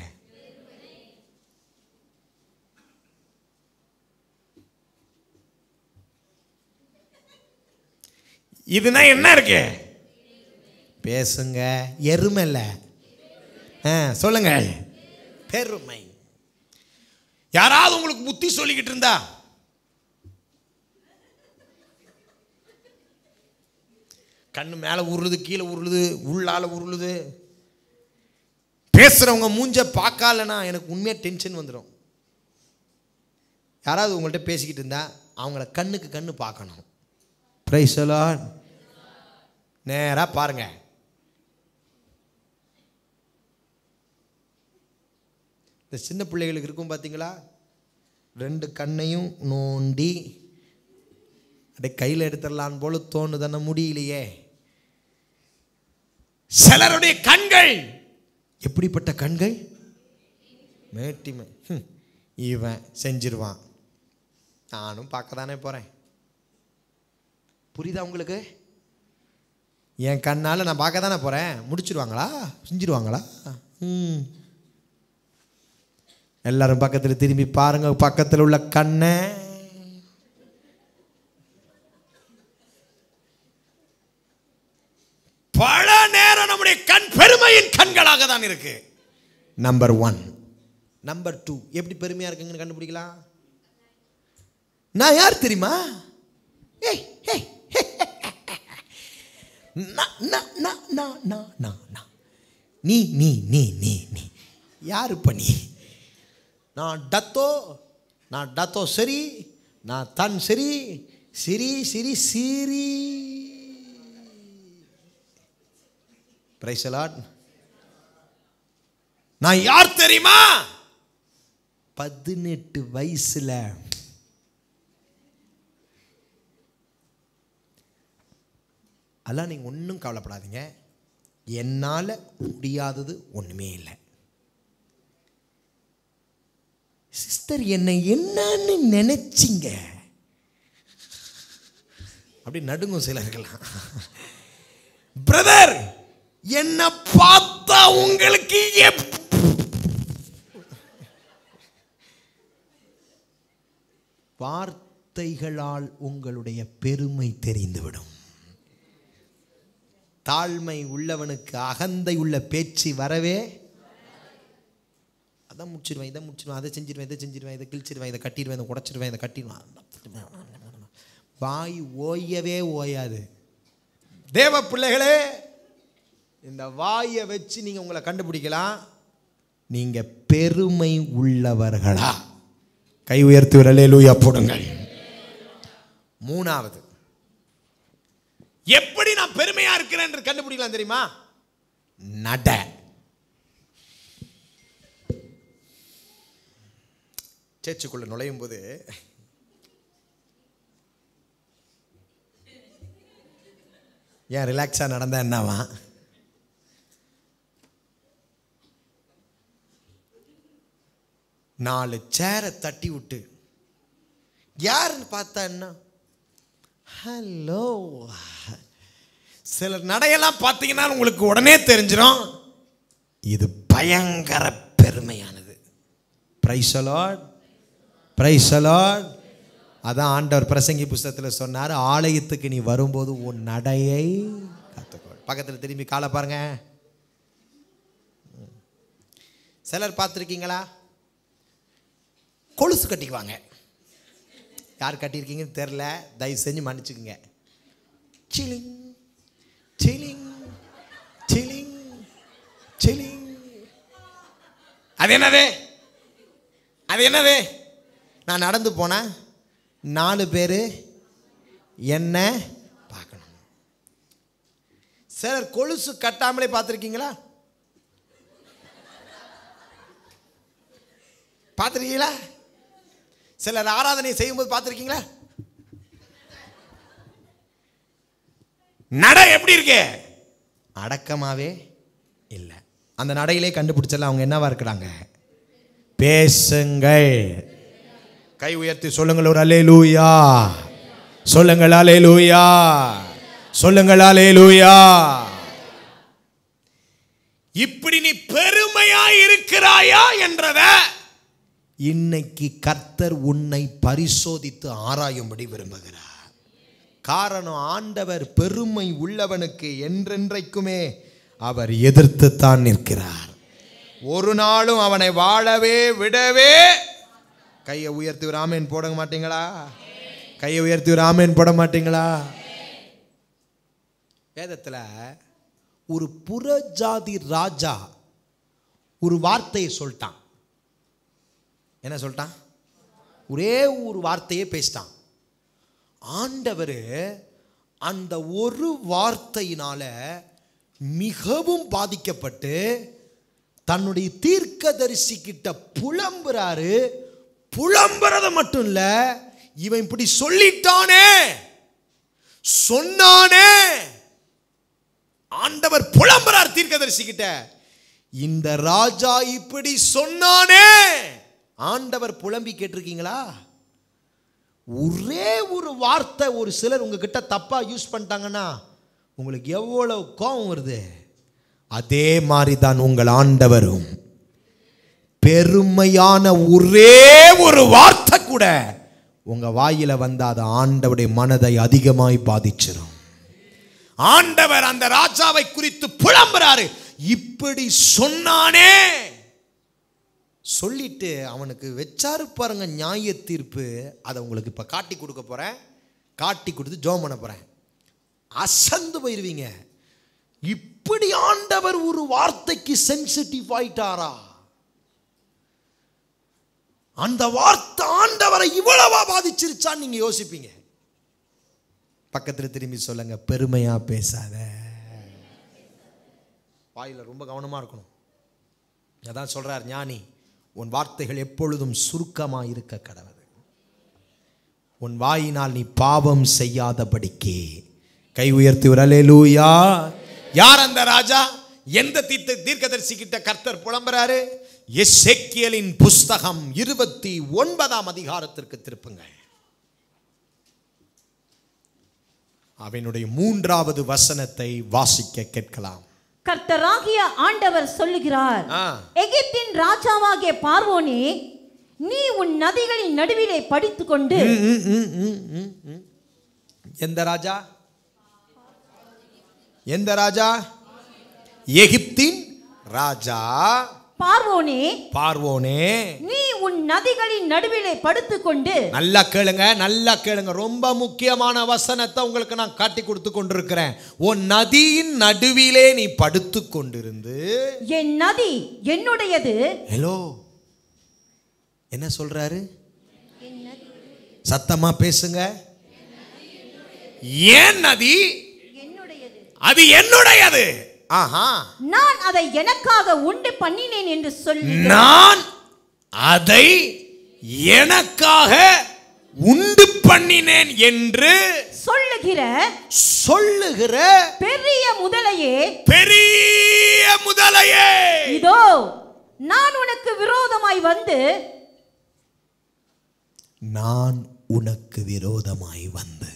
இதுனா என்ன இருக்கு பேசுங்க எருமை இல்ல ஆ, சொல்லுங்க பெருமை யாராவது உங்களுக்கு புத்தி சொல்லிக்கிட்டு இருந்தா கண்ணு மேலே உருளுது கீழே உருளுது உள்ளால உருளுது பேசுகிறவங்க மூஞ்ச பார்க்கலனா எனக்கு உண்மையாக டென்ஷன் வந்துடும் யாராவது உங்கள்கிட்ட பேசிக்கிட்டு இருந்தா அவங்கள கண்ணுக்கு கண்ணு பார்க்கணும் பிரைசலான் நேராக பாருங்க இந்த சின்ன பிள்ளைகளுக்கு இருக்கும் பார்த்தீங்களா ரெண்டு கண்ணையும் நோண்டி அப்படியே கையில் எடுத்துடலான்னு போல தோணுதானே முடியலையே சிலருடைய கண்கள் எப்படிப்பட்ட கண்கள் மேட்டிமை ஹம், இவன் செஞ்சிருவான் நானும் பார்க்க தானே போகிறேன் புரியுதா உங்களுக்கு என் கண்ணால் நான் பார்க்க தானே போகிறேன் முடிச்சிருவாங்களா செஞ்சிருவாங்களா ம் எல்லாரும் பக்கத்தில் திரும்பி பாருங்க பக்கத்தில் உள்ள கண்ணை பல நேரம் நம்முடைய கண் பெருமையின் கண்களாக தான் இருக்கு நம்பர் ஒன் நம்பர் டூ எப்படி பெருமையா இருக்குங்கன்னு கண்டுபிடிக்கலாம் நான் யார் தெரியுமா ஏய் ஏய் நான், நான், நான், நான், நான், நான், நான். நீ நீ நீ நீ நீ யார் இப்ப நீ நான் டத்தோ நான் டத்தோ சரி நான் தன் சரி சிரி சிரி சிரி பிரைசலாட் நான் யார் தெரியுமா பதினெட்டு வயசுல அதெல்லாம் நீங்கள் ஒன்றும் கவலைப்படாதீங்க என்னால் முடியாதது ஒன்றுமே இல்லை சிஸ்டர் என்னை என்னன்னு நினைச்சிங்க அப்படி நடுங்கும் சிலருக்கெல்லாம் பிரதர் என்ன பார்த்தா உங்களுக்கு எப்- வார்த்தைகளால் உங்களுடைய பெருமை தெரிந்துவிடும் தாழ்மை உள்ளவனுக்கு அகந்தை உள்ள பேச்சு வரவே அதான் முடிச்சிருவேன் இதை முடிச்சிருவேன் அதை செஞ்சிருவேன் இதை செஞ்சிருவேன் இதை கிழிச்சிருவேன் இதை கட்டிடுவேன் இதை உடச்சிருவேன் இதை கட்டிடுவேன் வாய் ஓயவே ஓயாது தேவ பிள்ளைகளே இந்த வாயை வச்சு நீங்கள் உங்களை கண்டுபிடிக்கலாம் நீங்கள் பெருமை உள்ளவர்களா கை உயர்த்தி விரலே லூயா போடுங்கள் மூணாவது எப்படி நான் பெருமையா இருக்கிறேன் என்று கண்டுபிடிக்கலாம் தெரியுமா நட சேர்ச்சுக்குள்ள நுழையும் போது ஏன் ரிலாக்ஸாக நடந்தா என்னவா நாலு சேரை தட்டி விட்டு யாருன்னு பார்த்தா என்ன ஹலோ சிலர் நடையெல்லாம் பார்த்தீங்கன்னா உங்களுக்கு உடனே தெரிஞ்சிடும் இது பயங்கர பெருமையானது பிரைசலாட் பிரைசலாட் அதான் ஆண்டவர் பிரசங்கி புஸ்தகத்தில் சொன்னார் ஆலயத்துக்கு நீ வரும்போது உன் நடையை காத்துக்கொள் பக்கத்தில் திரும்பி காலை பாருங்க சிலர் பார்த்துருக்கீங்களா கொலுசு கட்டிக்குவாங்க யார் கட்டியிருக்கீங்கன்னு தெரில தயவு செஞ்சு மன்னிச்சுக்குங்க சிலிங் சிலிங் சிலிங் சிலிங் அது என்னது அது என்னது நான் நடந்து போனேன் நாலு பேர் என்ன பார்க்கணும் சிலர் கொலுசு கட்டாமலே பார்த்துருக்கீங்களா பார்த்துருக்கீங்களா சிலர் ஆராதனை செய்யும்போது பார்த்துருக்கீங்களா நடை எப்படி இருக்கு அடக்கமாவே இல்லை அந்த நடையிலே கண்டுபிடிச்சல அவங்க என்னவா இருக்கிறாங்க பேசுங்கள் கை உயர்த்தி சொல்லுங்கள் ஒரு அலேலூயா சொல்லுங்கள் அலேலூயா சொல்லுங்கள் அலேலூயா இப்படி நீ பெருமையா இருக்கிறாயா என்றத இன்னைக்கு கர்த்தர் உன்னை பரிசோதித்து ஆராயும்படி விரும்புகிறார் காரணம் ஆண்டவர் பெருமை உள்ளவனுக்கு என்றென்றைக்குமே அவர் எதிர்த்து தான் நிற்கிறார் ஒரு நாளும் அவனை வாழவே விடவே கையை உயர்த்தி ஒரு ஆமேன் போட மாட்டீங்களா கையை உயர்த்தி ஒரு ஆமேன் போட மாட்டீங்களா வேதத்தில் ஒரு புறஜாதி ராஜா ஒரு வார்த்தையை சொல்லிட்டான் என்ன சொல்லிட்டான் ஒரே ஒரு வார்த்தையே பேசிட்டான் ஆண்டவர் அந்த ஒரு வார்த்தையினால மிகவும் பாதிக்கப்பட்டு தன்னுடைய தீர்க்கதரிசி கிட்ட புலம்புறாரு புலம்புறத மட்டும் இல்ல இவன் இப்படி சொல்லிட்டானே சொன்னானே ஆண்டவர் புலம்புறார் தீர்க்கதரிசி கிட்ட இந்த ராஜா இப்படி சொன்னானே ஆண்டவர் புலம்பி கேட்டிருக்கீங்களா ஒரே ஒரு வார்த்தை ஒரு சிலர் உங்ககிட்ட தப்பா யூஸ் பண்ணிட்டாங்கன்னா உங்களுக்கு எவ்வளவு கோபம் வருது அதே மாதிரி தான் உங்கள் ஆண்டவரும் பெருமையான ஒரே ஒரு வார்த்தை கூட உங்க வாயில வந்தா அது ஆண்டவருடைய மனதை அதிகமாய் பாதிச்சிடும் ஆண்டவர் அந்த ராஜாவை குறித்து புலம்புறாரு இப்படி சொன்னானே சொல்லிட்டு அவனுக்கு வச்சாரு பாருங்க நியாய தீர்ப்பு அதை உங்களுக்கு இப்போ காட்டி கொடுக்க போறேன் காட்டி கொடுத்து ஜோம் பண்ண போறேன் அசந்து போயிருவீங்க இப்படி ஆண்டவர் ஒரு வார்த்தைக்கு சென்சிட்டிவ் ஆயிட்டாரா அந்த வார்த்தை ஆண்டவரை இவ்வளவா பாதிச்சிருச்சான்னு நீங்க யோசிப்பீங்க பக்கத்தில் திரும்பி சொல்லுங்க பெருமையா பேசாத வாயில ரொம்ப கவனமா இருக்கணும் அதான் சொல்றார் ஞானி உன் வார்த்தைகள் எப்பொழுதும் சுருக்கமா இருக்க கடவுள் உன் வாயினால் நீ பாவம் செய்யாதபடிக்கு கை உயர்த்தி வரலேலூயா யார் அந்த ராஜா எந்த தீர்த்த தீர்க்கதரிசி கிட்ட கர்த்தர் புலம்புறாரு எசேக்கியலின் புஸ்தகம் இருபத்தி ஒன்பதாம் அதிகாரத்திற்கு திருப்புங்கள் அவனுடைய மூன்றாவது வசனத்தை வாசிக்க கேட்கலாம் கர்த்தராகிய ஆண்டவர் சொல்லுகிறார் ஆ. எகிப்தின் ராஜாவாகிய பார்வோனே நீ உன் நதிகளின் நடுவிலே படித்துக்கொண்டு ம், ம், ம், ம், ம். எந்த ராஜா எந்த ராஜா எகிப்தின் ராஜா பார்வோனே பார்வோனே நீ உன் நதிகளின் நடுவிலே படுத்துக்கொண்டு நல்லா கேளுங்க நல்லா கேளுங்க ரொம்ப முக்கியமான வசனத்தை உங்களுக்கு நான் காட்டி கொடுத்து கொண்டிருக்கிறேன் உன் நதியின் நடுவிலே நீ படுத்து கொண்டிருந்து என் நதி என்னுடையது ஹலோ என்ன சொல்றாரு சத்தமா பேசுங்க ஏன் நதி என்னுடையது அது என்னுடையது ஆஹா நான் அதை எனக்காக உண்டு பண்ணினேன் என்று சொல்லி நான் அதை எனக்காக உண்டு பண்ணினேன் என்று சொல்லுகிற சொல்லுகிற பெரிய முதலையே பெரிய முதலையே இதோ நான் உனக்கு விரோதமாய் வந்து நான் உனக்கு விரோதமாய் வந்து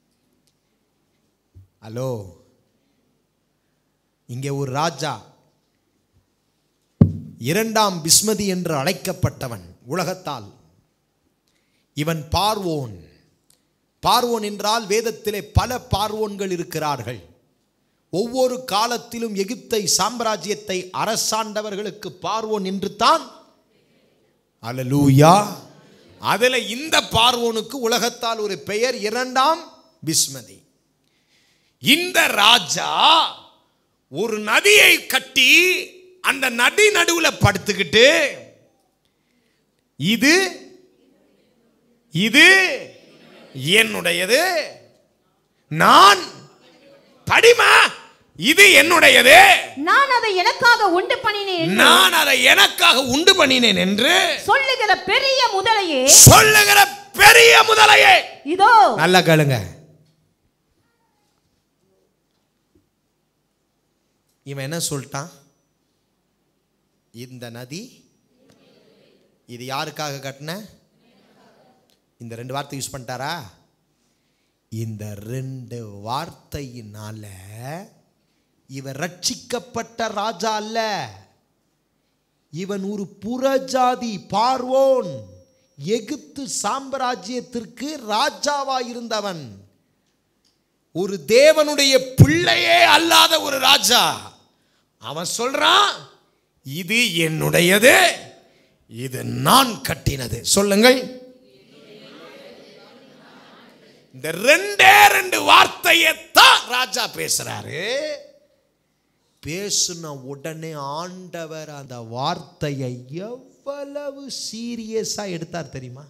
ஹலோ இங்கே ஒரு ராஜா இரண்டாம் பிஸ்மதி என்று அழைக்கப்பட்டவன் உலகத்தால் இவன் பார்வோன் பார்வோன் என்றால் வேதத்திலே பல பார்வோன்கள் இருக்கிறார்கள் ஒவ்வொரு காலத்திலும் எகிப்தை சாம்ராஜ்யத்தை அரசாண்டவர்களுக்கு பார்வோன் என்று தான் அலலூயா அதில் இந்த பார்வோனுக்கு உலகத்தால் ஒரு பெயர் இரண்டாம் பிஸ்மதி இந்த ராஜா ஒரு நதியை கட்டி அந்த நதி நடுவில் படுத்துக்கிட்டு இது இது என்னுடையது நான் படிமா இது என்னுடையது நான் அதை எனக்காக உண்டு பண்ணினேன் என்று நான் அதை எனக்காக உண்டு பண்ணினேன் என்று சொல்லுகிற பெரிய முதலையே சொல்லுகிற பெரிய முதலையே இதோ நல்லா கேளுங்க இவன் என்ன சொல்லிட்டான் இந்த நதி இது யாருக்காக கட்டின இந்த ரெண்டு வார்த்தை யூஸ் பண்ணிட்டாரா இந்த ரெண்டு வார்த்தையினால இவன் ரட்சிக்கப்பட்ட ராஜா அல்ல இவன் ஒரு புறஜாதி பார்வோன் எகிப்து சாம்ராஜ்யத்திற்கு ராஜாவா இருந்தவன் ஒரு தேவனுடைய பிள்ளையே அல்லாத ஒரு ராஜா அவன் சொல்றான் இது என்னுடையது இது நான் கட்டினது சொல்லுங்கள் இந்த ரெண்டே ரெண்டு வார்த்தையை தான் ராஜா பேசுறாரு பேசுன உடனே ஆண்டவர் அந்த வார்த்தையை எவ்வளவு சீரியஸா எடுத்தார் தெரியுமா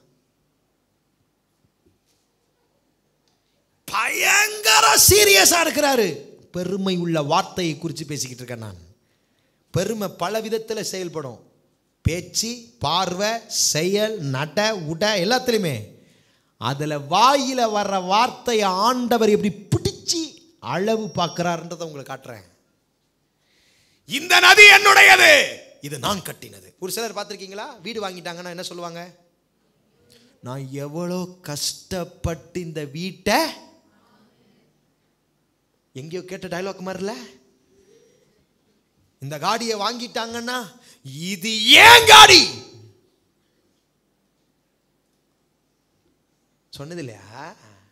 பயங்கர சீரியஸா இருக்கிறாரு பெருமை உள்ள வார்த்தையை குறித்து பேசிக்கிட்டு இருக்கேன் நான் பெருமை பல விதத்தில் செயல்படும் பேச்சு பார்வை செயல் நட உட எல்லாத்துலேயுமே அதில் வாயில் வர்ற வார்த்தையை ஆண்டவர் எப்படி பிடிச்சி அளவு பார்க்குறாருன்றதை உங்களுக்கு காட்டுறேன் இந்த நதி என்னுடையது இது நான் கட்டினது ஒரு சிலர் பார்த்துருக்கீங்களா வீடு வாங்கிட்டாங்கன்னா என்ன சொல்லுவாங்க நான் எவ்வளோ கஷ்டப்பட்டு இந்த வீட்டை எங்கேயோ கேட்ட டயலாக் மாதிரில இந்த காடியை வாங்கிட்டாங்கன்னா இது ஏன் காடி சொன்னது இல்லையா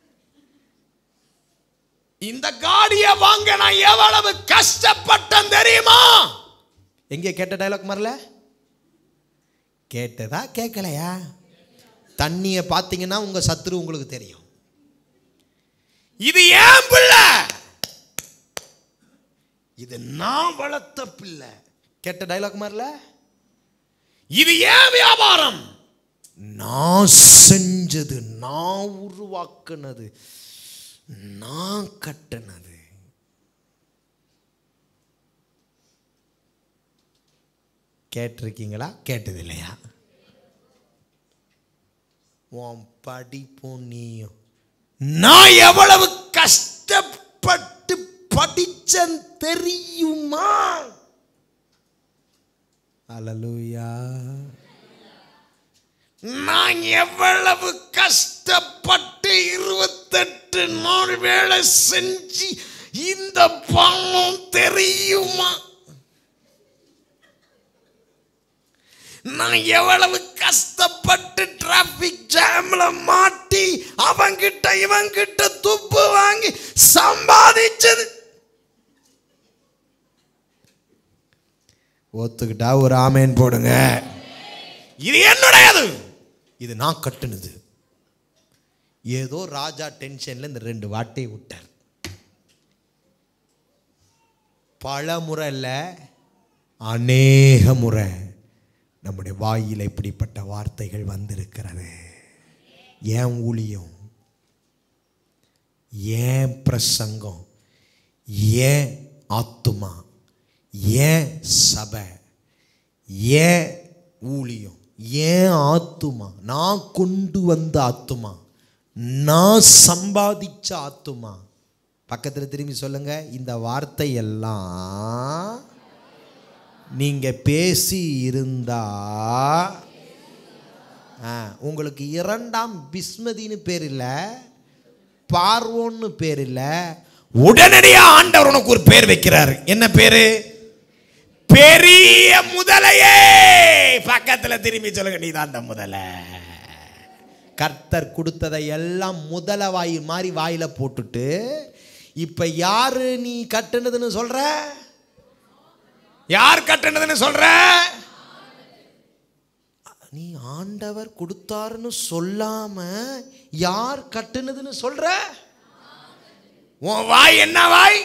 இந்த காடியை வாங்க நான் எவ்வளவு கஷ்டப்பட்டேன் தெரியுமா எங்கே கேட்ட டயலாக் மாதிரில கேட்டதா கேட்கலையா தண்ணியை பார்த்தீங்கன்னா உங்க சத்துரு உங்களுக்கு தெரியும் இது ஏன் பிள்ளை இது நான் வளர்த்த பிள்ளை கேட்ட டைலாக் மாதிரில இது ஏன் வியாபாரம் நான் செஞ்சது நான் உருவாக்குனது நான் கட்டினது கேட்டிருக்கீங்களா கேட்டது இல்லையா உன் படிப்பும் நீயும் நான் எவ்வளவு கஷ்டப்பட்டு படிச்சேன் தெரியுமா அலலுயா நான் எவ்வளவு கஷ்டப்பட்டு இருபத்தெட்டு நாள் வேலை செஞ்சு இந்த பணம் தெரியுமா நான் எவ்வளவு கஷ்டப்பட்டு டிராபிக் ஜாம்ல மாட்டி அவங்கிட்ட இவங்கிட்ட துப்பு வாங்கி சம்பாதிச்சது ஒத்துக்கிட்டா ஒரு ஆமேன் போடுங்க இது என்னுடையது இது நான் கட்டுனது ஏதோ ராஜா டென்ஷன்ல இந்த ரெண்டு வார்த்தையை விட்டார் பல முறை இல்ல அநேக முறை நம்முடைய வாயில் இப்படிப்பட்ட வார்த்தைகள் வந்திருக்கிறது ஏன் ஊழியம் ஏன் பிரசங்கம் ஏன் ஆத்துமா ஏன் சபை ஏன் ஊழியம் ஏன் ஆத்துமா நான் கொண்டு வந்த ஆத்துமா நான் சம்பாதிச்ச ஆத்துமா பக்கத்தில் திரும்பி சொல்லுங்க இந்த வார்த்தை எல்லாம் நீங்க பேசி இருந்தா ஆ, உங்களுக்கு இரண்டாம் பிஸ்மதின்னு பேர் இல்லை பார்வோன்னு பேர் இல்லை உடனடியா ஆண்டவர் உனக்கு ஒரு பேர் வைக்கிறாரு என்ன பேரு பெரிய முதலையே பக்கத்துல திரும்பி சொல்லுங்க நீ தான் அந்த முதலை கர்த்தர் கொடுத்ததை எல்லாம் முதல வாய் மாதிரி வாயில போட்டுட்டு இப்ப யாரு நீ கட்டுனதுன்னு சொல்ற யார் கட்டுனதுன்னு சொல்ற நீ ஆண்டவர் கொடுத்தாருன்னு சொல்லாம யார் கட்டுனதுன்னு சொல்ற உன் வாய் என்ன வாய்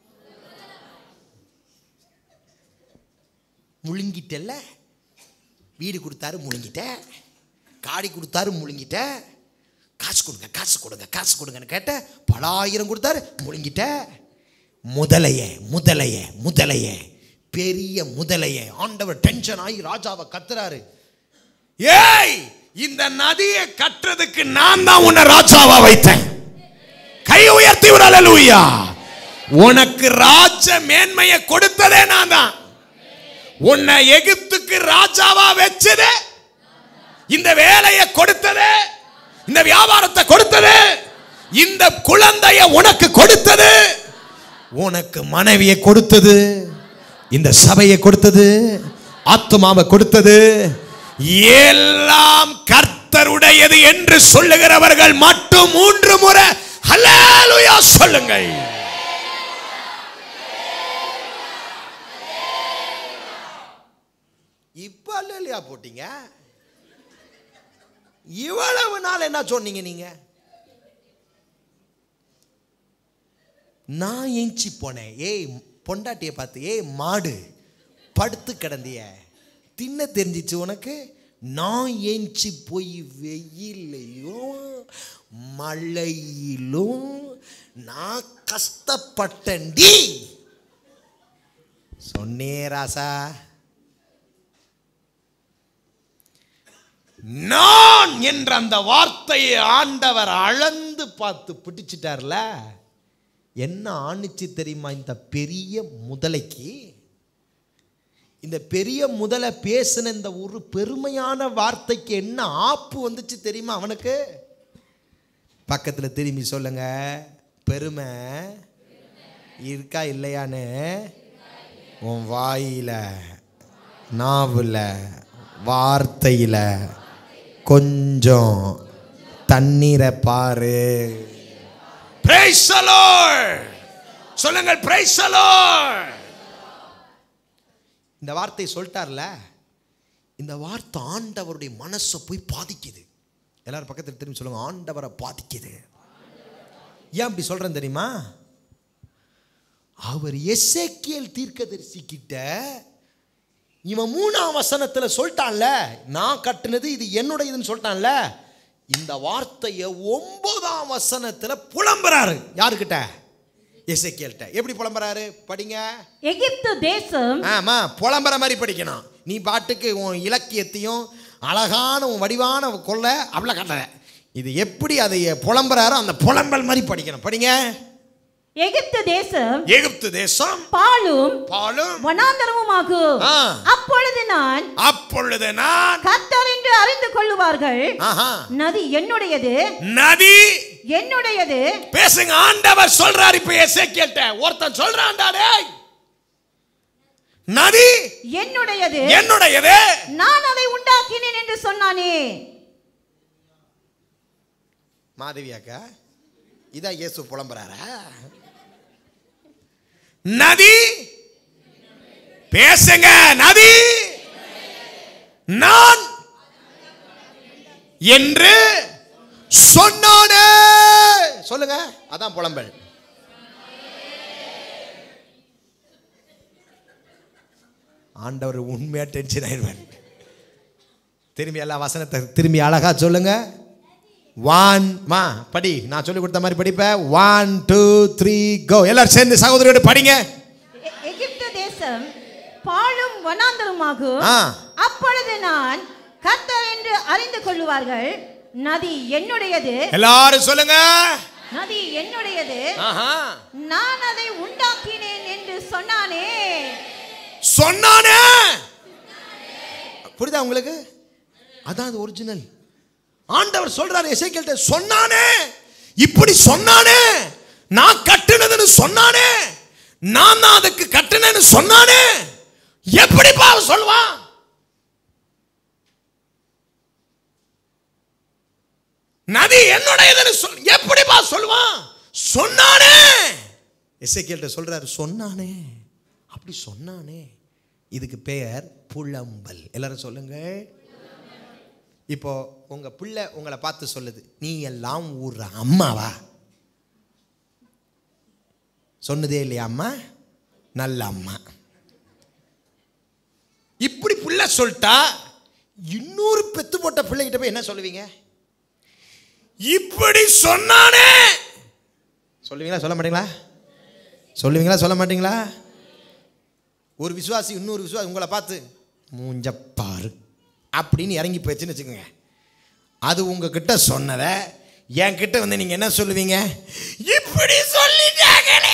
முழுங்கிட்டல்ல வீடு கொடுத்தாரு முழுங்கிட்ட காடி கொடுத்தாரு முழுங்கிட்ட காசு கொடுங்க காசு கொடுங்க காசு கொடுங்கன்னு கேட்ட பல ஆயிரம் கொடுத்தாரு முழுங்கிட்ட முதலையே முதலையே முதலையே பெரிய முதலையே ஆண்டவர் டென்ஷன் ஆகி ராஜாவை கத்துறாரு ஏய் இந்த நதியை கட்டுறதுக்கு நான் தான் உன்னை ராஜாவா வைத்தேன் கை உயர்த்தி ஒரு அல்லேலூயா உனக்கு ராஜ மேன்மையை கொடுத்ததே நான் தான் உன்னை எகிப்துக்கு ராஜாவா வச்சது இந்த வேலையை கொடுத்தது இந்த வியாபாரத்தை கொடுத்தது இந்த குழந்தைய உனக்கு கொடுத்தது உனக்கு மனைவியை கொடுத்தது இந்த சபையை கொடுத்தது ஆத்துமாவை கொடுத்தது எல்லாம் கர்த்தருடையது என்று சொல்லுகிறவர்கள் மட்டும் மூன்று முறை ஹல்லேலூயா சொல்லுங்கள் இப்ப அல்லையா போட்டீங்க இவ்வளவு நாள் என்ன சொன்னீங்க நீங்க நான் எஞ்சி போனேன் ஏய் பொண்டாட்டியை பார்த்து ஏய் மாடு படுத்து கிடந்திய தின்ன தெரிஞ்சிச்சு உனக்கு நான் ஏஞ்சி போய் வெயிலையும் மழையிலும் நான் கஷ்டப்பட்டேன்டி சொன்னே ராசா நான் என்ற அந்த வார்த்தையை ஆண்டவர் அளந்து பார்த்து பிடிச்சிட்டார்ல என்ன ஆணிச்சு தெரியுமா இந்த பெரிய முதலைக்கு இந்த பெரிய முதலை பேசின இந்த ஒரு பெருமையான வார்த்தைக்கு என்ன ஆப்பு வந்துச்சு தெரியுமா அவனுக்கு பக்கத்துல திரும்பி சொல்லுங்க பெருமை இருக்கா இல்லையான்னு உன் வாயில நாவுல வார்த்தையில கொஞ்சம் தண்ணீரை பாரு Praise the Lord. சொல்லுங்கள் praise the Lord. இந்த வார்த்தை சொல்லிட்டார்ல இந்த வார்த்தை ஆண்டவருடைய மனசை போய் பாதிக்குது எல்லாரும் பக்கத்தில் திரும்பி சொல்லுங்க ஆண்டவரை பாதிக்குது ஏன் அப்படி சொல்றேன் தெரியுமா அவர் எசேக்கியேல் தீர்க்கதரிசி கிட்ட இவன் மூணாம் வசனத்துல சொல்லிட்டான்ல நான் கட்டுனது இது என்னுடையதுன்னு சொல்லிட்டான்ல இந்த வார்த்தையை ஒன்பதாம் வசனத்துல புலம்புறாரு யாருக்கிட்ட எசேக்கியல்கிட்ட எப்படி புலம்புறாரு படிங்க எகிப்து தேசம் ஆமா புலம்புற மாதிரி படிக்கணும் நீ பாட்டுக்கு உன் இலக்கியத்தையும் அழகான உன் வடிவான கொள்ள அவ்வளோ கட்டல இது எப்படி அதை புலம்புறாரோ அந்த புலம்பல் மாதிரி படிக்கணும் படிங்க எகிப்து தேசம் எகிப்து தேசம் பாலும் பாலும் வனாந்தரமுமாகும் ஆ. அப்பொழுது நான் அப்பொழுது நான் கர்த்தர் என்று அறிந்து கொள்ளுவார்கள் ஆஹா, நதி என்னுடையது நதி என்னுடையது பேசுங்க ஆண்டவர் சொல்றாரு இப்ப எசேக்கியல்ட்ட ஒருத்தன் சொல்றான்டா டேய் நதி என்னுடையது என்னுடையது நான் அதை உண்டாக்கினேன் என்று சொன்னானே மாதவி அக்கா இதான் இயேசு புலம்புறாரா நதி பேசுங்க நதி நான் என்று சொன்னானே சொல்லுங்க அதான் புலம்பல் ஆண்டவர் உண்மையா டென்ஷன் ஆயிடுவார் திரும்பி எல்லா வசனத்தை திரும்பி அழகா சொல்லுங்க ஒன் மா படி நான் சொல்லி கொடுத்த மாதிரி படிப்பேன் ஒன் டூ த்ரீ கோ எல்லாரும் சேர்ந்து சகோதரியோட படிங்க எ- எகிப்து தேசம் பாலும் வனாந்தரமாகும் ஆ. அப்பொழுது நான் கர்த்தர் என்று அறிந்து கொள்ளுவார்கள் நதி என்னுடையது எல்லாரும் சொல்லுங்க நதி என்னுடையது ஆஹா. நான் அதை உண்டாக்கினேன் என்று சொன்னானே சொன்னானே புரியுதா உங்களுக்கு அதான் அது ஒரிஜினல் ஆண்டவர் சொல்றாரு எசேக்கியல்ட்ட சொன்னானே இப்படி சொன்னானே நான் கட்டுனதுன்னு சொன்னானே நான் தான் அதுக்கு கட்டுனேன்னு சொன்னானே எப்படிப்பா அவன் சொல்லுவான் நதி என்னுடையதுன்னு சொல் எப்படிப்பா சொல்லுவான் சொன்னானே எசேக்கியல்ட்ட சொல்றாரு சொன்னானே அப்படி சொன்னானே இதுக்கு பெயர் புலம்பல் எல்லாரும் சொல்லுங்க இப்போ உங்க பிள்ளை உங்களை பார்த்து சொல்லுது நீ எல்லாம் ஊர்ற அம்மாவா சொன்னதே இல்லையா அம்மா நல்ல அம்மா இப்படி பிள்ளை சொல்லிட்டா இன்னொரு பெத்து போட்ட பிள்ளைகிட்ட போய் என்ன சொல்லுவீங்க இப்படி சொன்னானே சொல்லுவீங்களா சொல்ல மாட்டீங்களா சொல்லுவீங்களா சொல்ல மாட்டீங்களா ஒரு விசுவாசி இன்னொரு விசுவாசி உங்களை பார்த்து மூஞ்ச பாரு அப்படின்னு இறங்கி போயிடுச்சுன்னு வச்சுக்கோங்க அது உங்ககிட்ட சொன்னதை என்கிட்ட வந்து நீங்க என்ன சொல்லுவீங்க இப்படி சொல்லிட்டாங்களே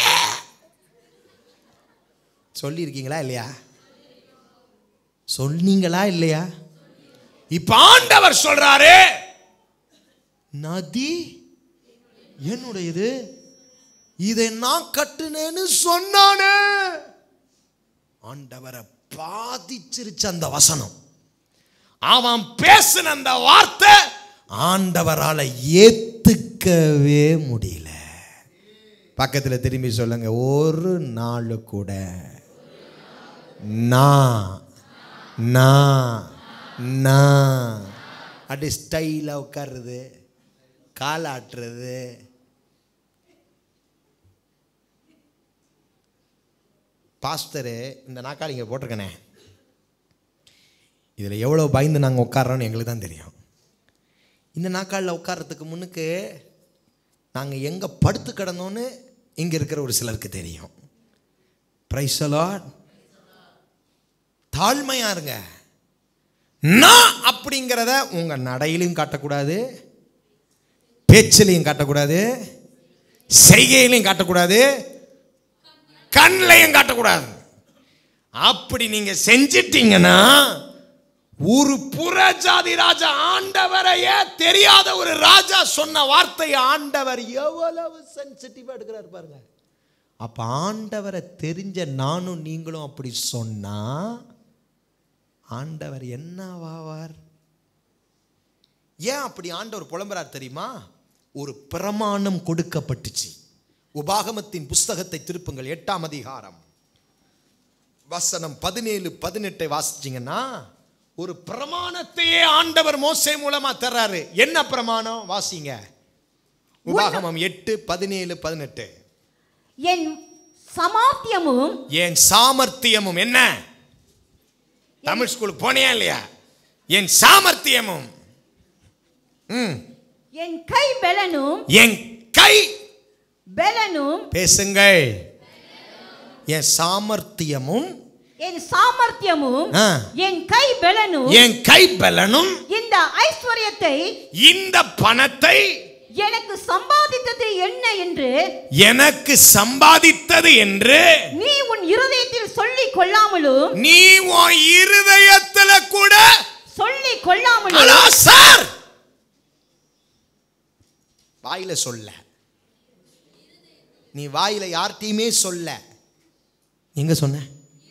சொல்லியிருக்கீங்களா இல்லையா சொன்னீங்களா இல்லையா இப்ப ஆண்டவர் சொல்றாரு நதி என்னுடையது இதை நான் கட்டுனேன்னு சொன்னானே ஆண்டவரை பாதிச்சிருச்சு அந்த வசனம் அவன் பேசின அந்த வார்த்தை ஆண்டவரால ஏத்துக்கவே முடியல பக்கத்துல திரும்பி சொல்லுங்க ஒரு நாள் கூட நான் நான் நான் அப்படி ஸ்டைலாக உட்காருறது காலாட்டுறது பாஸ்டரு இந்த நாக்காளி இங்கே போட்டிருக்கனே இதில் எவ்வளோ பயந்து நாங்கள் உட்கார்றோன்னு எங்களுக்கு தான் தெரியும் இந்த நாக்காளில் உட்கார்றதுக்கு முன்னுக்கு நாங்கள் எங்கே படுத்து கிடந்தோன்னு இங்கே இருக்கிற ஒரு சிலருக்கு தெரியும் பிரைசலாட் தாழ்மையாக இருங்க நான் அப்படிங்கிறத உங்கள் நடையிலையும் காட்டக்கூடாது பேச்சிலையும் காட்டக்கூடாது செய்கையிலையும் காட்டக்கூடாது கண்ணையும் காட்டக்கூடாது அப்படி நீங்க செஞ்சிட்டீங்கன்னா ஒரு புறஜாதி ராஜா ஆண்டவரையே தெரியாத ஒரு ராஜா சொன்ன வார்த்தையை ஆண்டவர் எவ்வளவு சென்சிட்டிவா எடுக்கிறாரு பாருங்க அப்ப ஆண்டவரை தெரிஞ்ச நானும் நீங்களும் அப்படி சொன்னா ஆண்டவர் என்னவாவார் ஏன் அப்படி ஆண்டவர் புலம்புறார் தெரியுமா ஒரு பிரமாணம் கொடுக்கப்பட்டுச்சு உபாகமத்தின் புஸ்தகத்தை திருப்புங்கள் எட்டாம் அதிகாரம் வசனம் பதினேழு பதினெட்டை வாசிச்சீங்கன்னா ஒரு பிரமாணத்தையே ஆண்டவர் மோசே மூலமா தர்றாரு என்ன பிரமாணம் வாசிங்க உபாகமம் எட்டு பதினேழு பதினெட்டு என் சமாத்தியமும் என் சாமர்த்தியமும் என்ன தமிழ் ஸ்கூல் போனியா இல்லையா என் சாமர்த்தியமும் ம், என் கை பெலனும் என் கை பெலனும் பேசுங்கள் என் சாமர்த்தியமும் என் சாமர்த்தியமும் ஆ. என் கை பெலனும் என் கை பலனும் இந்த ஐஸ்வர்யத்தை இந்த பணத்தை எனக்கு சம்பாதித்தது என்ன என்று எனக்கு சம்பாதித்தது என்று நீ உன் இருதயத்தில் சொல்லிக் கொள்ளாமலும் நீ உன் இருதயத்துல கூட சொல்லிக் கொள்ளாமலும் ஹலோ சார் வாயில சொல்ல நீ வாயில யார்கிட்டயுமே சொல்ல எங்க சொன்ன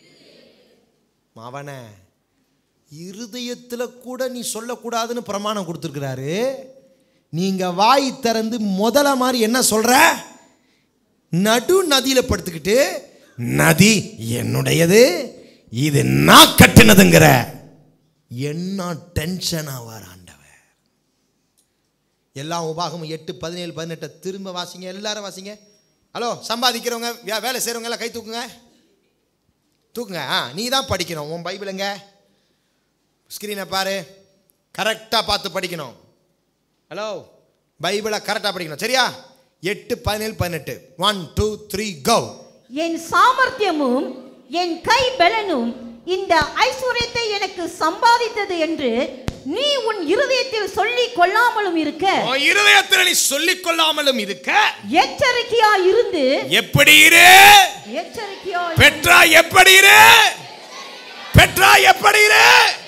அவன இருதயத்துல கூட நீ சொல்லக்கூடாதுன்னு பிரமாணம் கொடுத்துருக்கிறாரு நீங்க வாய் திறந்து முதல மாதிரி என்ன சொல்ற நடு நதியில படுத்துக்கிட்டு நதி என்னுடையது இது நான் கட்டினதுங்கிற என்ன டென்ஷன் ஆவார் ஆண்டவர் எல்லாம் உபாகமும் எட்டு பதினேழு பதினெட்டை திரும்ப வாசிங்க எல்லாரும் வாசிங்க ஹலோ சம்பாதிக்கிறவங்க வே- வேலை செய்கிறவங்க எல்லாம் கை தூக்குங்க தூக்குங்க ஆ நீ தான் படிக்கணும் உன் பைபிளுங்க ஸ்க்ரீனை பாரு கரெக்டாக பார்த்து படிக்கணும் ஹலோ பைபிளை கரெக்டாக படிக்கணும் சரியா எட்டு பதினேழு பதினெட்டு ஒன் டூ த்ரீ கோ என் சாமர்த்தியமும் என் கை பெலனும் இந்த ஐஸ்வர்யத்தை எனக்கு சம்பாதித்தது என்று நீ உன் இருதயத்தில் சொல்லிக் கொள்ளாமலும் இருக்க உன் இருதயத்தில் நீ சொல்லிக் கொள்ளாமலும் இருக்க எச்சரிக்கையா இருந்து எப்படி இரு எச்சரிக்கையா பெற்றா எப்படி இரு பெற்றா எப்படி இரு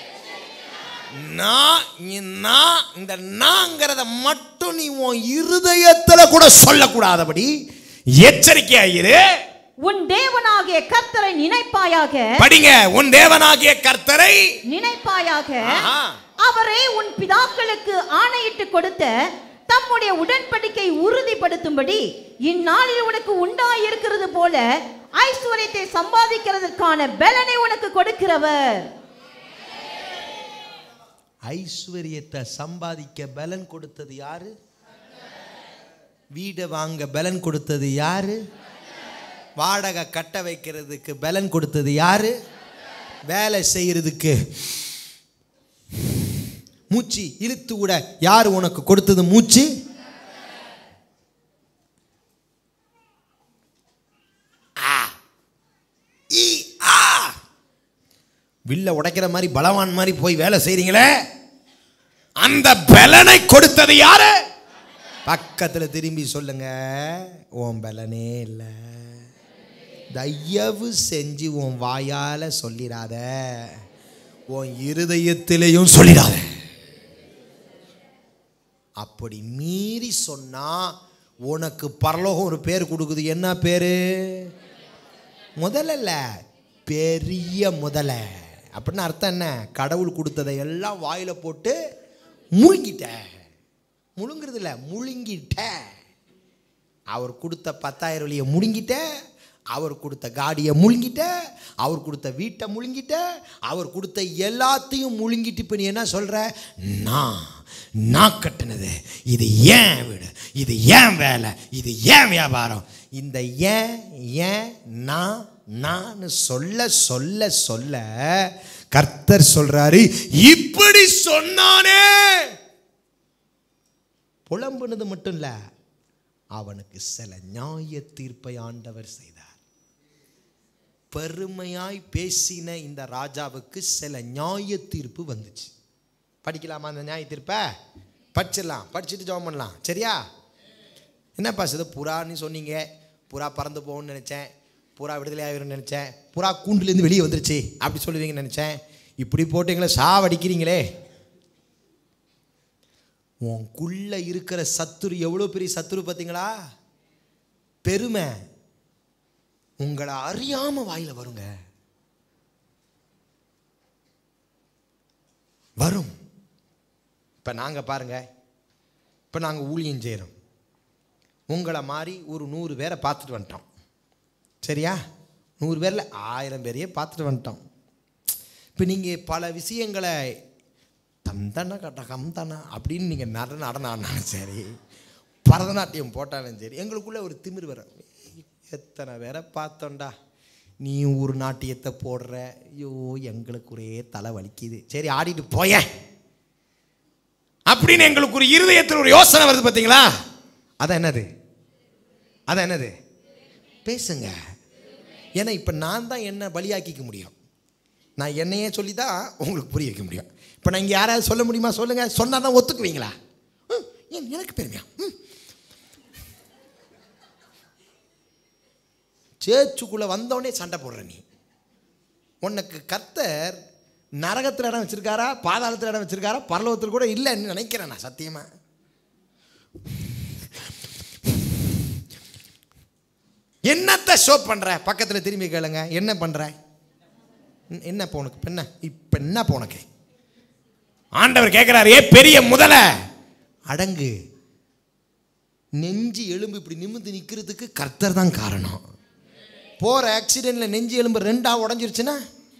நான் இ- நான் இந்த நாங்கிறத மட்டும் நீ உன் இருதயத்துல கூட சொல்லக்கூடாதபடி எச்சரிக்கையா இரு உன் தேவனாகிய கர்த்தரை நினைப்பாயாக படிங்க உன் தேவனாகிய கர்த்தரை நினைப்பாயாக ஆஹா. அவரே உன் பிதாக்களுக்கு ஆணையிட்டு கொடுத்த தம்முடைய உடன்படிக்கை உறுதிப்படுத்தும்படி இந்நாளில் உனக்கு உண்டாயிருக்கிறது போல ஐஸ்வர்யத்தை சம்பாதிக்கிறதற்கான பலனை உனக்கு கொடுக்கிறவர் ஐஸ்வர்யத்தை சம்பாதிக்க பலன் கொடுத்தது யாரு வீடை வாங்க பலன் கொடுத்தது யாரு வாடகை கட்ட வைக்கிறதுக்கு பலன் கொடுத்தது யாரு வேலை செய்யறதுக்கு மூச்சு இழுத்து விட யார் உனக்கு கொடுத்தது மூச்சு ஆ. ஈ, ஆ. வில்ல உடைக்கிற மாதிரி பலவான் மாதிரி போய் வேலை செய்றீங்களே அந்த பலனை கொடுத்தது யாரு பக்கத்துல திரும்பி சொல்லுங்க உன் பலனே இல்லை தயவு செஞ்சு உன் வாயால சொல்லிடாத உன் இருதயத்திலையும் சொல்லிடாத அப்படி மீறி சொன்னா உனக்கு பரலோகம் ஒரு பேர் கொடுக்குது என்ன பேரு முதல்ல பெரிய முதல அப்படின்னு அர்த்தம் என்ன கடவுள் கொடுத்ததை எல்லாம் வாயில போட்டு முழுங்கிட்ட முழுங்குறது இல்லை முழுங்கிட்ட அவர் கொடுத்த பத்தாயிரம் வழியை முழுங்கிட்ட அவர் கொடுத்த காடியை முழுங்கிட்ட அவர் கொடுத்த வீட்டை முழுங்கிட்ட அவர் கொடுத்த எல்லாத்தையும் முழுங்கிட்டு இப்போ நீ என்ன சொல்ற நான் நான் கட்டினது இது ஏன் வீடு இது ஏன் வேலை இது ஏன் வியாபாரம் இந்த ஏன் ஏன் நான் நான் சொல்ல சொல்ல சொல்ல கர்த்தர் சொல்றாரு இப்படி சொன்னானே புலம்புனது மட்டும் இல்ல அவனுக்கு சில நியாய தீர்ப்பை ஆண்டவர் செய்தார் பெருமையாய் பேசின இந்த ராஜாவுக்கு சில நியாய தீர்ப்பு வந்துச்சு படிக்கலாமா அந்த நியாய தீர்ப்பை படிச்சிடலாம் படிச்சுட்டு ஜெபம் பண்ணலாம் சரியா என்னப்பா இது புறான்னு சொன்னீங்க புறா பறந்து போகும்னு நினச்சேன் புறா விடுதலை ஆகிரும்னு நினச்சேன் புறா கூண்டுலேருந்து வெளியே வந்துருச்சு அப்படி சொல்லுவீங்கன்னு நினச்சேன் இப்படி போட்டு எங்களை சாவடிக்கிறீங்களே உனக்குள்ள இருக்கிற சத்துரு எவ்வளோ பெரிய சத்துரு பார்த்தீங்களா பெருமை உங்களை அறியாம வாயில வருங்க வரும் இப்போ நாங்கள் பாருங்க இப்போ நாங்கள் ஊழியம் செய்கிறோம் உங்களை மாதிரி ஒரு நூறு பேரை பார்த்துட்டு வந்துட்டோம் சரியா நூறு பேரில் ஆயிரம் பேரையே பார்த்துட்டு வந்துட்டோம் இப்போ நீங்கள் பல விஷயங்களை தம் தானே கட்ட கம் தானே அப்படின்னு நீங்கள் நட நடனாலும் சரி பரதநாட்டியம் போட்டாலும் சரி எங்களுக்குள்ளே ஒரு திமிர் வரும் எத்தனை பேரை பார்த்தோண்டா நீ ஒரு நாட்டியத்தை போடுற ஐயோ எங்களுக்கு ஒரே தலை வலிக்குது சரி ஆடிட்டு போயேன் அப்படின்னு எங்களுக்கு ஒரு இருதயத்தில் ஒரு யோசனை வருது பார்த்தீங்களா அதான் என்னது அதான் என்னது பேசுங்க ஏன்னா இப்போ நான் தான் என்ன பலியாக்கிக்க முடியும் நான் என்னையே சொல்லி தான் உங்களுக்கு புரிய வைக்க முடியும் இப்போ நான் இங்கே யாராவது சொல்ல முடியுமா சொல்லுங்கள் சொன்னால் தான் ஒத்துக்குவீங்களா ம், ஏன் எனக்கு பெருமையா ம். சேர்ச்சுக்குள்ளே வந்தோடனே சண்டை போடுற நீ உனக்கு கர்த்தர் நரகத்தில் இடம் வச்சிருக்காரா பாதாளத்தில் இடம் வச்சிருக்காரா பரலோகத்தில் கூட இல்லைன்னு நினைக்கிறேன் நான் சத்தியமா என்னத்தை ஷோ பண்ற பக்கத்தில் திரும்பி கேளுங்க என்ன பண்ற என்ன- என்ன இப்போ உனக்கு இப்ப என்ன இப்போ என்ன இப்போ உனக்கு ஆண்டவர் கேட்குறாரு ஏ பெரிய முதல அடங்கு நெஞ்சு எலும்பு இப்படி நிமிர்ந்து நிற்கிறதுக்கு கர்த்தர் தான் காரணம் போகிற ஆக்சிடெண்ட்ல நெஞ்சு எலும்பு ரெண்டா உடஞ்சிருச்சுன்னா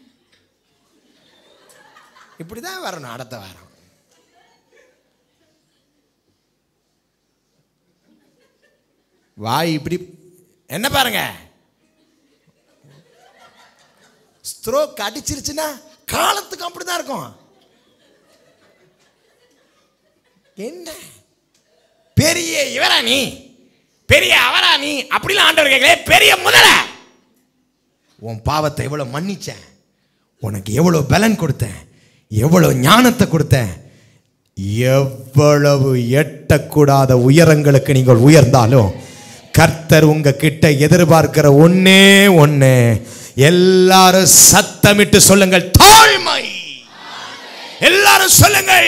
இப்படி தான் வரணும் அடுத்த வாரம் வாய் இப்படி என்ன பாருங்க ஸ்ட்ரோக் அடிச்சிருச்சுன்னா காலத்துக்கு அப்படிதான் இருக்கும் என்ன பெரிய இவரா நீ பெரிய அவரா நீ அப்படிலாம் ஆண்டவர் கேட்கல பெரிய முதல உன் பாவத்தை எவ்வளவு மன்னிச்சேன் உனக்கு எவ்வளோ பலன் கொடுத்தேன் எவ்வளோ ஞானத்தை கொடுத்தேன் எவ்வளவு எட்டக்கூடாத உயரங்களுக்கு நீங்கள் உயர்ந்தாலும் கர்த்தர் உங்க கிட்ட எதிர்பார்க்கிற ஒன்னே ஒண்ணு எல்லாரும் சத்தமிட்டு சொல்லுங்கள் தாழ்மை எல்லாரும் சொல்லுங்கள்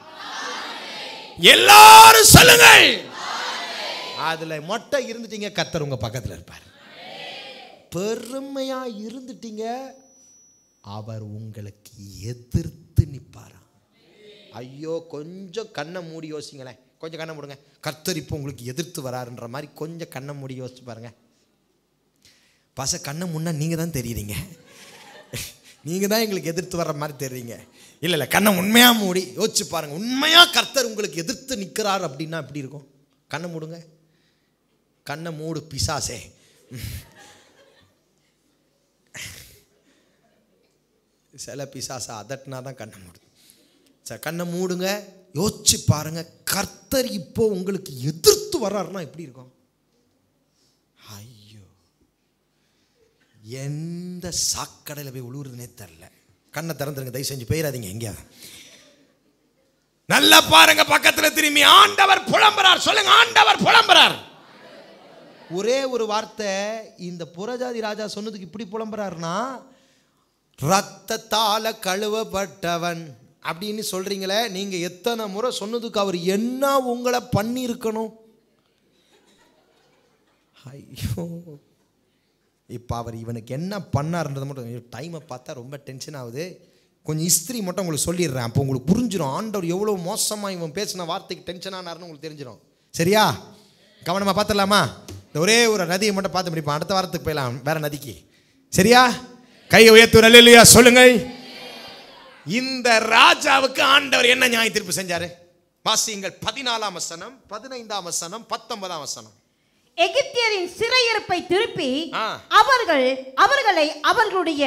எல்லாரும் சொல்லுங்கள் அதுல மட்டும் இருந்துட்டீங்க கர்த்தர் உங்க பக்கத்துல இருப்பார் பெருமையா இருந்துட்டீங்க அவர் உங்களுக்கு எதிர்த்து நிற்பாராம் ஐயோ கொஞ்சம் கண்ணை மூடி யோசிங்களேன் கொஞ்சம் கண்ணை மூடுங்க கர்த்தர் இப்போ உங்களுக்கு எதிர்த்து வராருன்ற மாதிரி கொஞ்சம் கண்ணை மூடி யோசிச்சு பாருங்க பச கண்ணை முன்னா நீங்கள் தான் தெரியுறீங்க நீங்கள் தான் எங்களுக்கு எதிர்த்து வர்ற மாதிரி தெரியுறீங்க இல்லை இல்லை கண்ணை உண்மையாக மூடி யோசிச்சு பாருங்க உண்மையாக கர்த்தர் உங்களுக்கு எதிர்த்து நிற்கிறார் அப்படின்னா எப்படி இருக்கும் கண்ணை மூடுங்க கண்ணை மூடு பிசாசே சில பிசாசை அதட்டினா தான் கண்ணை மூடுது சரி கண்ணை மூடுங்க யோசிச்சு பாருங்க கர்த்தர் இப்போ உங்களுக்கு எதிர்த்து வர்றாருன்னா எப்படி இருக்கும் ஐயோ எந்த சாக்கடையில் போய் உழுவுறதுனே தெரில கண்ணை திறந்துருங்க தயவு செஞ்சு போயிடாதீங்க எங்கேயாவது நல்லா பாருங்க பக்கத்துல திரும்பி ஆண்டவர் புலம்புறார் சொல்லுங்க ஆண்டவர் புலம்புறார் ஒரே ஒரு வார்த்தை இந்த புறஜாதி ராஜா சொன்னதுக்கு இப்படி புலம்புறாருன்னா ரத்தத்தால கழுவப்பட்டவன் அப்படின்னு சொல்றீங்களே நீங்க எத்தனை முறை சொன்னதுக்கு அவர் என்ன உங்களை பண்ணியிருக்கணும் ஐயோ இப்போ அவர் இவனுக்கு என்ன பண்ணாருன்றதை மட்டும் டைமை பார்த்தா ரொம்ப டென்ஷன் ஆகுது கொஞ்சம் இஸ்திரி மட்டும் உங்களுக்கு சொல்லிடுறேன் அப்போ உங்களுக்கு புரிஞ்சிடும் ஆண்டவர் எவ்வளோ மோசமாக இவன் பேசின வார்த்தைக்கு டென்ஷன் ஆனாருன்னு உங்களுக்கு தெரிஞ்சிடும் சரியா கவனமாக பார்த்துடலாமா இந்த ஒரே ஒரு நதியை மட்டும் பார்த்து முடிப்போம் அடுத்த வாரத்துக்கு போயிடலாம் வேற நதிக்கு சரியா கையை உயர்த்து இல்லையா சொல்லுங்கள் இந்த ராஜாவுக்கு ஆண்டவர் என்ன நியாய தீர்ப்பு செஞ்சாரு வாசியுங்கள் பதினாலாம் வசனம் பதினைந்தாம் வசனம் பத்தொன்பதாம் வசனம் எகிப்தியரின் சிறையிருப்பை திருப்பி ஆ. அவர்கள் அவர்களை அவர்களுடைய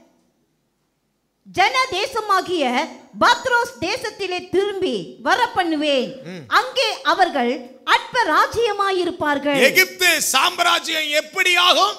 ஜன தேசமாகிய பாத்ரோஸ் தேசத்திலே திரும்பி வர பண்ணுவேன் அங்கே அவர்கள் அற்ப ராஜ்யமாயிருப்பார்கள் எகிப்து சாம்ராஜ்யம் எப்படி ஆகும்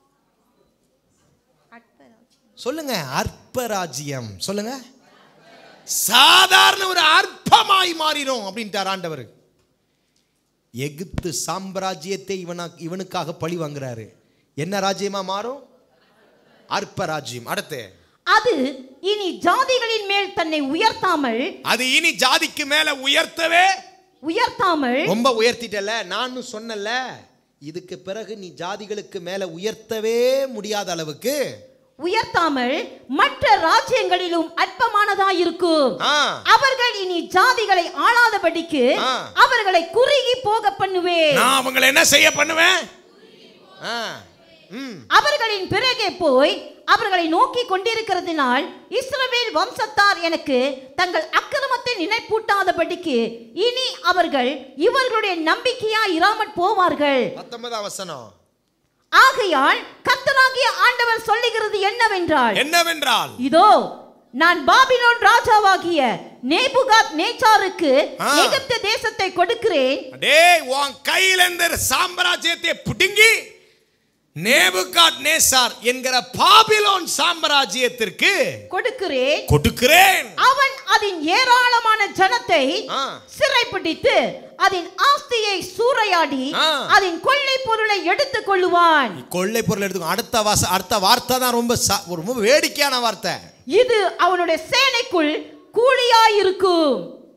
சொல்லுங்க அற்பராஜ்யம் சொல்லுங்க சாதாரண ஒரு அற்பமாய் மாறிடும் அப்படின்ட்டார் ஆண்டவர் எகிப்து சாம்ராஜ்யத்தை இவனா இவனுக்காக பழி வாங்குறாரு என்ன ராஜ்யமா மாறும் அற்ப ராஜ்யம் அடுத்து அது இனி ஜாதிகளின் மேல் தன்னை உயர்த்தாமல் அது இனி ஜாதிக்கு மேல உயர்த்தவே உயர்த்தாமல் ரொம்ப உயர்த்திட்டல நானும் சொன்னல இதுக்கு பிறகு நீ ஜாதிகளுக்கு மேல உயர்த்தவே முடியாத அளவுக்கு உயர்த்தாமல் மற்ற ராஜ்யங்களிலும் அற்பமானதாயிருக்கும் ஆ, அவர்கள் இனி ஜாதிகளை ஆளாதபடிக்கு ஆ. அவர்களை குறுகி போக பண்ணுவேன் நான் அவங்களை என்ன செய்ய பண்ணுவேன் ஆ, ம் அவர்களின் பிறகே போய் அவர்களை நோக்கி கொண்டிருக்கிறதினால் இஸ்ரவேல் வம்சத்தார் எனக்கு தங்கள் அக்கிரமத்தை நினைப்பூட்டாதபடிக்கு இனி அவர்கள் இவர்களுடைய நம்பிக்கையா இராமற் போவார்கள் பத்தொன்பதாம் வசனம் ஆகையால் கர்த்தராகிய ஆண்டவர் சொல்லுகிறது என்னவென்றால் என்னவென்றால் இதோ நான் பாபிலோன் ராஜாவாகிய நேபுகாத் நேச்சாருக்கு ஆ. எகிப்து தேசத்தை கொடுக்கிறேன் டேய் உன் கையில இருந்த சாம்ராஜ்யத்தை புடுங்கி நேபுகாட் நேசார் என்கிற பாபிலோன் சாம்ராஜ்யத்திற்கு கொடுக்கிறேன் கொடுக்கிறேன் அவன் அதன் ஏராளமான ஜனத்தை ஆ. சிறைப்பிடித்து அதன் ஆஸ்தியை சூறையாடி ஆ. அதன் கொள்ளை பொருளை எடுத்துக் கொள்ளுவான் கொள்ளை பொருள் எடுத்துக்கோ அடுத்த வாச அடுத்த வார்த்தை தான் ரொம்ப ச- ஒரு ரொம்ப வேடிக்கையான வார்த்தை இது அவனுடைய சேனைக்குள் கூலியாயிருக்கும்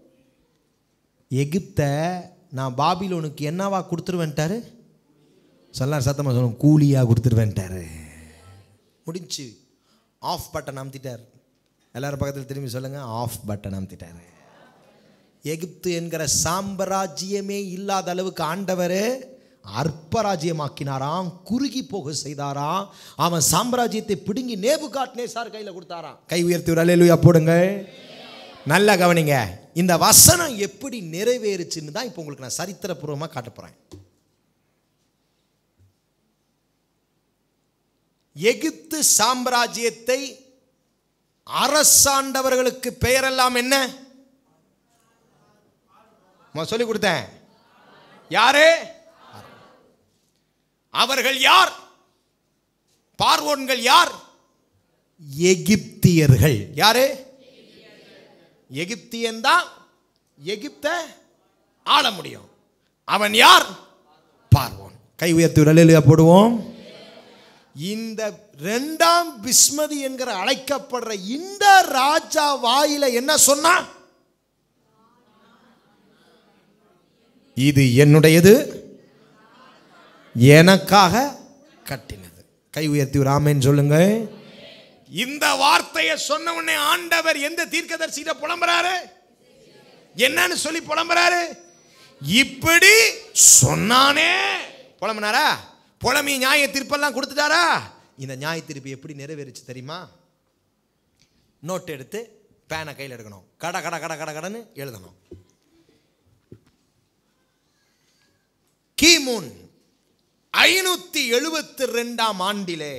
எகிப்த நான் பாபிலோனுக்கு என்னவா கொடுத்துருவேன்ட்டாரு சொல்லார் சத்தமாக சொல்லுங்க கூலியாக கொடுத்துருவேன்ட்டாரு முடிஞ்சு ஆஃப் பட்டன் அமுத்திட்டார் எல்லாரும் பக்கத்தில் திரும்பி சொல்லுங்க ஆஃப் பட்டன் அமுத்திட்டாரு எகிப்து என்கிற சாம்ராஜ்யமே இல்லாத அளவுக்கு ஆண்டவர் அற்பராஜ்யமாக்கினாராம் குறுகி போக செய்தாராம் அவன் சாம்ராஜ்யத்தை பிடுங்கி நேபுகாட் நேசார் கையில் கொடுத்தாராம் கை உயர்த்தி ஒரு அலையிலுயா போடுங்க நல்லா கவனிங்க இந்த வசனம் எப்படி நிறைவேறுச்சுன்னு தான் இப்போ உங்களுக்கு நான் சரித்திரபூர்வமாக காட்ட போகிறேன் எகிப்து சாம்ராஜ்யத்தை அரசாண்டவர்களுக்கு பெயரெல்லாம் என்ன நான் சொல்லி கொடுத்தேன் யாரு அவர்கள் யார் பார்வோன்கள் யார் எகிப்தியர்கள் யாரு எகிப்தியன் தான் எகிப்த ஆள முடியும் அவன் யார் பார்வோன் கை உயர்த்தி விரலில் போடுவோம் இந்த ரெண்டாம் பிஸ்மதி என்கிற அழைக்கப்படுற இந்த ராஜா வாயில என்ன சொன்னா இது என்னுடையது எனக்காக கட்டினது கை உயர்த்தி ஒரு ஆமேன்னு சொல்லுங்க இந்த வார்த்தையை சொன்ன உடனே ஆண்டவர் எந்த தீர்க்கதரிசியில புலம்புறாரு என்னன்னு சொல்லி புலம்புறாரு இப்படி சொன்னானே புலம்புனாரா புலமி நியாய தீர்ப்பெல்லாம் கொடுத்துட்டாரா இந்த நியாய தீர்ப்பு எப்படி நிறைவேறுச்சு தெரியுமா நோட் எடுத்து பேனை கையில் எடுக்கணும் கட கட கட கட கடன்னு எழுதணும் கிமுன் ஐநூத்தி எழுபத்தி ரெண்டாம் ஆண்டிலே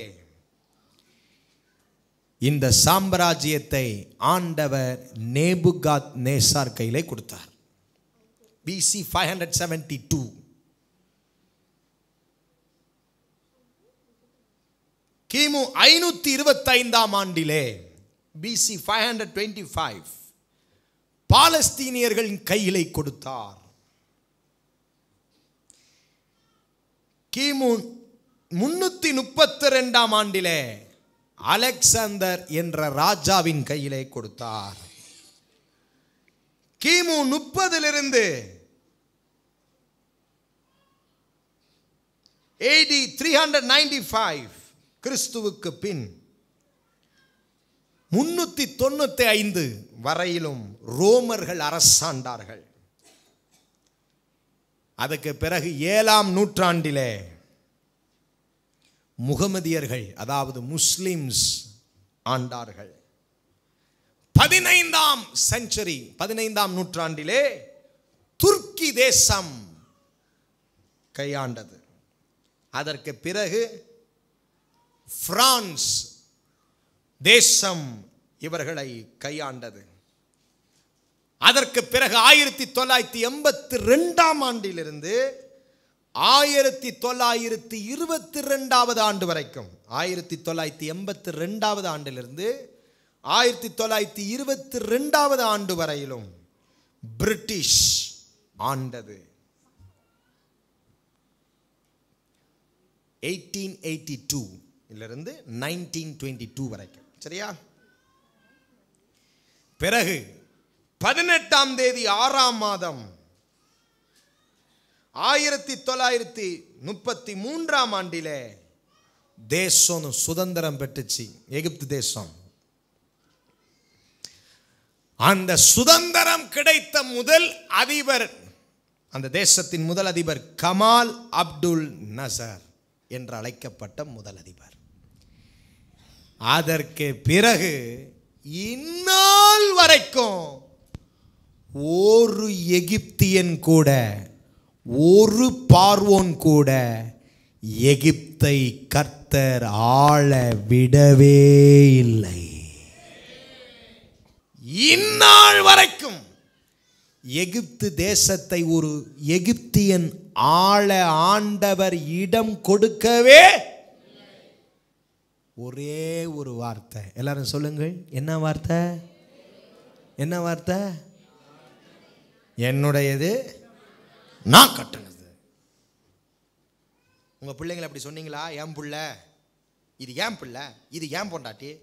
இந்த சாம்ராஜ்யத்தை ஆண்டவர் நேபுகாத் நேசார் கையிலே கொடுத்தார் BC five hundred seventy two கிமு ஐநூத்தி இருபத்தைந்தாம் ஆண்டிலே BC five hundred twenty five பாலஸ்தீனியர்களின் கையிலே கொடுத்தார் கிமு முன்னூத்தி முப்பத்தி ரெண்டாம் ஆண்டிலே அலெக்சாந்தர் என்ற ராஜாவின் கையிலே கொடுத்தார் கிமு முப்பதிலிருந்து AD three hundred ninety five கிறிஸ்துவுக்கு பின் முன்னூத்தி தொண்ணூத்தி ஐந்து வரையிலும் ரோமர்கள் அரசாண்டார்கள் அதுக்கு பிறகு ஏழாம் நூற்றாண்டிலே முகமதியர்கள் அதாவது முஸ்லிம்ஸ் ஆண்டார்கள் பதினைந்தாம் செஞ்சுரி பதினைந்தாம் நூற்றாண்டிலே துர்க்கி தேசம் கையாண்டது அதற்கு பிறகு பிரான்ஸ் தேசம் இவர்களை கையாண்டது அதற்கு பிறகு ஆயிரத்தி தொள்ளாயிரத்தி எண்பத்தி ரெண்டாம் ஆண்டிலிருந்து ஆயிரத்தி தொள்ளாயிரத்தி இருபத்தி ரெண்டாவது ஆண்டு வரைக்கும் ஆயிரத்தி தொள்ளாயிரத்தி எண்பத்தி ரெண்டாவது ஆண்டிலிருந்து ஆயிரத்தி தொள்ளாயிரத்தி இருபத்தி ரெண்டாவது ஆண்டு வரையிலும் பிரிட்டிஷ் ஆண்டது எயிட்டீன் எயிட்டி டூ இருந்து நைன்டீன் டுவெண்ட்டி டூ வரைக்கும் சரியா பிறகு பதினெட்டாம் தேதி ஆறாம் மாதம் ஆயிரத்தி தொள்ளாயிரத்தி முப்பத்தி மூன்றாம் ஆண்டிலே தேசம் சுதந்திரம் பெற்றுச்சு எகிப்து தேசம் அந்த சுதந்திரம் கிடைத்த முதல் அதிபர் அந்த தேசத்தின் முதல் அதிபர் கமால் அப்துல் நசர் என்று அழைக்கப்பட்ட முதல் அதிபர் அதற்கு பிறகு இந்நாள் வரைக்கும் ஒரு எகிப்தியன் கூட ஒரு பார்வோன் கூட எகிப்தை கர்த்தர் ஆள விடவே இல்லை இந்நாள் வரைக்கும் எகிப்து தேசத்தை ஒரு எகிப்தியன் ஆள ஆண்டவர் இடம் கொடுக்கவே ஒரே ஒரு வார்த்தை எல்லாரும் சொல்லுங்கள் என்ன வார்த்தை என்ன வார்த்தை என்னுடையது நான் கட்டினது உங்க பிள்ளைங்களை அப்படி சொன்னீங்களா ஏன் புள்ள இது ஏன் பிள்ளை இது ஏன் பொண்டாட்டி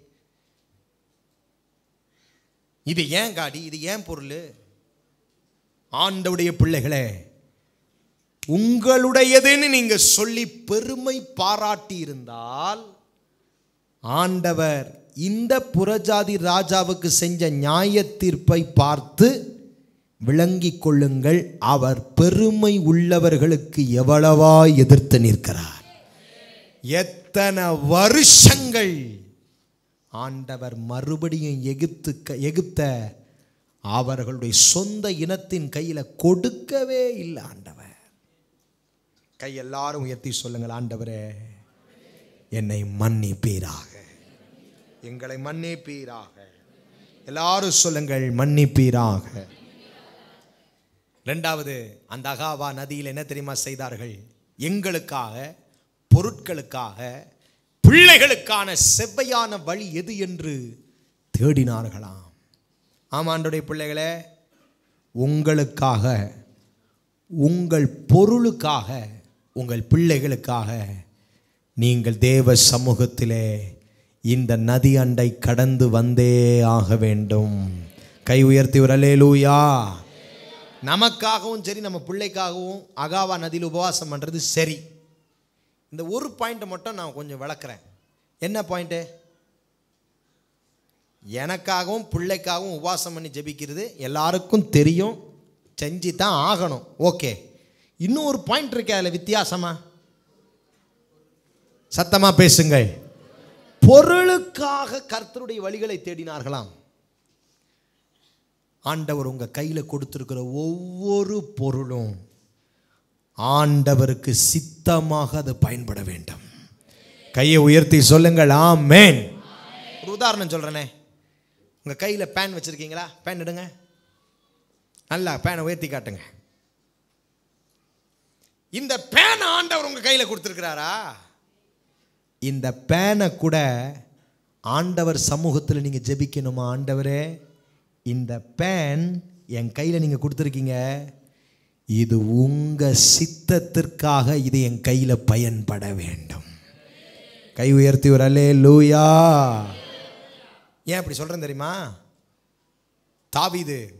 இது ஏன் காடி இது ஏன் பொருள் ஆண்டவுடைய பிள்ளைகளே உங்களுடையதுன்னு நீங்க சொல்லி பெருமை பாராட்டி இருந்தால் ஆண்டவர் இந்த புறஜாதி ராஜாவுக்கு செஞ்ச நியாய தீர்ப்பை பார்த்து விளங்கிக் கொள்ளுங்கள் அவர் பெருமை உள்ளவர்களுக்கு எவ்வளவா எதிர்த்து நிற்கிறார் எத்தனை வருஷங்கள் ஆண்டவர் மறுபடியும் எகிப்து எகிப்த அவர்களுடைய சொந்த இனத்தின் கையில கொடுக்கவே இல்லை ஆண்டவர் கை எல்லாரும் உயர்த்தி சொல்லுங்கள் ஆண்டவரே என்னை மன்னிப்பீராக எங்களை மன்னிப்பீராக எல்லாரும் சொல்லுங்கள் மன்னிப்பீராக ரெண்டாவது அந்த அகாவா நதியில் என்ன தெரியுமா செய்தார்கள் எங்களுக்காக பொருட்களுக்காக பிள்ளைகளுக்கான செவ்வையான வழி எது என்று தேடினார்களாம் ஆமாண்டுடைய பிள்ளைகளே உங்களுக்காக உங்கள் பொருளுக்காக உங்கள் பிள்ளைகளுக்காக நீங்கள் தேவ சமூகத்திலே இந்த நதி அண்டை கடந்து வந்தே ஆக வேண்டும் கை உயர்த்தி ஒரு அல்லேலூயா நமக்காகவும் சரி நம்ம பிள்ளைக்காகவும் அகாவா நதியில் உபவாசம் பண்ணுறது சரி இந்த ஒரு பாயிண்ட்டை மட்டும் நான் கொஞ்சம் விளக்குறேன் என்ன பாயிண்ட்டு எனக்காகவும் பிள்ளைக்காகவும் உபவாசம் பண்ணி ஜெபிக்கிறது எல்லாருக்கும் தெரியும் செஞ்சு தான் ஆகணும் ஓகே இன்னும் ஒரு பாயிண்ட் இருக்கு அதில் வித்தியாசமா சத்தமா பேசுங்கள் பொருளுக்காக கர்த்தருடைய வழிகளை தேடினார்களாம் ஆண்டவர் உங்க கையில கொடுத்திருக்கிற ஒவ்வொரு பொருளும் ஆண்டவருக்கு சித்தமாக அது பயன்பட வேண்டும் கையை உயர்த்தி சொல்லுங்கள் ஆமென் ஒரு உதாரணம் சொல்றேனே உங்க கையில பேன் வச்சிருக்கீங்களா பேன் எடுங்க நல்லா பேனை உயர்த்தி காட்டுங்க இந்த பேன் ஆண்டவர் உங்க கையில கொடுத்திருக்கிறாரா இந்த பேனை கூட ஆண்டவர் சமூகத்தில் நீங்கள் ஜெபிக்கணுமா ஆண்டவரே இந்த பேன் என் கையில் நீங்கள் கொடுத்துருக்கீங்க இது உங்கள் சித்தத்திற்காக இது என் கையில் பயன்பட வேண்டும் கை உயர்த்தி ஒரு அல்லே லூயா ஏன் அப்படி சொல்கிறேன் தெரியுமா தாவீது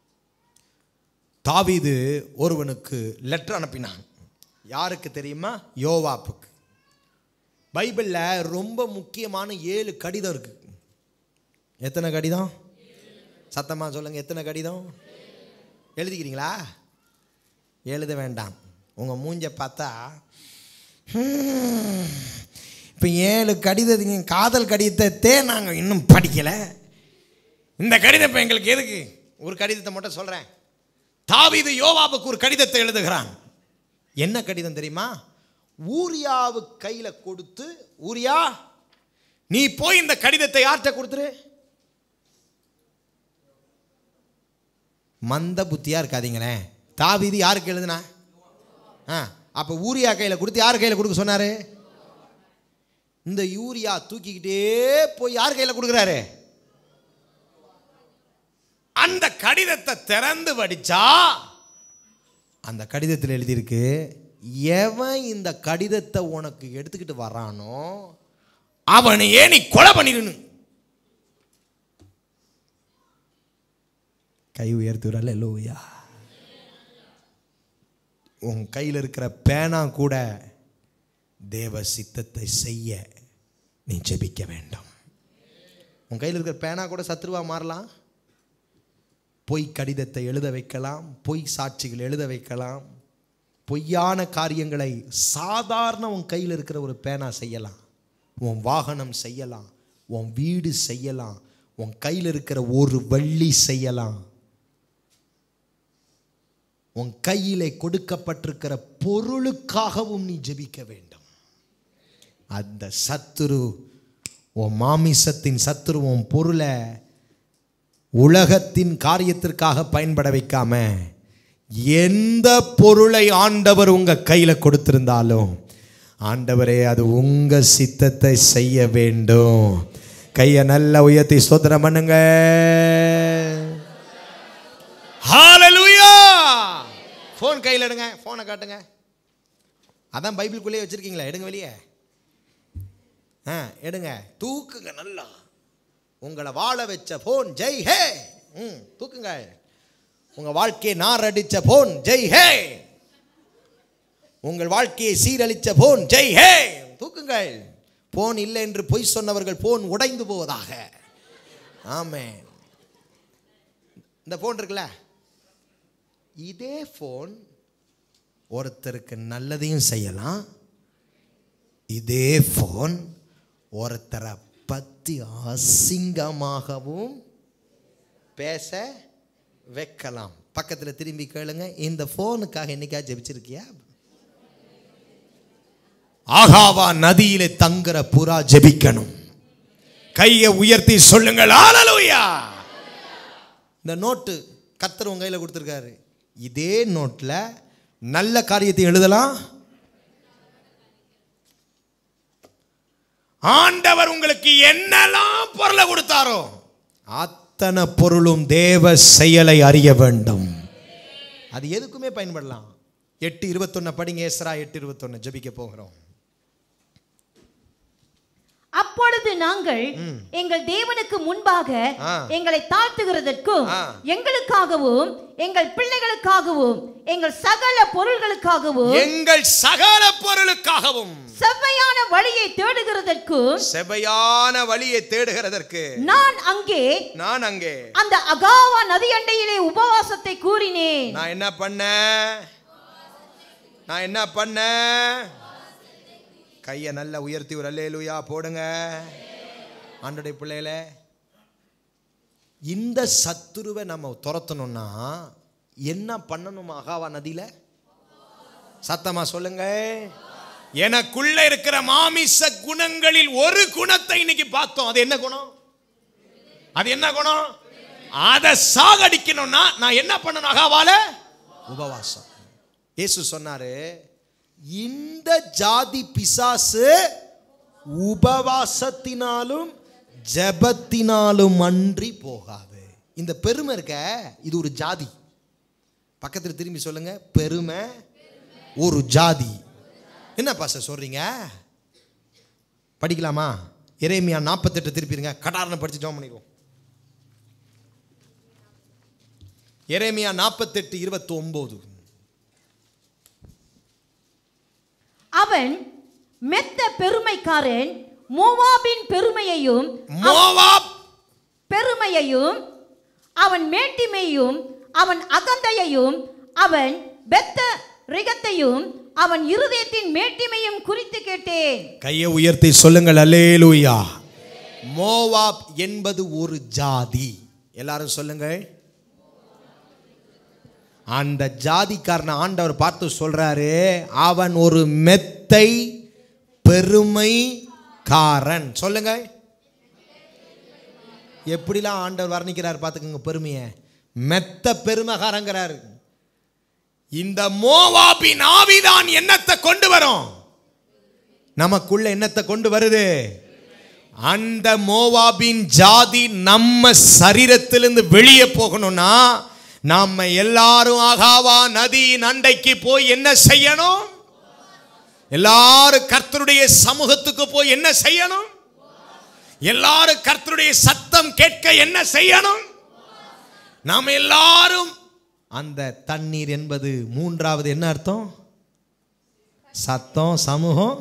தாவீது ஒருவனுக்கு லெட்டர் அனுப்பினான் யாருக்கு தெரியுமா யோவாப்புக்கு பைபிளில் ரொம்ப முக்கியமான ஏழு கடிதம் இருக்கு எத்தனை கடிதம் சத்தமாக சொல்லுங்க எத்தனை கடிதம் எழுதிக்கிறீங்களா எழுத வேண்டாம் உங்கள் மூஞ்ச பார்த்தா இப்போ ஏழு கடிதத்துக்கு காதல் கடிதத்தை நாங்கள் இன்னும் படிக்கலை இந்த கடிதம் இப்போ எங்களுக்கு எதுக்கு ஒரு கடிதத்தை மட்டும் சொல்கிறேன் தாவீது யோவாவுக்கு ஒரு கடிதத்தை எழுதுகிறான் என்ன கடிதம் தெரியுமா ஊரியாவு கையில கொடுத்து ஊரியா நீ போய் இந்த கடிதத்தை யார்கிட்ட கொடுத்துரு மந்த புத்தியா இருக்காதீங்களே தாவீது யாருக்கு எழுதுனா ஆ அப்ப ஊரியா கையில கொடுத்து யார் கையில கொடுக்க சொன்னாரு இந்த யூரியா தூக்கிக்கிட்டே போய் யார் கையில கொடுக்குறாரு அந்த கடிதத்தை திறந்து படிச்சா அந்த கடிதத்தில் எழுதியிருக்கு எவன் இந்த கடிதத்தை உனக்கு எடுத்துக்கிட்டு வரானோ அவனையே நீ கொலை பண்ணிடணும் கை உயர்த்துறல லூயா உன் கையில் இருக்கிற பேனா கூட தேவ சித்தத்தை செய்ய நீ ஜெபிக்க வேண்டும் உன் கையில் இருக்கிற பேனா கூட சத்ருவா மாறலாம் பொய் கடிதத்தை எழுத வைக்கலாம் பொய் சாட்சிகள் எழுத வைக்கலாம் பொய்யான காரியங்களை சாதாரண உன் கையில் இருக்கிற ஒரு பேனா செய்யலாம் உன் வாகனம் செய்யலாம் உன் வீடு செய்யலாம் உன் கையில் இருக்கிற ஒரு வள்ளி செய்யலாம் உன் கையிலே கொடுக்கப்பட்டிருக்கிற பொருளுக்காகவும் நீ ஜெபிக்க வேண்டும் அந்த சத்துரு உன் மாமிசத்தின் சத்துரு உன் பொருளை உலகத்தின் காரியத்திற்காக பயன்பட வைக்காம எந்த பொருளை ஆண்டவர் உங்க கையில கொடுத்திருந்தாலும் ஆண்டவரே அது உங்க சித்தத்தை செய்ய வேண்டும் கையை நல்லா உயர்த்தி ஸ்தோத்திரம் பண்ணுங்க ஹalleluya ஃபோன் கையில் எடுங்க ஃபோனை காட்டுங்க அதான் பைபிளுக்குள்ளேயே வச்சிருக்கீங்களா எடுங்க வெளியே ஆ எடுங்க தூக்குங்க நல்லா உங்களை வாழ வச்ச போன் ஜெய் ஹே ம் தூக்குங்க உங்க வாழ்க்கையை நார் அடிச்ச போன் ஜெய் ஹே உங்கள் வாழ்க்கையை சீரழிச்ச போன் ஜெய் ஹே தூக்குங்கள் போன் இல்லை என்று பொய் சொன்னவர்கள் போன் உடைந்து போவதாக ஆமென் இந்த போன் இருக்குல்ல இதே போன் ஒருத்தருக்கு நல்லதையும் செய்யலாம் இதே போன் ஒருத்தரை பற்றி அசிங்கமாகவும் பேச வைக்கலாம் பக்கத்தில் திரும்பி கேளுங்க இந்த ஃபோனுக்காக என்னைக்கா ஜெபிச்சிருக்கியா ஆகாவா நதியிலே தங்குற புறா ஜெபிக்கணும் கையை உயர்த்தி சொல்லுங்கள் ஹalleluya இந்த நோட்டு கத்தர் உங்க கையில் கொடுத்துருக்காரு இதே நோட்டில் நல்ல காரியத்தை எழுதலாம் ஆண்டவர் உங்களுக்கு என்னெல்லாம் பொருளை கொடுத்தாரோ அத்தனை பொருளும் தேவ செயலை அறிய வேண்டும் அது எதுக்குமே பயன்படலாம் எட்டு இருபத்தொன்னு படிங்க ஏசரா எட்டு இருபத்தொன்னு ஜெபிக்க போகிறோம் அப்பொழுது நாங்கள் எங்கள் தேவனுக்கு முன்பாக ஆ. எங்களை தாழ்த்துகிறதற்கும் ஆ. எங்களுக்காகவும் எங்கள் பிள்ளைகளுக்காகவும் எங்கள் சகல பொருள்களுக்காகவும் எங்கள் சகல பொருளுக்காகவும் செவ்வையான வழியை தேடுகிறதற்கும் செபையான வழியை தேடுகிறதற்கு நான் அங்கே நான் அங்கே அந்த அகாவா நதியண்டையிலே உபவாசத்தை கூறினேன் நான் என்ன பண்ணேன் நான் என்ன பண்ணேன் கையை நல்லா உயர்த்தி ஒரு அல்லேலூயா போடுங்க ஆண்டுடைய பிள்ளையில இந்த சத்துருவை நம்ம துரத்தணும்னா என்ன பண்ணணும் அகாவா நதியில சத்தமா சொல்லுங்க எனக்குள்ள இருக்கிற மாமிச குணங்களில் ஒரு குணத்தை இன்னைக்கு பார்த்தோம் அது என்ன குணம் அது என்ன குணம் அதை சாகடிக்கணும்னா நான் என்ன பண்ணணும் அகாவால உபவாசம் இயேசு சொன்னாரு இந்த ஜாதி பிசாசு உபவாசத்தினாலும் ஜெபத்தினாலும் அன்றி போகாது இந்த பெருமை இருக்க இது ஒரு ஜாதி பக்கத்தில் திரும்பி சொல்லுங்க பெருமை ஒரு ஜாதி என்ன பாச சொல்றீங்க படிக்கலாமா எரேமியா நாற்பத்தெட்டு திருப்பிடுங்க கடாரனை படிச்சு ஜோம் பண்ணிக்குவோம் எரேமியா நாற்பத்தெட்டு இருபத்தி ஒன்பது அவன் மெத்த பெருமைக்காரன் மோவாபின் பெருமையையும் மோவாப் பெருமையையும் அவன் மேட்டிமையும் அவன் அகந்தையையும் அவன் பெத்த ரிகத்தையும் அவன் இருதயத்தின் மேட்டிமையும் குறித்து கேட்டேன் கையை உயர்த்தி சொல்லுங்கள் அல்லேலூயா மோவாப் என்பது ஒரு ஜாதி எல்லாரும் சொல்லுங்கள் அந்த ஜாதிக்காரனை ஆண்டவர் பார்த்து சொல்றாரு அவன் ஒரு மெத்தை பெருமை காரன் சொல்லுங்க எப்படிலாம் ஆண்டவர் வர்ணிக்கிறார் பார்த்துக்கோங்க பெருமையை மெத்த பெருமைகாரங்கிறாரு இந்த மோவாபின் ஆவிதான் என்னத்தை கொண்டு வரும் நமக்குள்ள என்னத்தை கொண்டு வருது அந்த மோவாபின் ஜாதி நம்ம சரீரத்திலிருந்து வெளியே போகணும்னா நாம எல்லாரும் ஆகாவா நதியின் அண்டைக்கு போய் என்ன செய்யணும் எல்லாரும் கர்த்தருடைய சமூகத்துக்கு போய் என்ன செய்யணும் எல்லாரும் கர்த்தருடைய சத்தம் கேட்க என்ன செய்யணும் நாம் எல்லாரும் அந்த தண்ணீர் என்பது மூன்றாவது என்ன அர்த்தம் சத்தம் சமூகம்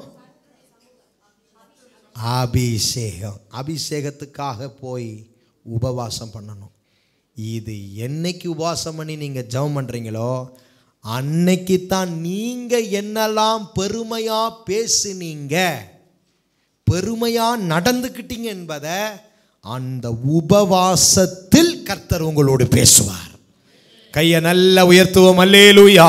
அபிஷேகம் அபிஷேகத்துக்காக போய் உபவாசம் பண்ணணும் இது என்னைக்கு உபவாசம் பண்ணி நீங்கள் ஜெபம் பண்ணுறீங்களோ அன்னைக்கு தான் நீங்கள் என்னெல்லாம் பெருமையாக பேசுனீங்க பெருமையாக நடந்துக்கிட்டீங்க என்பதை அந்த உபவாசத்தில் கர்த்தர் உங்களோடு பேசுவார் கையை நல்லா உயர்த்துவோம் அல்லேலூயா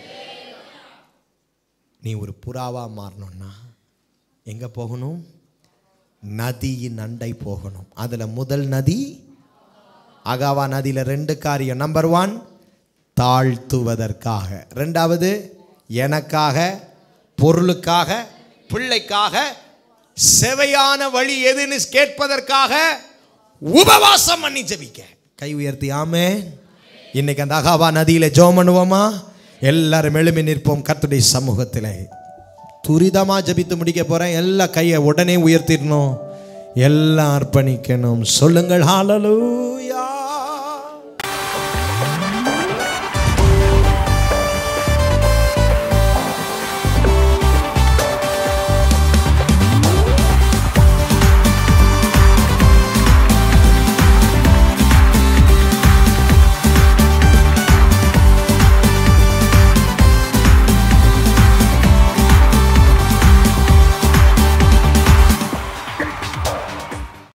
நீ ஒரு புறாவா மாறணும்னா எங்க போகணும் நதியின் அண்டை போகணும் அதுல முதல் நதி அகாவா நதியில ரெண்டு காரியம் நம்பர் ஒன் தாழ்த்துவதற்காக ரெண்டாவது எனக்காக பொருளுக்காக பிள்ளைக்காக செவையான வழி எதுன்னு கேட்பதற்காக உபவாசம் பண்ணி ஜெபிக்க கை உயர்த்தி ஆமே இன்னைக்கு அந்த அகாவா நதியில ஜெபம் பண்ணுவோமா எல்லாரும் எழுமி நிற்போம் கர்த்தருடைய சமூகத்தில் துரிதமா ஜெபித்து முடிக்க போறேன் எல்லா கையை உடனே உயர்த்திடணும் எல்லாம் அர்ப்பணிக்கணும் சொல்லுங்கள் ஹாலலூ